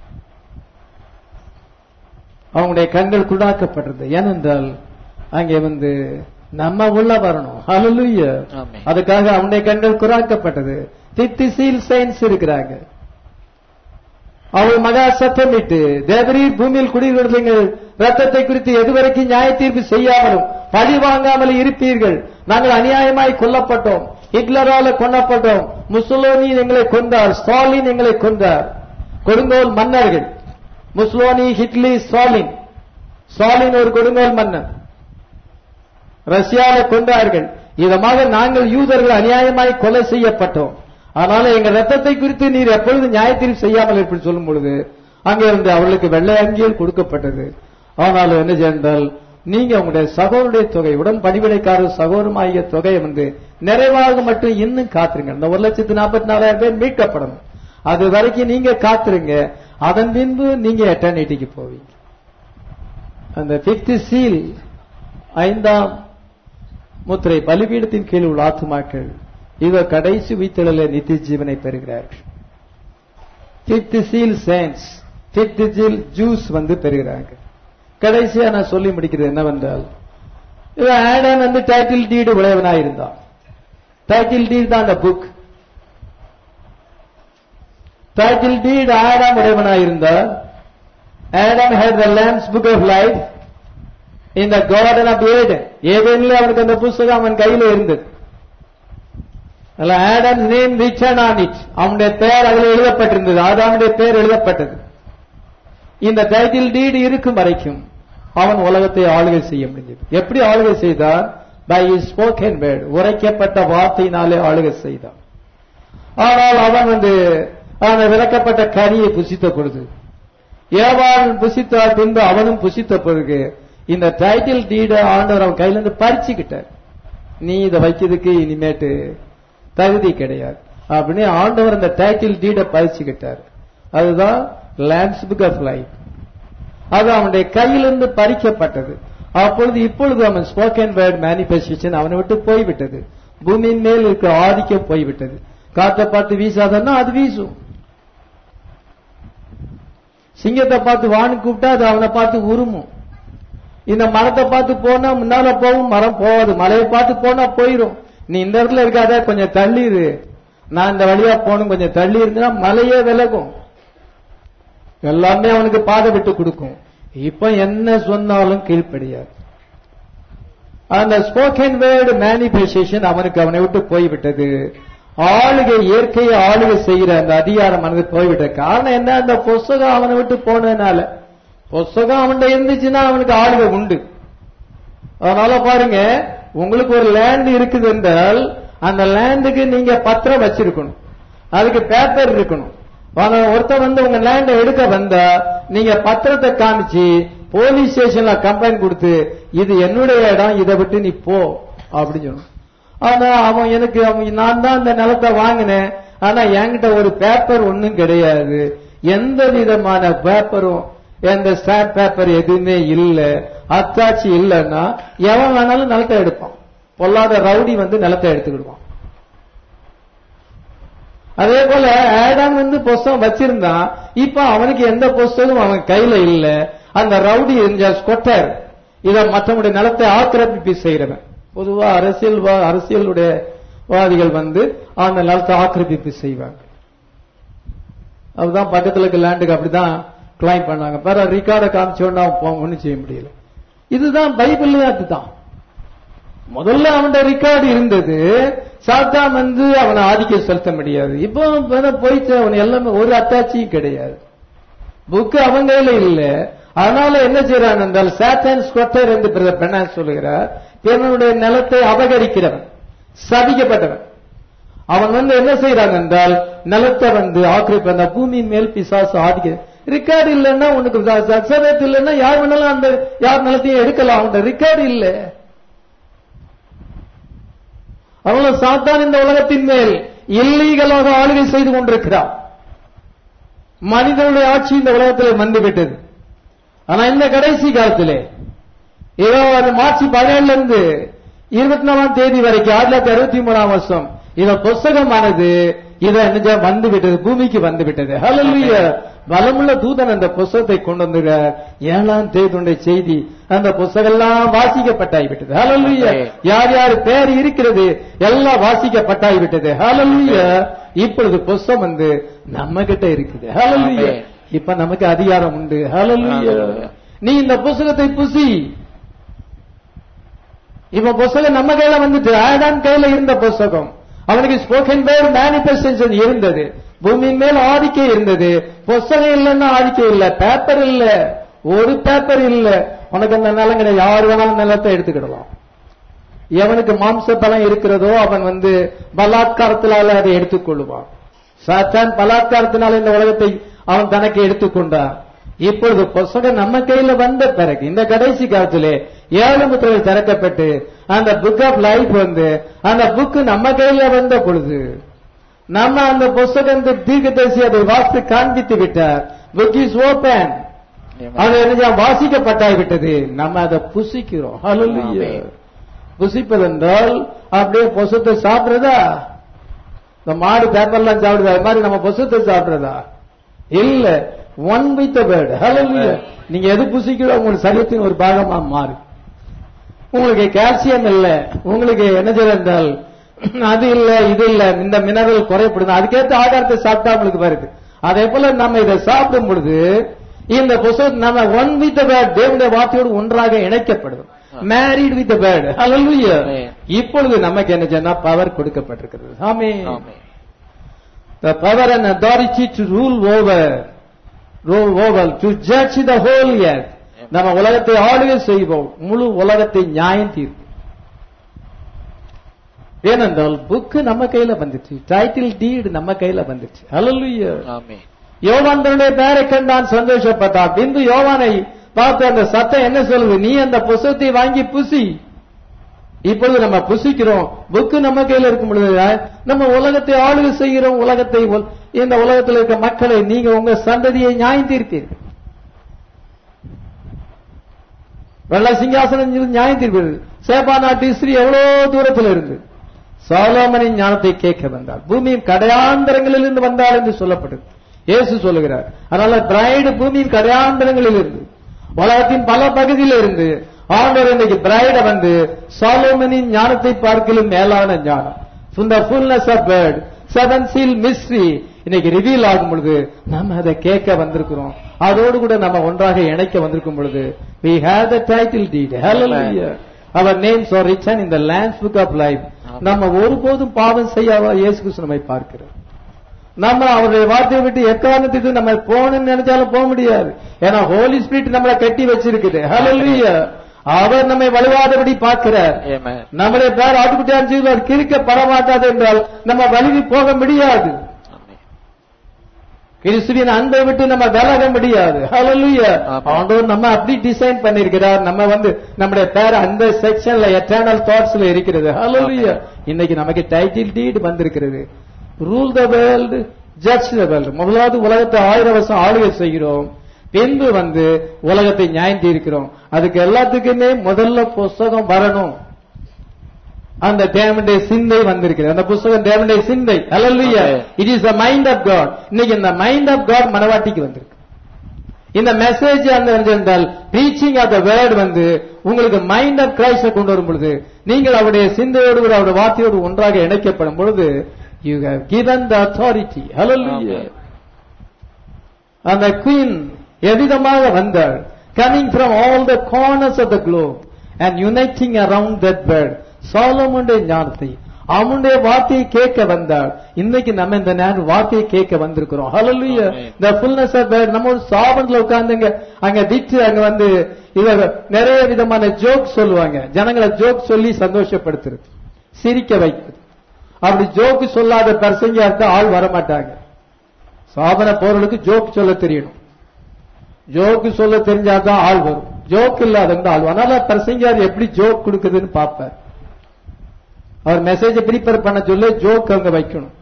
அவங்களுடைய கண்கள் குடாக்கப்பட்டது ஏனென்றால் அங்கே வந்து நம்ம உள்ள வரணும் ஹalleluya ஆமென். அதுக்காக அவனுடைய கண்கள் குறாக்கப்பட்டது தித்திசீல் சயின்ஸ் இருக்கிறாங்க அவள் மகா சத்தமிட்டு தேவரீர் பூமியில் குடியிருந்தீர்கள் ரத்தத்தை குறித்து எதுவரைக்கும் நியாய தீர்ப்பு செய்யாமலும் பழி வாங்காமல் இருப்பீர்கள் நாங்கள் அநியாயமாய் கொல்லப்பட்டோம் ஹிட்லரால கொல்லப்பட்டோம் முசோலினி எங்களை கொண்டார் ஸ்டாலின் எங்களை கொண்டார் கொடுங்கோல் மன்னர்கள் முஸ்லோனி ஹிட்லி ஸ்டாலின் ஸ்டாலின் ஒரு கொடுங்கோல் மன்னன் ரஷ்யாவை கொண்டார்கள் இதமாக நாங்கள் யூதர்கள் அநியாயமாய் கொலை செய்யப்பட்டோம் அதனால எங்க ரத்தத்தை குறித்து நீர் எப்பொழுது நியாயத்தீர்ப்பு செய்யாமல் இப்படி சொல்லும் பொழுது அங்கே வந்து அவர்களுக்கு வெள்ளை அங்கியல் கொடுக்கப்பட்டது ஆனாலும் என்ன செய்தால் நீங்க உங்களுடைய சகோதருடைய தொகை உடன் பணிவிடைக்காரர் சகோதரமாகிய தொகையை வந்து நிறைவாக மட்டும் இன்னும் காத்துருங்க இந்த ஒரு லட்சத்து நாற்பத்தி நாலாயிரம் பேர் மீட்கப்படணும் அது வரைக்கும் நீங்க காத்துருங்க அதன் பின்பு நீங்க எட்டர்னிட்டிக்கு போவீங்க அந்த பிப்த் சீல் ஐந்தாம் முத்திரை பலிபீடத்தின் கீழ் உள்ள ஆத்துமாக்கள் இவ கடைசி உயிர்த்தெழல நித்திய ஜீவனை பெறுகிறார்கள் fifth seal saints fifth seal Jews வந்து பெறுகிறாங்க கடைசியா நான் சொல்லி முடிக்கிறது என்னவென்றால் இவன் ஆடன் வந்து டைட்டில் டீடு உடையவனாய் இருந்தான் டைட்டில் டீட் தான் அந்த புக் டைட்டில் டீட் ஆடாம் உடையவனாய் இருந்தால் Adam had the lamb's book of life in the garden of Eden ஏதேனில் அவனுக்கு அந்த புஸ்தகம் அவன் கையில இருந்தது அல்ல Adam's name written on it அவனுடைய பெயர் அதில் எழுதப்பட்டிருந்தது ஆதாமுடைய பெயர் எழுதப்பட்டது இந்த டைட்டில் டீடு இருக்கும் வரைக்கும் அவன் உலகத்தை ஆளுகை செய்ய முடிஞ்சது எப்படி ஆளுகை செய்தான் பை ஸ்போக்கன் வேர்ட் உரைக்கப்பட்ட வார்த்தையினாலே ஆளுகை செய்தான் ஆனால் அவன் வந்து அவன் விளக்கப்பட்ட கனியை புசித்த பொழுது ஏவாள் புசித்தார் பின்பு அவனும் புசித்த பிறகு இந்த டைட்டில் டீட ஆண்டவர் அவன் கையில இருந்து பறிச்சுக்கிட்டார் நீ இதை வைக்கிறதுக்கு இனிமேட்டு தகுதி கிடையாது அப்படின்னு ஆண்டவர் அந்த டைட்டில் டீட பதிச்சுக்கிட்டார் அதுதான் லேண்ட்ஸ் புக் ஆஃப் லைஃப் அது அவனுடைய கையிலிருந்து பறிக்கப்பட்டது அப்பொழுது இப்பொழுது அவன் ஸ்போக்கன் வேர்ட் மேனிபெஸ்டேஷன் அவனை விட்டு போய்விட்டது பூமியின் மேல் இருக்கிற ஆதிக்கம் போய்விட்டது காற்றை பார்த்து வீசாதன்னா அது வீசும் சிங்கத்தை பார்த்து வான்னு கூப்பிட்டா அது அவனை பார்த்து உருமும் இந்த மரத்தை பார்த்து போனா முன்னால போகும் மரம் போகாது மலையை பார்த்து போனா போயிரும் நீ இந்த இடத்துல இருக்காத கொஞ்சம் தள்ளி இரு நான் இந்த வழியா போகணும் கொஞ்சம் தள்ளி இருந்தா மலையே விலகும் எல்லாமே அவனுக்கு பாதை விட்டு கொடுக்கும் இப்ப என்ன சொன்னாலும் கீழ்ப்படியாது அந்த ஸ்போக்கன் வேர்டு மேனிபெஸ்டேஷன் அவனுக்கு அவனை விட்டு போய்விட்டது ஆளுகை இயற்கையை ஆளுகை செய்கிற அந்த அதிகாரம் அவனுக்கு போய்விட்டது காரணம் என்ன அந்த புஸ்தகம் அவனை விட்டு போனதுனால புஸ்தகம் அவன்கிட்ட இருந்துச்சுன்னா அவனுக்கு ஆளுகை உண்டு அதனால பாருங்க உங்களுக்கு ஒரு லேண்ட் இருக்குது என்றால் அந்த லேண்டுக்கு நீங்க பத்திரம் வச்சிருக்கணும் அதுக்கு பேப்பர் இருக்கணும் ஆனா ஒருத்தர் வந்து உங்க லேண்டை எடுக்க வந்தா நீங்க பத்திரத்தை காமிச்சு போலீஸ் ஸ்டேஷன்ல கம்ப்ளைண்ட் கொடுத்து இது என்னுடைய இடம் இதை விட்டு நீ போ அப்படின்னு சொல்லணும் ஆனா அவன் எனக்கு அவன் நான் தான் இந்த நிலத்தை வாங்கினேன் ஆனா என்கிட்ட ஒரு பேப்பர் ஒண்ணும் கிடையாது எந்த விதமான பேப்பரும் எந்த ஸ்டாம்ப் பேப்பர் எதுவுமே இல்ல அத்தாட்சி இல்லைன்னா எவன் வேணாலும் நிலத்தை எடுப்பான் பொல்லாத ரவுடி வந்து நிலத்தை எடுத்துக்கிடுவான் அதே போல ஆடம் வந்து புஸ்தகம் வச்சிருந்தான் இப்ப அவனுக்கு எந்த புஸ்தகமும் அவன் கையில இல்ல அந்த ரவுடி ஸ்கொட்டர் இத மற்றவனுடைய நிலத்தை ஆக்கிரமிப்பு செய்யறவன் பொதுவா அரசியல் அரசியலுடைய வாதிகள் வந்து அந்த நிலத்தை ஆக்கிரமிப்பு செய்வாங்க அதுதான் பக்கத்துல இருக்க லேண்டுக்கு அப்படிதான் கிளைம் பண்ணாங்க பாரு ரிகார்டை காமிச்சோன்னா ஒண்ணும் செய்ய முடியல இதுதான் பைபிள் அதுதான் முதல்ல அவன் ரெக்கார்டு இருந்தது சாத்தான் வந்து அவனை ஆதிக்கம் செலுத்த முடியாது இப்போ போயிட்டு அவன் எல்லாமே ஒரு அத்தாட்சியும் கிடையாது புக்கு அவன் கையில இல்ல அதனால என்ன செய்யறான் என்றால் சாத்தான் ஸ்கொட்டர் என்று பெண்ணா சொல்லுகிறார் என்னுடைய நிலத்தை அபகரிக்கிறவன் சபிக்கப்பட்டவன் அவன் வந்து என்ன செய்யறான் என்றால் நிலத்தை வந்து ஆக்கிரமிப்பு அந்த பூமியின் மேல் பிசாசு ஆதிக்க ரெக்கார்டு இல்லைன்னா உனக்கு சர்டிபிகேட் இல்லைன்னா யார் வேணாலும் அந்த யார் நிலத்தையும் எடுக்கலாம் அவன் ரெக்கார்டு இல்ல அவங்கள சாத்தான் இந்த உலகத்தின் மேல் இல்லீகலாக ஆளுகை செய்து கொண்டிருக்கிறான் மனிதனுடைய ஆட்சி இந்த உலகத்தில் வந்துவிட்டது ஆனா இந்த கடைசி காலத்திலே ஏதோ மார்ச் பதினேழுல இருந்து இருபத்தி நாலாம் தேதி வரைக்கும் ஆயிரத்தி தொள்ளாயிரத்தி அறுபத்தி மூணாம் வருஷம் இத புஸ்தகமானது இத என்ன வந்து விட்டது பூமிக்கு வந்து விட்டது ஹலல்லுய பலமுள்ள தூதன் அந்த புஸ்தகத்தை கொண்டு வந்துகிறார் ஏழாம் தேதியுடைய செய்தி அந்த புஸ்தகம் எல்லாம் வாசிக்கப்பட்டாய்விட்டது ஹலல்லுய யார் யார் பேர் இருக்கிறது எல்லாம் வாசிக்கப்பட்டாய்விட்டது ஹலல்லுய இப்பொழுது புஸ்தகம் வந்து நம்ம கிட்ட இருக்குது ஹலல்லுய இப்ப நமக்கு அதிகாரம் உண்டு ஹலல்லுய நீ இந்த புஸ்தகத்தை புசி இப்ப புஸ்தகம் நம்ம கையில வந்துட்டு ஆடான் கையில இருந்த புஸ்தகம் அவனுக்கு ஸ்போக்கன் வேர்ட் மேனிபெஸ்டேஷன் இருந்தது பூமியின் மேல் ஆதிக்கம் இருந்தது புஸ்தகம் இல்லைன்னா ஆதிக்கம் இல்ல பேப்பர் இல்ல ஒரு பேப்பர் இல்ல உனக்கு அந்த நிலம் கிடையாது யார் வேணாலும் நிலத்தை எடுத்துக்கிடலாம் எவனுக்கு மாம்ச பலம் இருக்கிறதோ அவன் வந்து பலாத்காரத்தினால அதை எடுத்துக்கொள்ளுவான் சாத்தான் பலாத்காரத்தினால இந்த உலகத்தை அவன் தனக்கு எடுத்துக்கொண்டான் இப்பொழுது புஸ்தகம் நம்ம கையில வந்த பிறகு இந்த கடைசி காலத்திலே ஏழு முத்திரைகள் திறக்கப்பட்டு அந்த புக் ஆஃப் லைஃப் வந்து அந்த புக் நம்ம கையில வந்த பொழுது நம்ம அந்த புஸ்தகத்தை தீர்க்கதரிசி அதை வாசித்து காண்பித்து விட்டார் புக் இஸ் ஓபன் அது என்ன வாசிக்கப்பட்டாய் விட்டது நம்ம அதை புசிக்கிறோம் புசிப்பதென்றால் அப்படியே புசத்தை சாப்பிடுறதா இந்த மாடு பேப்பர்லாம் சாப்பிடுதா அது மாதிரி நம்ம புசத்தை சாப்பிடுறதா இல்ல ஒன் வித் வேர்டு ஹலோ நீங்க எது புசிக்கிறோம் உங்களுக்கு சரீரத்தின் ஒரு பாகமா மாறு உங்களுக்கு கால்சியம் இல்ல உங்களுக்கு என்ன செய்ய என்றால் அது இல்ல இது இல்ல இந்த மினரல் குறைப்படுது அதுக்கேற்ற ஆகாரத்தை சாப்பிட்டா உங்களுக்கு வருது அதே போல நம்ம இதை சாப்பிடும் பொழுது இந்த புத்தகம் நம்ம ஒன் வித் வேர்ட் தேவனுடைய வார்த்தையோடு ஒன்றாக இணைக்கப்படுது மேரிட் வித் வேர்ட் ஹalleluya இப்பொழுது நமக்கு என்ன செய்யணும் பவர் கொடுக்கப்பட்டிருக்கிறது ஆமே the power and authority to rule over rule over to judge the whole earth நம்ம உலகத்தை ஆளுகை செய்வோம் முழு உலகத்தை நியாயம் தீர்ப்போம் ஏனென்றால் புக்கு நம்ம கையில வந்துச்சு டைட்டில் டீடு நம்ம கையில வந்துச்சு ஹalleluya ஆமென் யோவான் தன்னுடைய பேரை கண்டான் சந்தோஷப்பட்டான் பின்பு யோவானை பார்த்து அந்த சத்தம் என்ன சொல்லுது நீ அந்த புஸ்தகத்தை வாங்கி புசி இப்பொழுது நம்ம புசிக்கிறோம் புக்கு நம்ம கையில இருக்கும் பொழுது நம்ம உலகத்தை ஆளுகை செய்கிறோம் உலகத்தை ஒல்- இந்த உலகத்தில் இருக்க மக்களை நீங்க உங்க சந்ததியை நியாயம் தீர்ப்பீர்கள் வெள்ள சிங்காசனம் நியாயம் தீர்ப்பீர்கள் சேபா நாட்டு ஸ்ரீ எவ்வளவு தூரத்தில் இருந்து சாலோமனின் ஞானத்தை கேட்க வந்தார் பூமியின் கடையாந்தரங்களில் இருந்து வந்தாள் என்று சொல்லப்படுது இயேசு சொல்லுகிறார் அதனால பிரைடு பூமியின் கடையாந்தரங்களில் இருந்து உலகத்தின் பல பகுதியில் இருந்து ஆண்டவர் இன்னைக்கு பிரைட வந்து சாலோமனின் ஞானத்தை பார்க்கலும் மேலான ஞானம் from the fullness of word seven seal mystery இன்னைக்கு ரிவீல் ஆகும் பொழுது நம்ம அதை கேட்க வந்திருக்கிறோம் அதோடு கூட நம்ம ஒன்றாக இணைக்க வந்திருக்கும் பொழுது we have the title deed hallelujah our names are written in the lamb's book of life நம்ம ஒருபோதும் பாவம் செய்யாத இயேசு கிறிஸ்து நம்மை பார்க்கிறோம் நம்ம அவருடைய வார்த்தையை விட்டு எக்காரணத்துக்கு நம்ம போகணும்னு நினைச்சாலும் போக முடியாது ஏன்னா ஹோலி ஸ்பிரிட் நம்மளை கட்டி வச்சிருக்குது ஹalleluya அவர் நம்மை வலுவாதபடி பார்க்கிறார் Amen. நம்முடைய பேர் ஆட்டுக்குட்டியான் செய்வார் கிறுக்க படமாட்டாது என்றால் நம்ம வலிவி போக முடியாது Amen. கிறிஸ்துவின் அன்பை விட்டு நம்ம விலக முடியாது ஹalleluya ஆமா. ஆண்டவர் நம்ம அப்படி டிசைன் பண்ணிருக்கிறார் நம்ம வந்து நம்முடைய பேர் அந்த செக்ஷன்ல எட்டர்னல் தாட்ஸ்ல இருக்கிறது ஹalleluya இன்னைக்கு நமக்கு டைட்டில் டீட் வந்திருக்கிறது rule the world judge the world முதலாவது உலகத்தை ஆயிரம் வருஷம் ஆளுகை செய்கிறோம் பின்பு வந்து உலகத்தை நியாயம் தீர்க்கிறோம் அதுக்கு எல்லாத்துக்குமே முதல்ல புஸ்தகம் வரணும் அந்த தேவனுடைய சிந்தை வந்திருக்கிறது அந்த புஸ்தகம் தேவனுடைய சிந்தை ஹalleluya Okay. It is the mind of God இன்னைக்கு இந்த மைண்ட் ஆஃப் காட் மனவாட்டிக்கு வந்திருக்கு இந்த மெசேஜ் அந்த என்றால் டீச்சிங் ஆஃப் த வேர்ட் வந்து உங்களுக்கு மைண்ட் ஆஃப் கிரைஸ்ட கொண்டு வரும் பொழுது நீங்கள் அவருடைய சிந்தையோடு கூட அவருடைய வார்த்தையோடு ஒன்றாக இணைக்கப்படும் பொழுது you have given the authority ஹalleluya Amen. அந்த குயின் எவ்விதமாக வந்தாள் coming from all the corners of the globe and uniting around that word சாலமுடைய ஞானத்தை அவனுடைய வார்த்தையை கேட்க வந்தாள் இன்னைக்கு நம்ம இந்த நேரம் வார்த்தையை கேட்க வந்திருக்கிறோம் ஹalleluya Amen. the fullness of word நம்ம ஒரு சாபன்ல உட்கார்ந்துங்க அங்க திட்டு அங்க வந்து இத நிறைய விதமான ஜோக் சொல்லுவாங்க ஜனங்களை ஜோக் சொல்லி சந்தோஷப்படுத்துறது சிரிக்க வைக்கிறது அப்படி ஜோக் சொல்லாத பர்சங்க ஆள் வர மாட்டாங்க சாபன போறவர்களுக்கு ஜோக் சொல்ல தெரியணும் ஜோக்கு சொல்ல தெரிஞ்சாதான் ஆள் வரும் ஜோக் இல்லாதவங்க ஆள் வரும். அதனால பிரசங்கியார் எப்படி ஜோக் கொடுக்குதுன்னு பார்ப்பார் அவர் மெசேஜ் ப்ரிப்பேர் பண்ண சொல்ல ஜோக் அங்க வைக்கணும்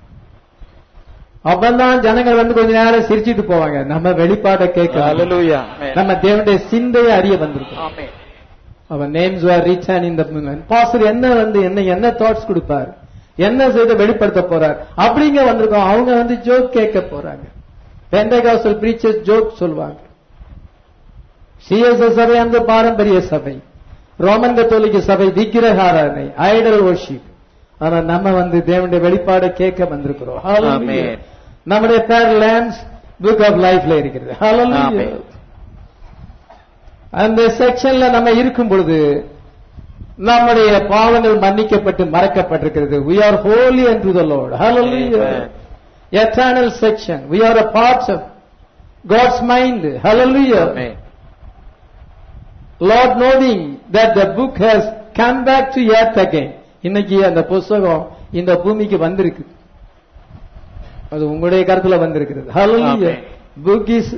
அப்பதான் ஜனங்கள் வந்து கொஞ்ச நேரம் சிரிச்சிட்டு போவாங்க நம்ம வெளிப்பாட கேட்க Hallelujah. Amen. நம்ம தேவனுடைய சிந்தையை அறிய வந்திருக்கோம் Amen. அவர் நேம்ஸ் ஆர் ரிச் அண்ட் இந்த பாஸ்டர் என்ன வந்து என்ன என்ன தாட்ஸ் கொடுப்பார் என்ன செய்த வெளிப்படுத்த போறார் அப்படிங்க வந்திருக்கோம் அவங்க வந்து ஜோக் கேட்க போறாங்க பெந்தகாசல் பிரீச்சர்ஸ் ஜோக் சொல்லுவாங்க சிஎஸ்எஸ் சபை அந்த பாரம்பரிய சபை ரோமன் கத்தோலிக்க சபை விக்கிரகாரணை ஐடல் worship ஆனா நம்ம வந்து தேவனுடைய வெளிப்பாடை கேட்க வந்திருக்கிறோம் Hallelujah. Amen. நம்முடைய பேர் லேம்ஸ் புக் ஆஃப் லைஃப்ல இருக்கிறது Hallelujah. Amen. அந்த செக்ஷன்ல நம்ம இருக்கும் பொழுது நம்முடைய பாவங்கள் மன்னிக்கப்பட்டு மறக்கப்பட்டிருக்கிறது we are holy unto the lord hallelujah Amen. eternal section we are a part of god's mind hallelujah Amen. lord knowing that the book has come back to earth again இன்னைக்கு அந்த புஸ்தகம் இந்த பூமிக்கு வந்திருக்கு அது உங்களுடைய கருத்துல வந்திருக்கிறது hallelujah Amen. book is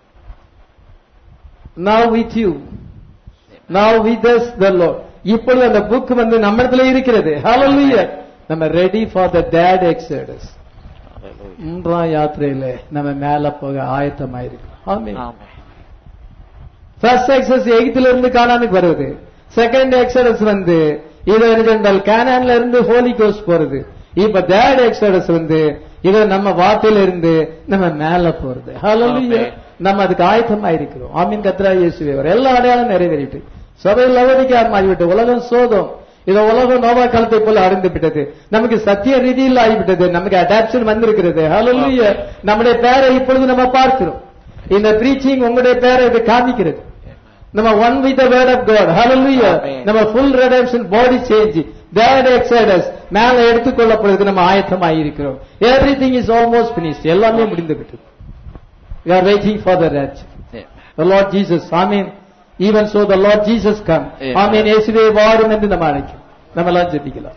now with you now with us the lord இப்பொழுது அந்த புக் வந்து நம்மிடத்துல இருக்கிறது hallelujah நம்ம ரெடி ஃபார் த டேட் எக்ஸடஸ் Hallelujah. மூன்றாம் யாத்திரையில நம்ம மேல போக ஆயத்தமாயிருக்கோம் ஆமென் Amen. ஃபர்ஸ்ட் எக்ஸஸ் எகிப்துல இருந்து கானானுக்கு வருது செகண்ட் எக்ஸடஸ் வந்து இது என்றால் கானான்ல இருந்து ஹோலி கோஸ்ட் போறது இப்ப தேர்ட் எக்ஸடஸ் வந்து இது நம்ம வார்த்தையில இருந்து நம்ம மேல போறது ஹalleluya Amen. நம்ம அதுக்கு ஆயத்தமா இருக்கிறோம் ஆமீன் கத்ரா இயேசுவே அவர் எல்லா அடையாளம் நிறைவேறிட்டு சபை லவனிக்கா மாறிவிட்டு உலகம் சோதம் இதோ உலகம் நோவா காலத்தை போல அடைந்து விட்டது நமக்கு சத்திய ரீதியில் ஆகிவிட்டது நமக்கு அடாப்ஷன் வந்திருக்கிறது ஹalleluya நம்முடைய பேரை இப்பொழுது நம்ம பார்க்கிறோம் இந்த ப்ரீச்சிங் உங்களுடைய பேரை இது காமிக்கிறது நம்ம one with the word of God ஹalleluya Amen. நம்ம full redemption body change third exodus மேல எடுத்துக்கொள்ளப்படுறதுக்கு நம்ம ஆயத்தமாகி இருக்கிறோம் எவ்ரிதிங் இஸ் ஆல்மோஸ்ட் finished எல்லாமே முடிந்து விட்டது we are waiting for the rapture Amen. the lord jesus amen even so the lord jesus come Amen. amen இயேசுவே வாரும் என்று நம்ம அழைக்கிறோம் நம்ம எல்லாம் ஜெபிக்கலாம்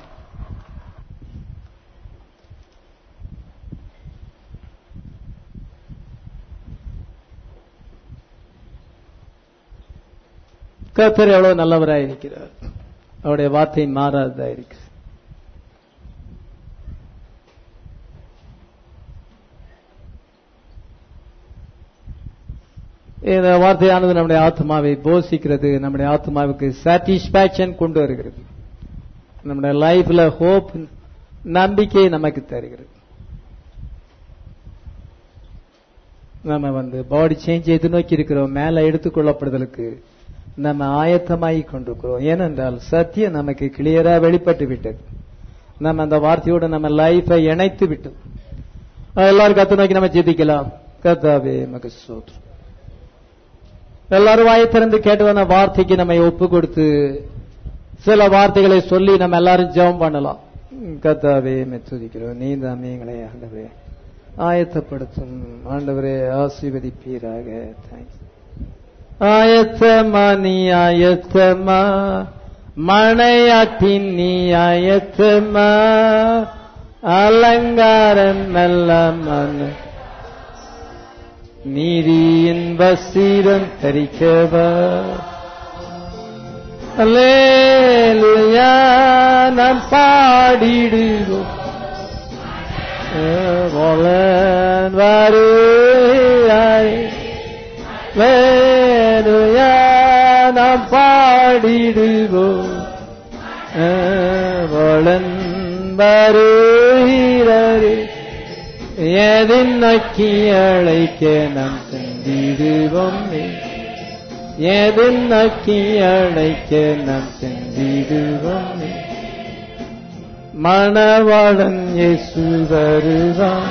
கர்த்தர் எவ்வளவு நல்லவராய் இருக்கிறார் அவருடைய வார்த்தை மாறாததா இருக்கு இந்த வார்த்தையானது நம்முடைய ஆத்மாவை போஷிக்கிறது நம்முடைய ஆத்மாவுக்கு சாட்டிஸ்பாக்சன் கொண்டு வருகிறது நம்முடைய லைஃப்ல ஹோப் நம்பிக்கை நமக்கு தருகிறது நம்ம வந்து பாடி சேஞ்ச் எதிர்நோக்கி இருக்கிறோம் மேல எடுத்துக்கொள்ளப்படுதலுக்கு நம்ம ஆயத்தமாகி கொண்டிருக்கிறோம் ஏனென்றால் சத்தியம் நமக்கு கிளியரா வெளிப்பட்டு விட்டது நம்ம அந்த வார்த்தையோட நம்ம லைஃபை இணைத்து விட்டோம் எல்லாரும் கத்து நோக்கி நம்ம ஜெபிக்கலாம் கத்தாவே மக சோத்ரு எல்லாரும் வாயை திறந்து கேட்டு வந்த வார்த்தைக்கு நம்மை ஒப்பு கொடுத்து சில வார்த்தைகளை சொல்லி நம்ம எல்லாரும் ஜெபம் பண்ணலாம் கத்தாவே மெச்சுதிக்கிறோம் நீ தாமே எங்களை ஆண்டவரே ஆயத்தப்படுத்தும் ஆண்டவரே ஆசீர்வதிப்பீராக தேங்க்ஸ் ஆயத்தமா நீ ஆயத்தமா மழையாட்டின் நீ ஆயத்தமா அலங்காரம் நல்ல மனு நீதியின் வசீரம் தரிக்கவா அல்லேலூயா நாம் பாடிடுவோம் போலன் வருகிறாய் வேலுயா நாம் பாடிடுவோம் போலன் வருகிறாரே எதின் நக்கி அழைக்க நாம் சென்றிடுவோம் எதின் நக்கி அழைக்க நாம் சென்றிடுவோம் மணவாளன் இயேசு வருவான்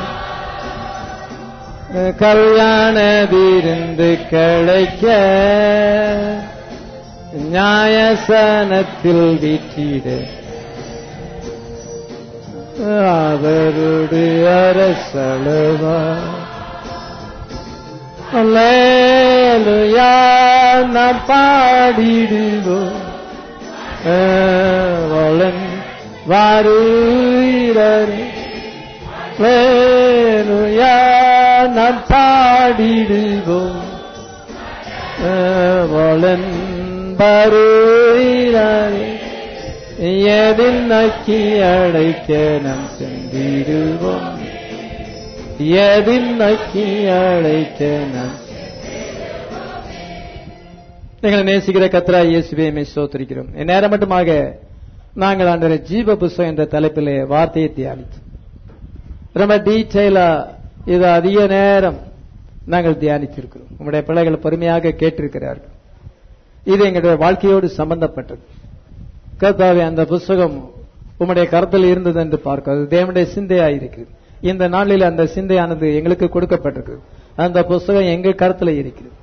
கல்யாண விருந்து கிடைக்க நியாயசனத்தில் வீட்டிட அவருடைய அரசளவா அல்லேலுயா நாம் பாடிடுவோம் வளன் வாருயிரர் வேணுயா நாம் பாடிடுவோம் வளன் வருயிரர் எதில் நக்கி அழைக்க நாம் சென்றிடுவோம் எதில் நக்கி அழைக்க நாம் எங்களை நேசிக்கிற கத்ரா இயேசுவே சோத்திருக்கிறோம் நேரம் மட்டுமாக நாங்கள் அந்த ஜீவ புஸ்தகம் என்ற தலைப்பிலே வார்த்தையை தியானித்தோம் ரொம்ப டீட்டெயிலா இது அதிக நேரம் நாங்கள் தியானித்திருக்கிறோம் உங்களுடைய பிள்ளைகள் பொறுமையாக கேட்டிருக்கிறார்கள் இது எங்களுடைய வாழ்க்கையோடு சம்பந்தப்பட்டது கர்த்தாவே அந்த புஸ்தகம் உம்முடைய கருத்தில் இருந்தது என்று பார்க்க அது தேவனுடைய சிந்தையாக இருக்கிறது இந்த நாளில் அந்த சிந்தையானது எங்களுக்கு கொடுக்கப்பட்டிருக்கு அந்த புஸ்தகம் எங்க கருத்துல இருக்கிறது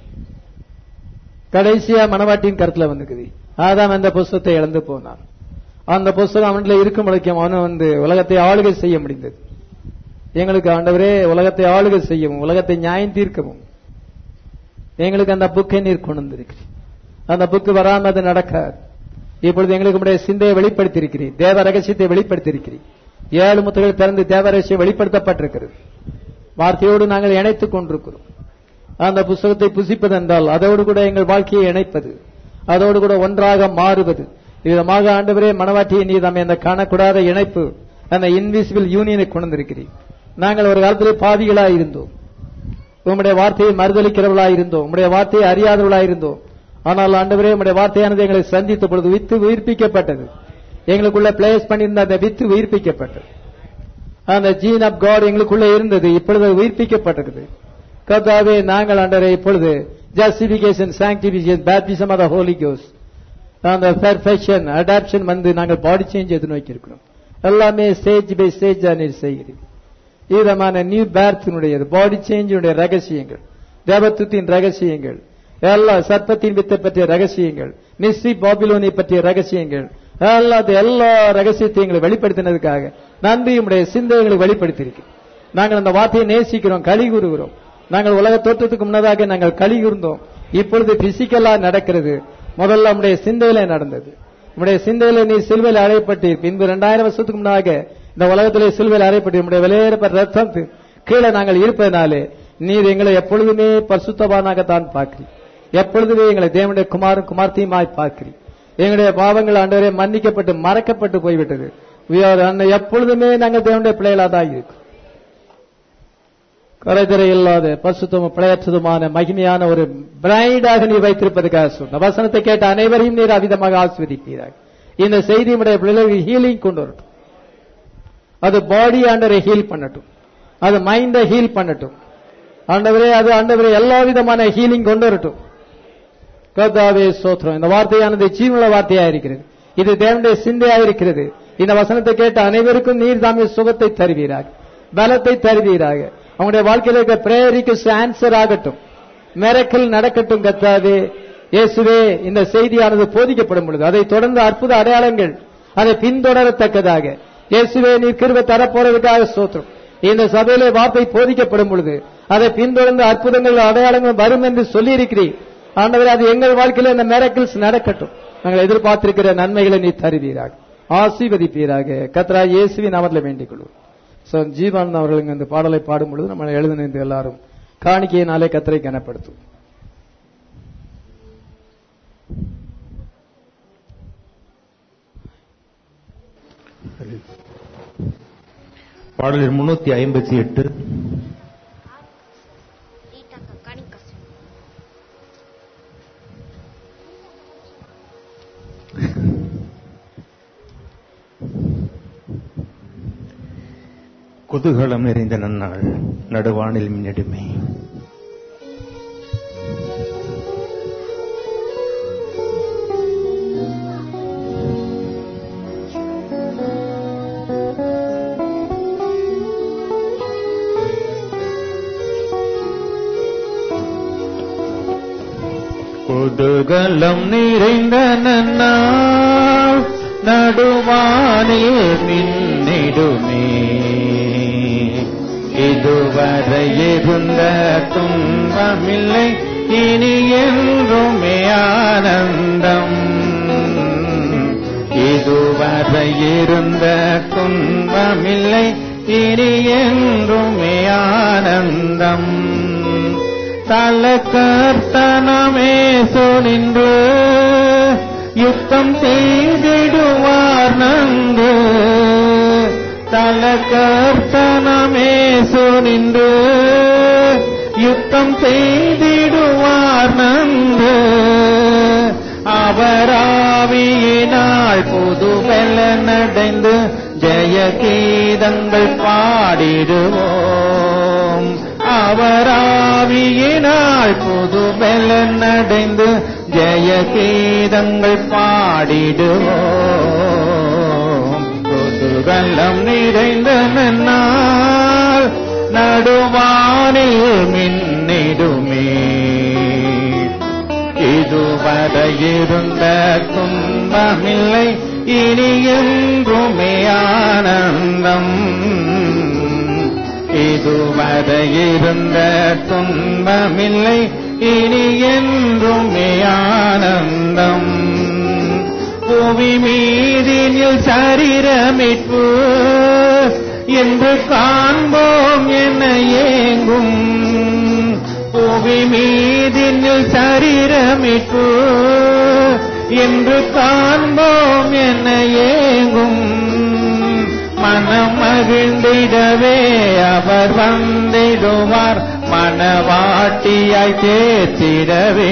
கடைசியா மணவாட்டியின் கருத்துல வந்துக்குது ஆதாம் அந்த புஸ்தகத்தை இழந்து போனான் அந்த புஸ்தகம் அவன்ல இருக்கும் முளைக்கும் அவன் வந்து உலகத்தை ஆளுகை செய்ய முடிந்தது எங்களுக்கு ஆண்டவரே உலகத்தை ஆளுகை செய்யவும் உலகத்தை நியாயம் தீர்க்கவும் எங்களுக்கு அந்த புக்கை நீர் கொண்டு வந்திருக்கிறேன் அந்த புக்கு வராம அது நடக்காது இப்பொழுது எங்களுக்கு உடைய சிந்தையை வெளிப்படுத்தி இருக்கிறேன் தேவ ரகசியத்தை வெளிப்படுத்தி இருக்கிறேன் ஏழு முத்துகள் திறந்து தேவ ரகசியம் வெளிப்படுத்தப்பட்டிருக்கிறது வார்த்தையோடு நாங்கள் இணைத்துக் கொண்டிருக்கிறோம் அந்த புஸ்தகத்தை புசிப்பது என்றால் அதோடு கூட எங்கள் வாழ்க்கையை இணைப்பது அதோடு கூட ஒன்றாக மாறுவது விதமாக ஆண்டவரே மனவாட்டியை நீ தம்மை அந்த காணக்கூடாத இணைப்பு அந்த இன்விசிபிள் யூனியனை கொண்டு வந்திருக்கிறீர் நாங்கள் ஒரு காலத்திலே பாவிகளா இருந்தோம் உம்முடைய வார்த்தையை மறுதளிக்கிறவர்களா இருந்தோம் உம்முடைய வார்த்தையை அறியாதவர்களா இருந்தோம் ஆனால் ஆண்டவரே உம்முடைய வார்த்தையானது எங்களை சந்தித்த பொழுது வித்து உயிர்ப்பிக்கப்பட்டது எங்களுக்குள்ள பிளேஸ் பண்ணியிருந்த அந்த வித்து உயிர்ப்பிக்கப்பட்டது அந்த ஜீன் ஆப் காட் எங்களுக்குள்ள இருந்தது இப்பொழுது அது உயிர்ப்பிக்கப்பட்டிருக்குது கர்த்தாவே நாங்கள் ஆண்டவரே இப்பொழுது justification sanctification baptism of holy கோஸ் அந்த பெர்ஃபெக்ஷன் அடாப்ஷன் வந்து நாங்கள் பாடி சேஞ்ச் எது நோக்கி இருக்கிறோம் எல்லாமே ஸ்டேஜ் பை ஸ்டேஜ் நீர் செய்கிறீர் விதமான நியூ பேர்த்தினுடையது பாடி சேஞ்சினுடைய ரகசியங்கள் தேவத்துவத்தின் ரகசியங்கள் எல்லா சர்ப்பத்தின் வித்தை பற்றிய ரகசியங்கள் மிஸ்ரி பாபிலோனை பற்றிய ரகசியங்கள் எல்லா எல்லா ரகசியத்தையும் எங்களை வெளிப்படுத்தினதுக்காக நன்றி உடைய சிந்தைகளை வெளிப்படுத்தியிருக்கு நாங்கள் அந்த வார்த்தையை நேசிக்கிறோம் களி கூறுகிறோம் நாங்கள் உலக தோற்றத்துக்கு முன்னதாக நாங்கள் களி கூர்ந்தோம் இப்பொழுது பிசிக்கலா நடக்கிறது முதல்ல நம்முடைய சிந்தையில நடந்தது நம்முடைய சிந்தையில நீ சிலுவையில் அறையப்பட்டீர் பின்பு இரண்டாயிரம் வருஷத்துக்கு முன்னாக இந்த உலகத்திலே சிலுவையில் அறையப்பட்டு நம்முடைய விலையேறப்பட்ட ரத்தம் கீழே நாங்கள் இருப்பதனாலே நீர் எங்களை எப்பொழுதுமே பரிசுத்தவானாகத்தான் பார்க்கிறீர் எப்பொழுதுமே எங்களை தேவனுடைய குமாரும் குமார்த்தியுமாய் பார்க்கிறீர் எங்களுடைய பாவங்கள் ஆண்டவரே மன்னிக்கப்பட்டு மறக்கப்பட்டு போய்விட்டது We are அன்னை எப்பொழுதுமே நாங்கள் தேவனுடைய பிள்ளைகளாக தான் இருக்கும் குறைதரை இல்லாத பசுத்தமும் பிழையற்றதுமான மகிமையான ஒரு பிரைடாக நீ வைத்திருப்பதுக்காக சொன்ன வசனத்தை கேட்ட அனைவரையும் நீர் அவிதமாக ஆஸ்வதிப்பீராக இந்த செய்தி உடைய பிள்ளைகளுக்கு ஹீலிங் கொண்டு வரட்டும் அது பாடி ஆண்டரை ஹீல் பண்ணட்டும் அது மைண்டை ஹீல் பண்ணட்டும் ஆண்டவரே அது ஆண்டவரே எல்லா விதமான ஹீலிங் கொண்டு வரட்டும் கர்த்தாவே சோத்ரம் இந்த வார்த்தையானது ஜீவனுள்ள வார்த்தையா இருக்கிறது இது தேவனுடைய சிந்தையா இருக்கிறது இந்த வசனத்தை கேட்ட அனைவருக்கும் நீர் தாமே சுகத்தை தருவீராக பலத்தை தருவீராக அவங்களுடைய வாழ்க்கையில் இருக்க பிரேயரிக்கு ஆன்சர் ஆகட்டும் மிரக்கல் நடக்கட்டும் கத்தாவே இயேசுவே இந்த செய்தியானது போதிக்கப்படும் பொழுது அதை தொடர்ந்து அற்புத அடையாளங்கள் அதை பின்தொடரத்தக்கதாக இயேசுவே நீர் கிருபை தரப்போறதுக்காக சோத்திரம் இந்த சபையிலே வார்த்தை போதிக்கப்படும் பொழுது அதை பின்தொடர்ந்து அற்புதங்கள் அடையாளங்கள் வரும் என்று சொல்லியிருக்கிறீர் ஆண்டவர் அது எங்கள் வாழ்க்கையில இந்த மிரக்கிள்ஸ் நடக்கட்டும் நாங்கள் எதிர்பார்த்திருக்கிற நன்மைகளை நீ தருவீராக ஆசீர்வதிப்பீராக கத்ரா இயேசுவின் அவர்களை வேண்டிக் கொள்வோம் சோ ஜீவானந்த் அவர்களுக்கு அந்த பாடலை பாடும் பொழுது நம்ம எழுதின எல்லாரும் காணிக்கையினாலே கத்தரை கனப்படுத்தும் பாடல் முன்னூத்தி ஐம்பத்தி எட்டு Ritaka Kanikas. குதூகலம் நிறைந்த நன்னாள் நடுவானில் மின்னடுமே குதூகலம் நிறைந்த நன்னாள் நடுவானில் மின்னிடுமே இதுவரை இருந்த துன்பமில்லை இனி என்றுமே ஆனந்தம் இதுவரை இருந்த துன்பமில்லை இனி என்றுமே ஆனந்தம் தலக்கர்த்தனமே சொலின்று யுத்தம் செய்திடுவார் நன்று தலக்கர்த்தனமே சொலின்று யுத்தம் செய்திடுவார் நன்று அவராவியினால் புது நடைந்து ஜெய கீதங்கள் பாடிடுவோம் அவராவியினால் புது நடைந்து ஜெய கீதங்கள் பாடிடுவோம் புதுகலம் நிறைந்த நன்னாள் நடுவானில் மின்னிடுமே இதுவரை இருந்த துன்பமில்லை இனி என்றுமே ஆனந்தம் இதுவரை இருந்த துன்பமில்லை இனி என்றுமே ஆனந்தம் புவி மீதினில் சரீரமிப்பு என்று காண்போம் என ஏங்கும் புவி மீதினில் சரீரமிப்பு என்று காண்போம் என ஏங்கும் மனம் மகிழ்ந்திடவே அவர் வந்திடுவார் மனவாட்டியாய் தேர்த்திடவே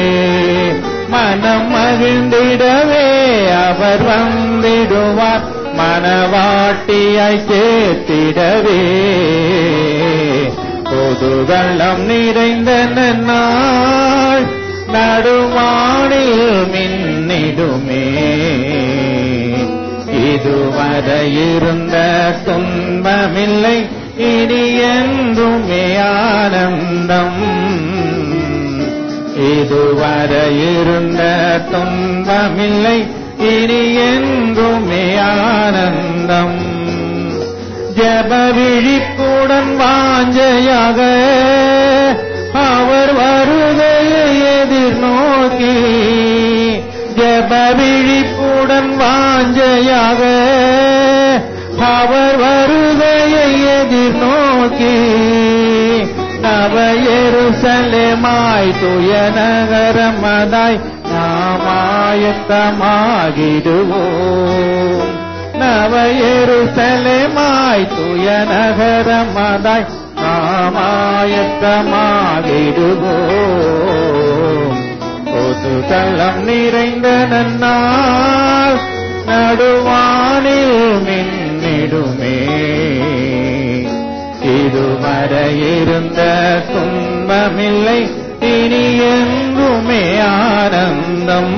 மனம் மகிழ்ந்திடவே அவர் வந்திடுவார் மனவாட்டியாய் சேர்த்திடவே பொதுவெள்ளம் நிறைந்த நாள் நடுவானில் மின்னிடுமே இதுவரை இருந்த துன்பமில்லை இனி என்றுமே ஆனந்தம் இதுவரை இருந்த துன்பமில்லை இனி என்றுமே ஆனந்தம் ஜப விழிப்புடன் வாஞ்சையாக அவர் வருகையை எதிர்நோக்கி ஜப விழிப்புடன் வாஞ்சையாக அவர் வருகையை எதிர்நோக்கி நவ எருசலேமாய் துய நகரமதாய் நாமாய் ஆயத்தமாகிடுவோம் நவ எருசலேமாய் துய நகரமதாய் நாம் ஆயத்தமாகிடுவோம் பொது தள்ளம் நிறைந்த நன்னாள் நடுவானில் மின்னிடுமே இதுவரை இருந்த துன்பமில்லை இனி எங்குமே ஆனந்தம்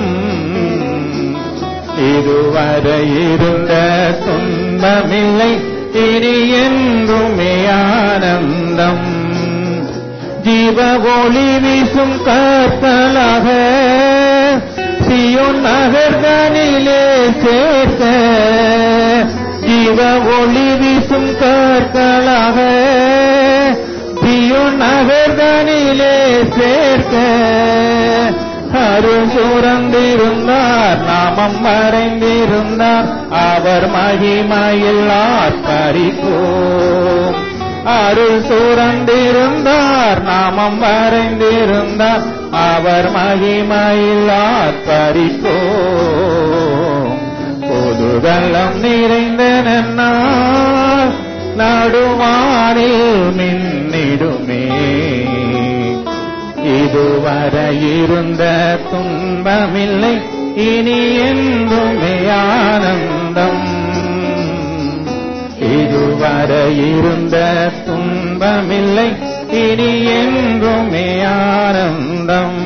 இதுவரை இருந்த துன்பமில்லை இனி என்றுமே ஆனந்தம் ஜீவ ஒளி வீசும் கற்பலாக சியோன் நகர்தனிலே சேர்க்க ஜீவ ஒளி வீசும் கற்களாக சியோன் நகர்தனிலே சேர்க்க அருள் சுரந்திருந்தார் நாமம் மறைந்திருந்தார் அவர் மகிமையில் ஆர்ப்பரிப்போம் அருள் சுரந்திருந்தார் நாமம் மறைந்திருந்தார் அவர் மகிமையில் ஆர்ப்பரிப்போம் பொதுதளம் நிறைந்த நன்னாள் நடுவானில் மின்னிடுமே இதுவரை இருந்த துன்பமில்லை இனி என்றுமே ஆனந்தம் இதுவரை இருந்த துன்பமில்லை இனி என்றுமே ஆனந்தம்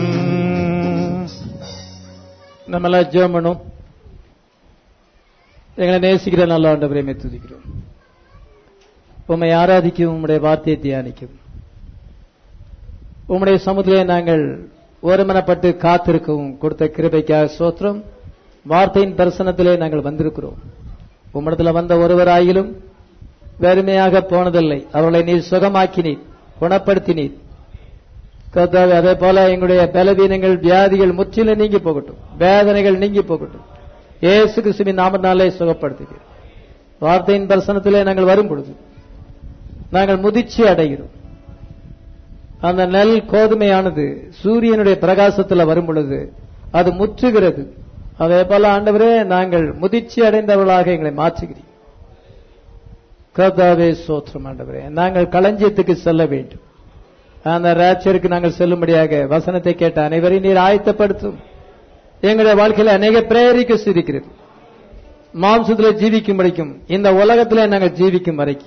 நம்மளாம் ஜெபம் பண்ணும் எங்களை நேசிக்கிற நல்ல ஆண்டவரை துதிக்கிறோம் உம்மை ஆராதிக்கும் உம்முடைய வார்த்தையை தியானிக்கும் உம்முடைய சமுதிலே நாங்கள் ஒருமனப்பட்டு காத்திருக்கவும் கொடுத்த கிருபைக்காக சோத்திரம் வார்த்தையின் தரிசனத்திலே நாங்கள் வந்திருக்கிறோம் உம்மிடத்துல வந்த ஒருவராயிலும் வெறுமையாக போனதில்லை அவர்களை நீர் சுகமாக்கினீர் குணப்படுத்தினீர் கர்த்தாவே அதே போல எங்களுடைய பலவீனங்கள் வியாதிகள் முற்றிலும் நீங்கி போகட்டும் வேதனைகள் நீங்கி போகட்டும் ஏசு கிறிஸ்துவின் நாமத்தினாலே சுகப்படுத்துகிறோம் வார்த்தையின் தரிசனத்திலே நாங்கள் வரும் பொழுது நாங்கள் முதிர்ச்சி அடைகிறோம் அந்த நெல் கோதுமையானது சூரியனுடைய பிரகாசத்தில் வரும் பொழுது அது முற்றுகிறது அதே போல ஆண்டவரே நாங்கள் முதிர்ச்சி அடைந்தவர்களாக எங்களை மாற்றுகிறீர் கர்த்தாவே சோத்திரம் ஆண்டவரே நாங்கள் களஞ்சியத்துக்கு செல்ல வேண்டும் அந்த ராட்சருக்கு நாங்கள் செல்லும்படியாக வசனத்தை கேட்ட அனைவரையும் நீர் ஆயத்தப்படுத்தும் எங்களுடைய வாழ்க்கையில் அநேக பிரேரிக்க சிரிக்கிறது மாம்சத்தில் ஜீவிக்கும் வரைக்கும் இந்த உலகத்திலே நாங்கள் ஜீவிக்கும் வரைக்கும்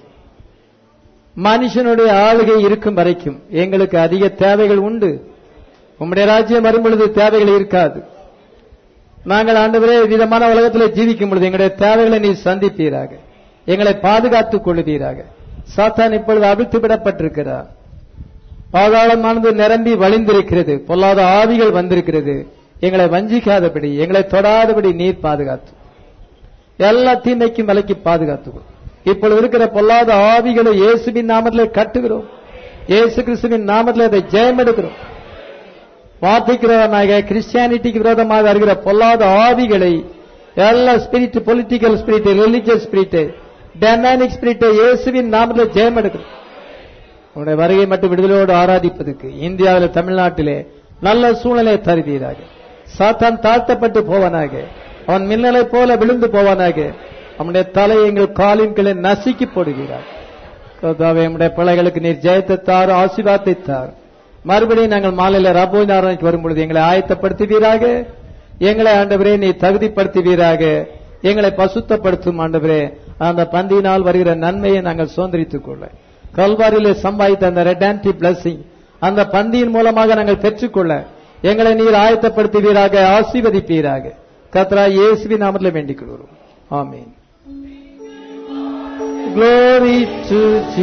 மனுஷனுடைய ஆளுகை இருக்கும் வரைக்கும் எங்களுக்கு அதிக தேவைகள் உண்டு உம்முடைய ராஜ்யம் வரும் பொழுது தேவைகள் இருக்காது நாங்கள் ஆண்டவரே விதமான உலகத்தில் ஜீவிக்கும் பொழுது எங்களுடைய தேவைகளை நீ சந்திப்பீராக எங்களை பாதுகாத்துக் கொள்வீராக சாத்தான் இப்பொழுது அவிழ்த்து விடப்பட்டிருக்கிறார் பாதாளமானது நிரம்பி வழிந்திருக்கிறது பொல்லாத ஆவிகள் வந்திருக்கிறது எங்களை வஞ்சிக்காதபடி எங்களை தொடாதபடி நீர் பாதுகாத்து எல்லா தீமைக்கும் விலைக்கு பாதுகாத்துக்கோ இப்பொழுது இருக்கிற பொல்லாத ஆவிகளை இயேசுவின் நாமத்திலே கட்டுகிறோம் இயேசு கிறிஸ்துவின் நாமத்திலே அதை ஜெயம் எடுக்கிறோம் வார்த்தைக்கு கிறிஸ்டியானிட்டிக்கு விரோதமாக வருகிற பொல்லாத ஆவிகளை எல்லா spirit political spirit religious spirit demonic spirit இயேசுவின் நாமத்தில் ஜெயம் எடுக்கிறோம் உன்னுடைய வருகை மட்டும் விடுதலோடு ஆராதிப்பதற்கு இந்தியாவில் தமிழ்நாட்டிலே நல்ல சூழ்நிலை தருவீராக சாத்தான் தாழ்த்தப்பட்டு போவானாக அவன் மின்னலை போல விழுந்து போவானாக அவனுடைய தலை எங்கள் காலின் கீழே நசுக்கி போடுகிறார் கர்த்தாவே நம்முடைய பிள்ளைகளுக்கு நீர் ஜெயத்தை தார் ஆசீர்வாதத்தை தார் மறுபடியும் நாங்கள் மாலையில ரபோ நாராயணிக்கு வரும்பொழுது எங்களை ஆயத்தப்படுத்துவீராக எங்களை ஆண்டவரே நீ தகுதிப்படுத்துவீராக எங்களை பசுத்தப்படுத்தும் ஆண்டவரே அந்த பந்தியினால் வருகிற நன்மையை நாங்கள் சுதந்திரித்துக் கொள்ள கல்வாரியிலே சம்பாதித்த அந்த ரெடான்டி பிளஸிங் அந்த பந்தியின் மூலமாக நாங்கள் பெற்றுக்கொள்ள எங்களை நீர் ஆயத்தப்படுத்துவீராக ஆசீர்வதிப்பீராக கத்ரா இயேசுவின் நாமத்தில் வேண்டிக் கொள்கிறோம் ஆமீன் Glory to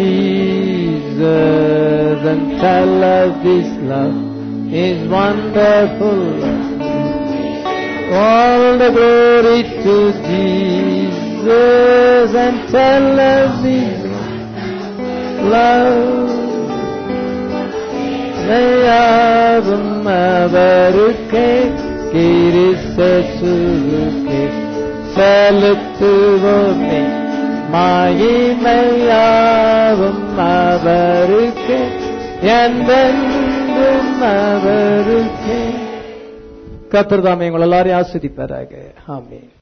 Jesus and tell us this love is wonderful. All the glory to Jesus and tell us this love. மெய்யாவும் அவருக்கே கிறிஸ்துவுக்கே செலுத்துவோமே மகிமையாவும் அவருக்கே என்றென்றும் அவருக்கே கத்திரதாமே உங்கள் எல்லாரையும் ஆஸ்வதிப்பாராக ஆமென்